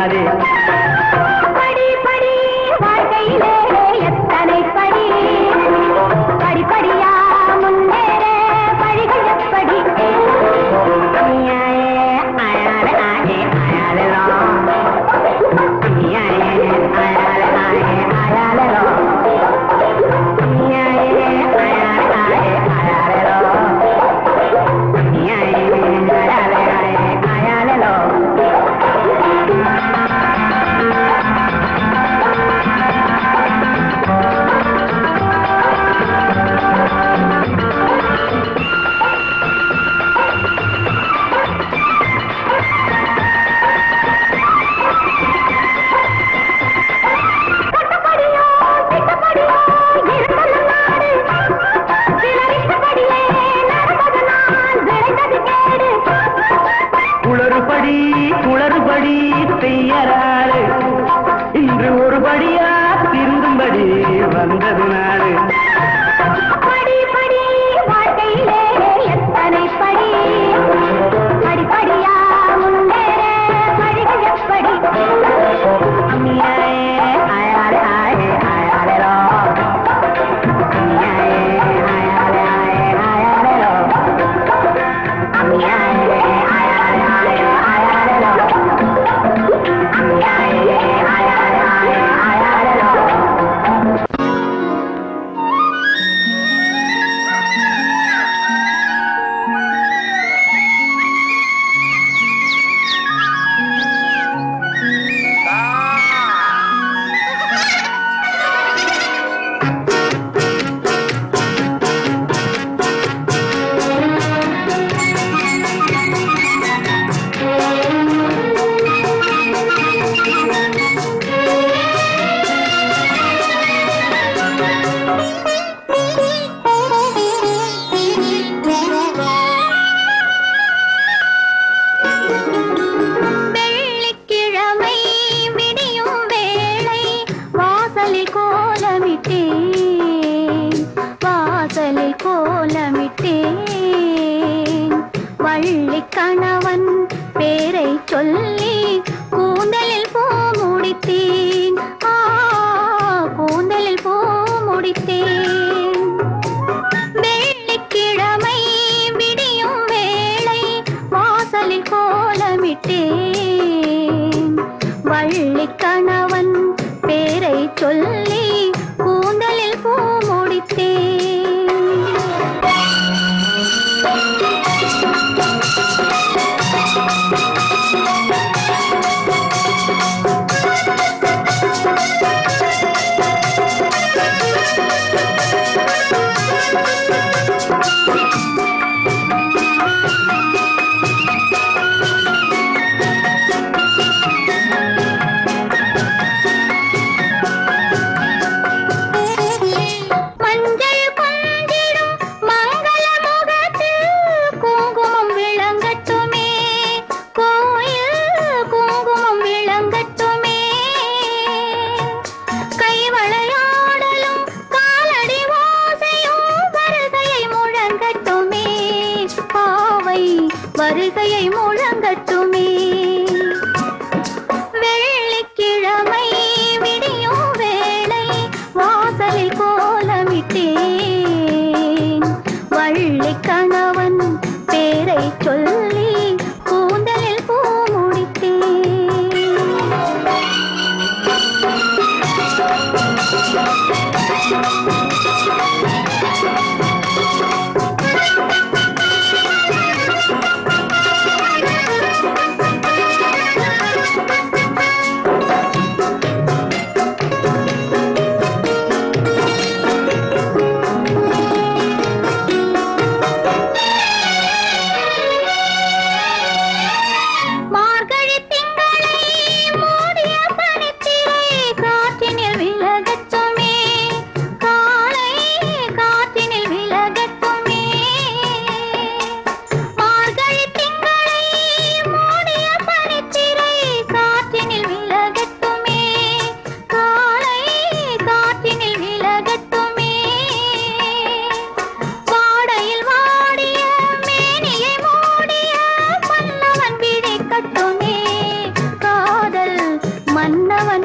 வராதே படி படி வாழ்க்கையிலே எத்தனை படி படிப்படியா முன்னேற வழிகள் எப்படி கட்டப்படியோ திட்டப்படியோ இருந்தது நாடு சிலரிட்டபடியே நடந்தது நான் விளைந்தது கேடு குளறுபடி குளறுபடி செய்யறாரு இன்று ஒரு படியா திருந்தும்படி வந்தது நாடு படி படி வாழ்க்கையிலே எத்தனை படி படிப்படியா முன்னேற வழிகள் எப்படி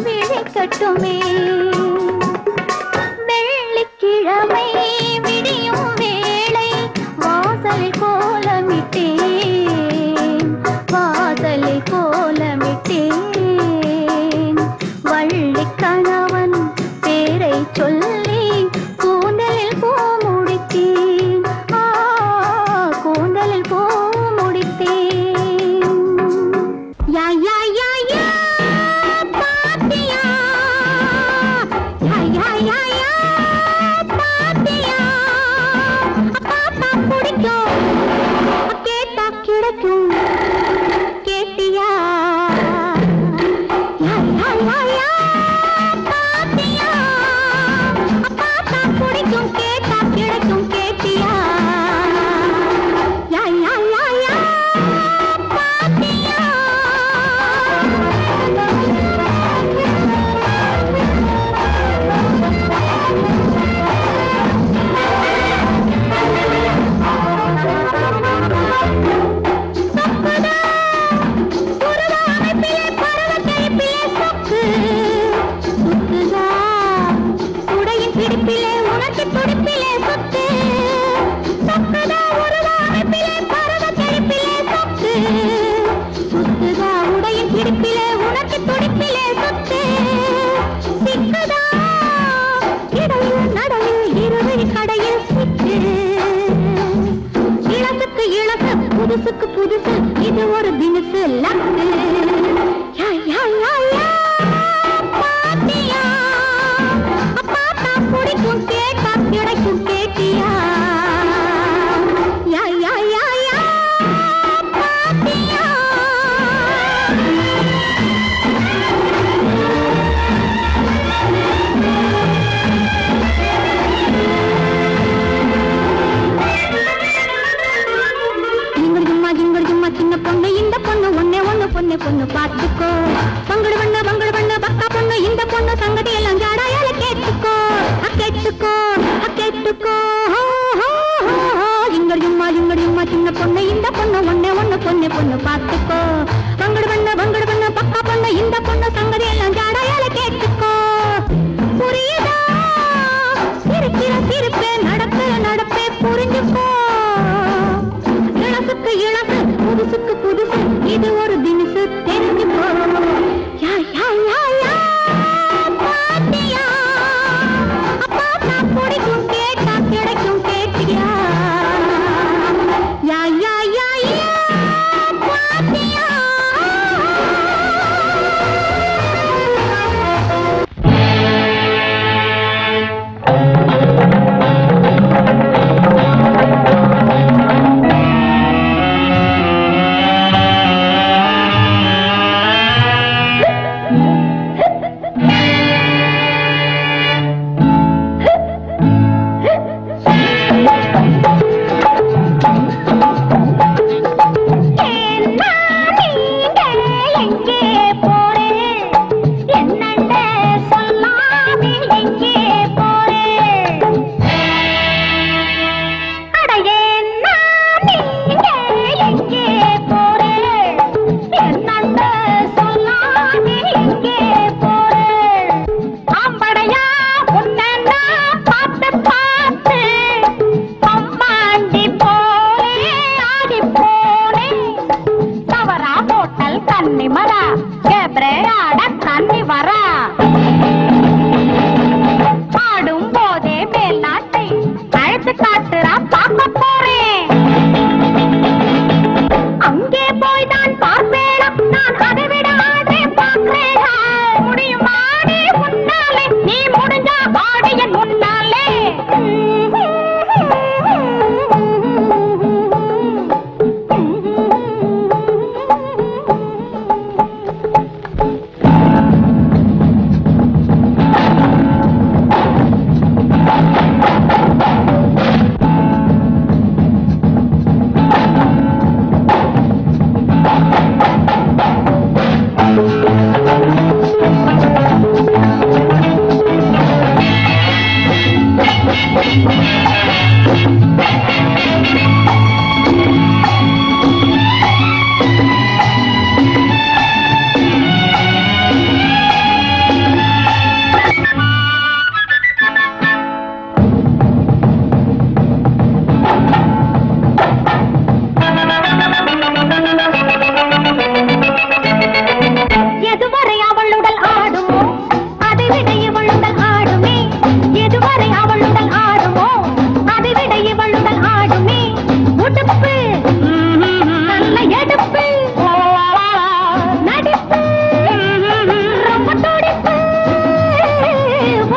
விழிக்கட்டுமே வெள்ளிக்கிழமை விடியும் வேளை வாசலில் கோலமிட்டேன் வாசலில் கோலமிட்டேன் வள்ளி கணவன் பேரை சொல்லி கூந்தலில் பூ முடித்தேன் ஆ கூந்தலில் பூ முடித்தேன் யா யா யா யா பாத்தியா யா யா யா யா பாத்தியா பார்த்தா பிடிக்கும் கேட்டா கிடைக்கும் கேட்டியா யா யா யா யா பாத்தியா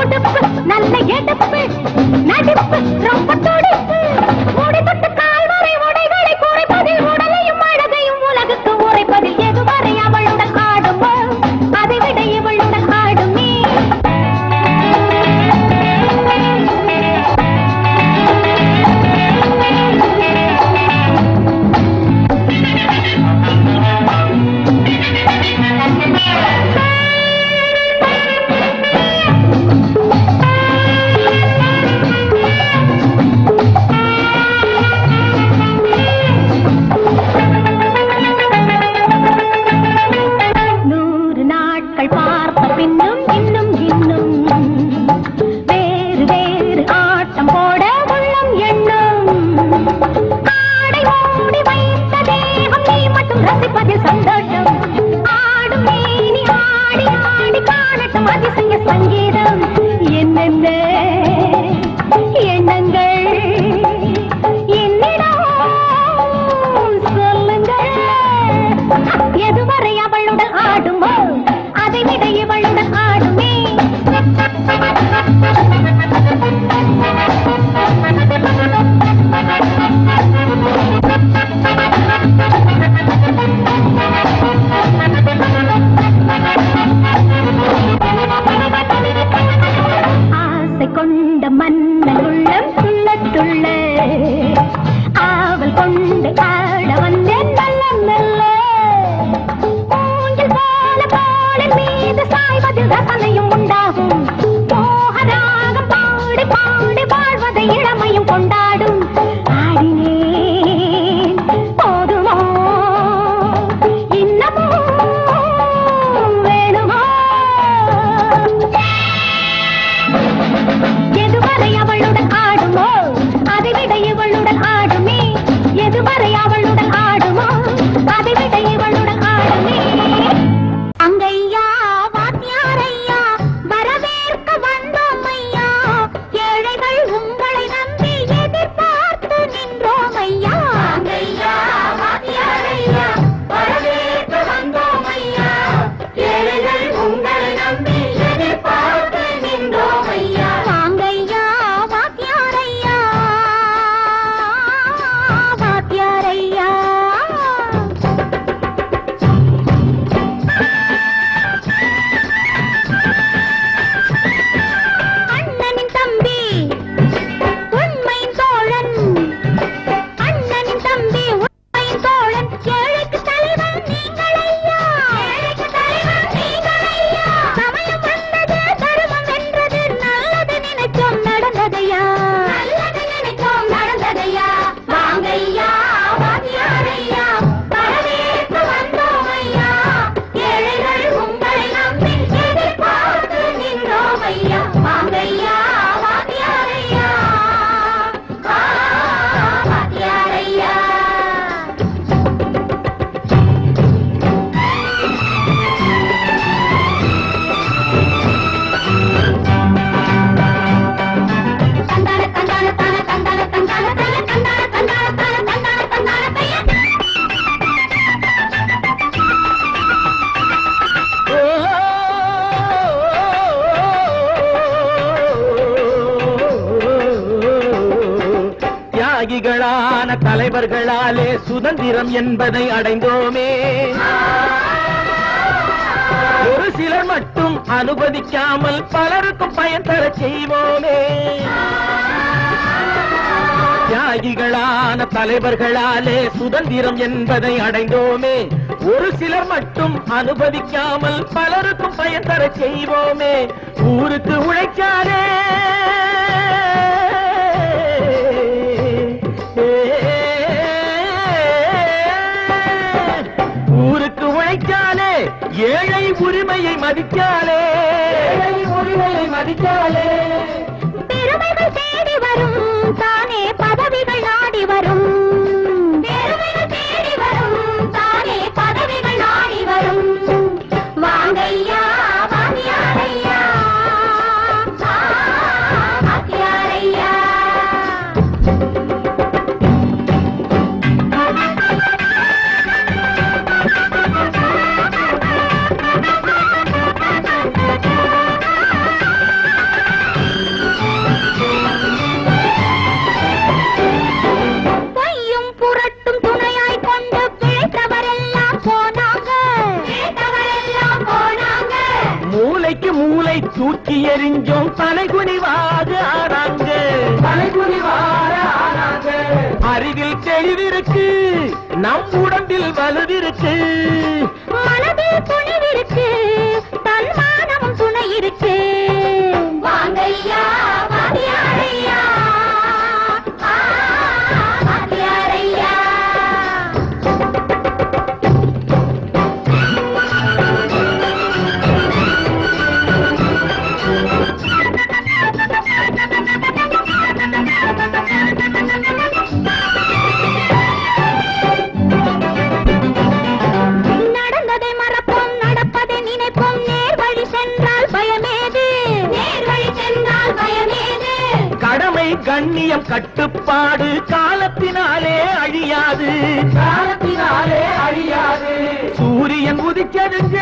உடுப்பு நல்ல எடுப்பு நடிப்பு ரொம்ப துடிப்பு முடி தொட்டு கால் வரை உடைகளை குறைப்பதில் உடலையும் அழகையும் உலகுக்கு உரைப்பதில் எதுவரை அவளுடன் ஆடுமோ அதை விட இவளுடன் ஆடுமே நூறு நாட்கள் பார்த்த பின்னும் இன்னும் இன்னும் வேறு வேறு ஆட்டம் போட உள்ளம் எண்ணும் ஆடை மூடி வைத்த தேகம் நீ மட்டும் ரசிப்பதில் சந்தோஷம் ஆடும் மேனி ஆடி ஆடி காணட்டும் அதிசய சங்கீதம் என்னென்ன எண்ணங்கள் என்னிடம் சொல்லுங்கள் எதுவரை அவளுடன் ஆடுமோ அதை விட இவளுடன் ஆடுமே ஆசை கொண்ட மன்னன் உள்ளம் துள்ள துள்ள ஆவல் கொண்டு ஆட வந்தேன் நல்ல நல்ல ஊஞ்சல் போல போலின் மீது சாய்வதில் ரசனையும் உண்டாகும் மோகராகம் பாடி பாடி வாழ்வதை இளமையும் கொண்டாடும் ஆடினேன் போதுமோ இன்னமும் வேணுமோ எதுவரை அவளுடன் ஆடுமோ அதை விட இவளுடன் ஆடுமே எதுவரை அவளுடன் ஆடுமோ அதை விட இவளுடன் ஆடுமே அங்கையா வாத்தியாரையா வரவேற்க வந்தோம் ஐயா ஏழைகள் உங்களை நம்பி எதிர்பார்த்து நின்றோம் ஐயா அங்கையா வாத்தியாரையா வரவேற்க வந்தோம் ஐயா ஏழைகள் உங்களை நம்பி எதிர்பார்த்து நின்றோம் ஐயா வாங்கையா வாத்தியாரையா வாத்தியாரையா அண்ணனின் தம்பி உண்மையின் தோழன் அண்ணனின் தம்பி உண்மையின் தோழன் ஏழைக்கு தலைவன் நீங்கள் ஐயா ஏழைக்கு தலைவன் நீங்கள் ஐயா சமயம் வந்தது தர்மம் வென்றது நல்லது நினைச்சோம் நடந்ததையா நல்லது நினைச்சோம் நடந்ததையா வாங்கையா வாத்தியாரையா வரவேற்று வந்தோம் ஐயா ஏழைகள் உங்களை நம்பி எதிர்பார்த்து நின்றோம் ஐயா வாங்கையா வாத்தியாரையா ஆ, வாத்தியாரையா தந்தான தந்தான தான தந்தான தந்தான தைய தந்தான தந்தான தான தந்தான தந்தான தைய தியாகிகளான தலைவர்களாலே சுதந்திரம் என்பதை அடைந்தோமே ஒரு சிலர் மட்டும் அனுமதிக்காமல் பலருக்கும் பயன் தர செய்வோமே தியாகிகளான தலைவர்களாலே சுதந்திரம் என்பதை அடைந்தோமே ஒரு சிலர் மட்டும் அனுமதிக்காமல் பலருக்கும் பயன் தர செய்வோமே ஊருக்கு உழைக்காதே ஊருக்கு உழைக்காலே ஏழை உரிமையை மதிக்காலே ஏழை உரிமையை மதிக்காலே பெருமைகள் தேடி வரும் தானே பதவிகள் நாடி வரும் பெருமைகள் தேடி வரும் தானே பதவிகள் நாடி வரும் வாங்கையா வாத்தியாரையா ஆ, வாத்தியாரையா எறிஞ்சோம் தலைகுனிவாக ஆனாங்க தலைகுனிவாக ஆனாங்க அறிவில் தெளிவிருக்கு நம் உடம்பில் வலுவிருக்கு மனதில் துணிவிருக்கு தன்மானமும் துணை இருக்கு வாங்கையா வாத்தியாரையா ஆ, வாத்தியாரையா நடந்ததை மறப்போம் நடப்பதை நினைப்போம் நேர் வழி சென்றால் பயமேது நேர் வழி சென்றால் பயமேது கடமை கண்ணியம் கட்டுப்பாடு காலத்தினாலே அழியாது காலத்தினாலே அழியாது சூரியன் உதிச்சதுங்க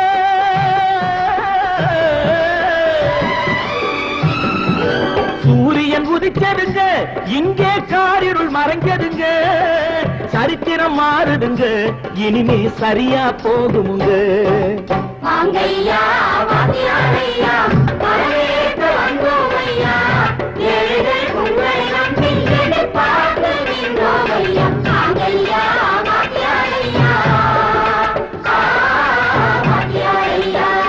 சூரியன் உதிச்சதுங்க இங்கே காரிருள் மறைஞ்சதுங்க சரித்திரம் மாறுதுங்க இனிமே சரியா போகுமுங்க வாங்கையா வாத்தியாரையா வரவேற்க வந்தோம் ஐயா ஏழைகள் உங்களை நம்பி எதிர்பார்த்து நின்றோம் ஐயா வாங்கையா வாத்தியாரையா ஆ, வாத்தியாரையா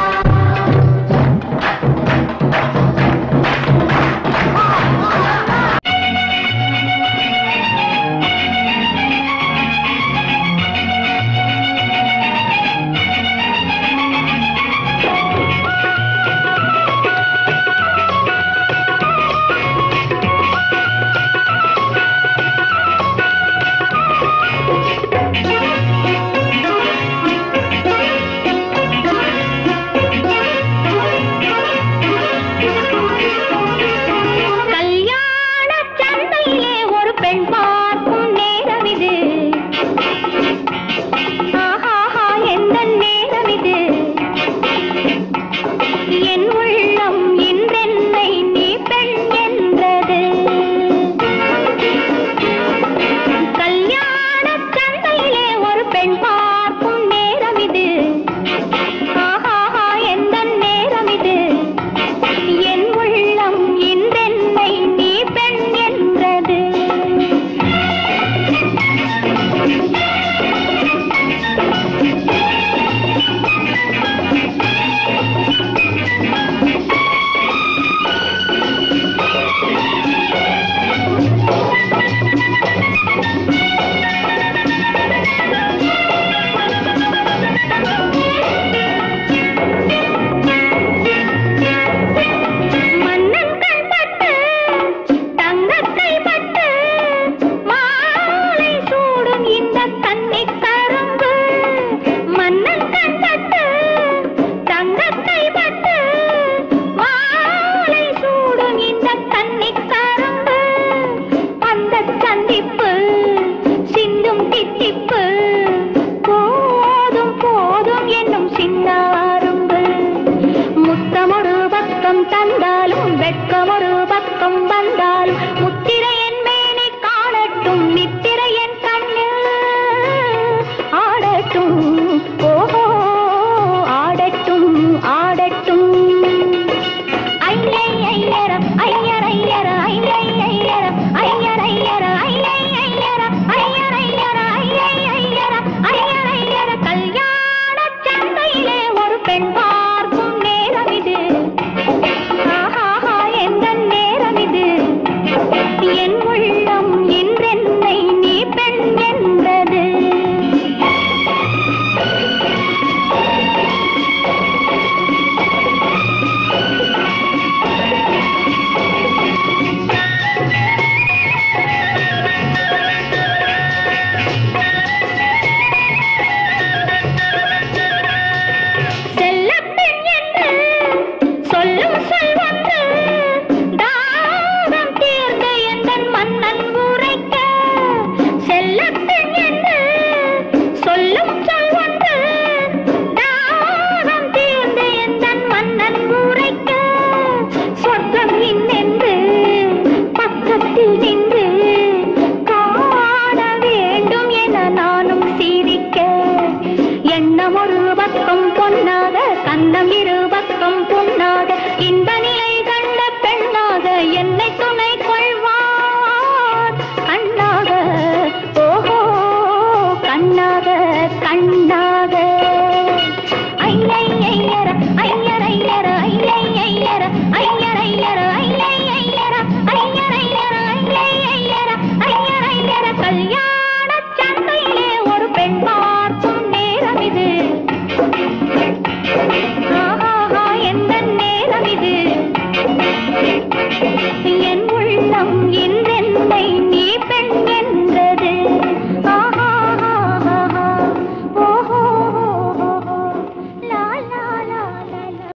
கல்யாண சந்தையிலே ஒரு பெண் பார்க்கும் நேரம் இது ஆஹாஹா எந்த நேரம் இது என் உள்ள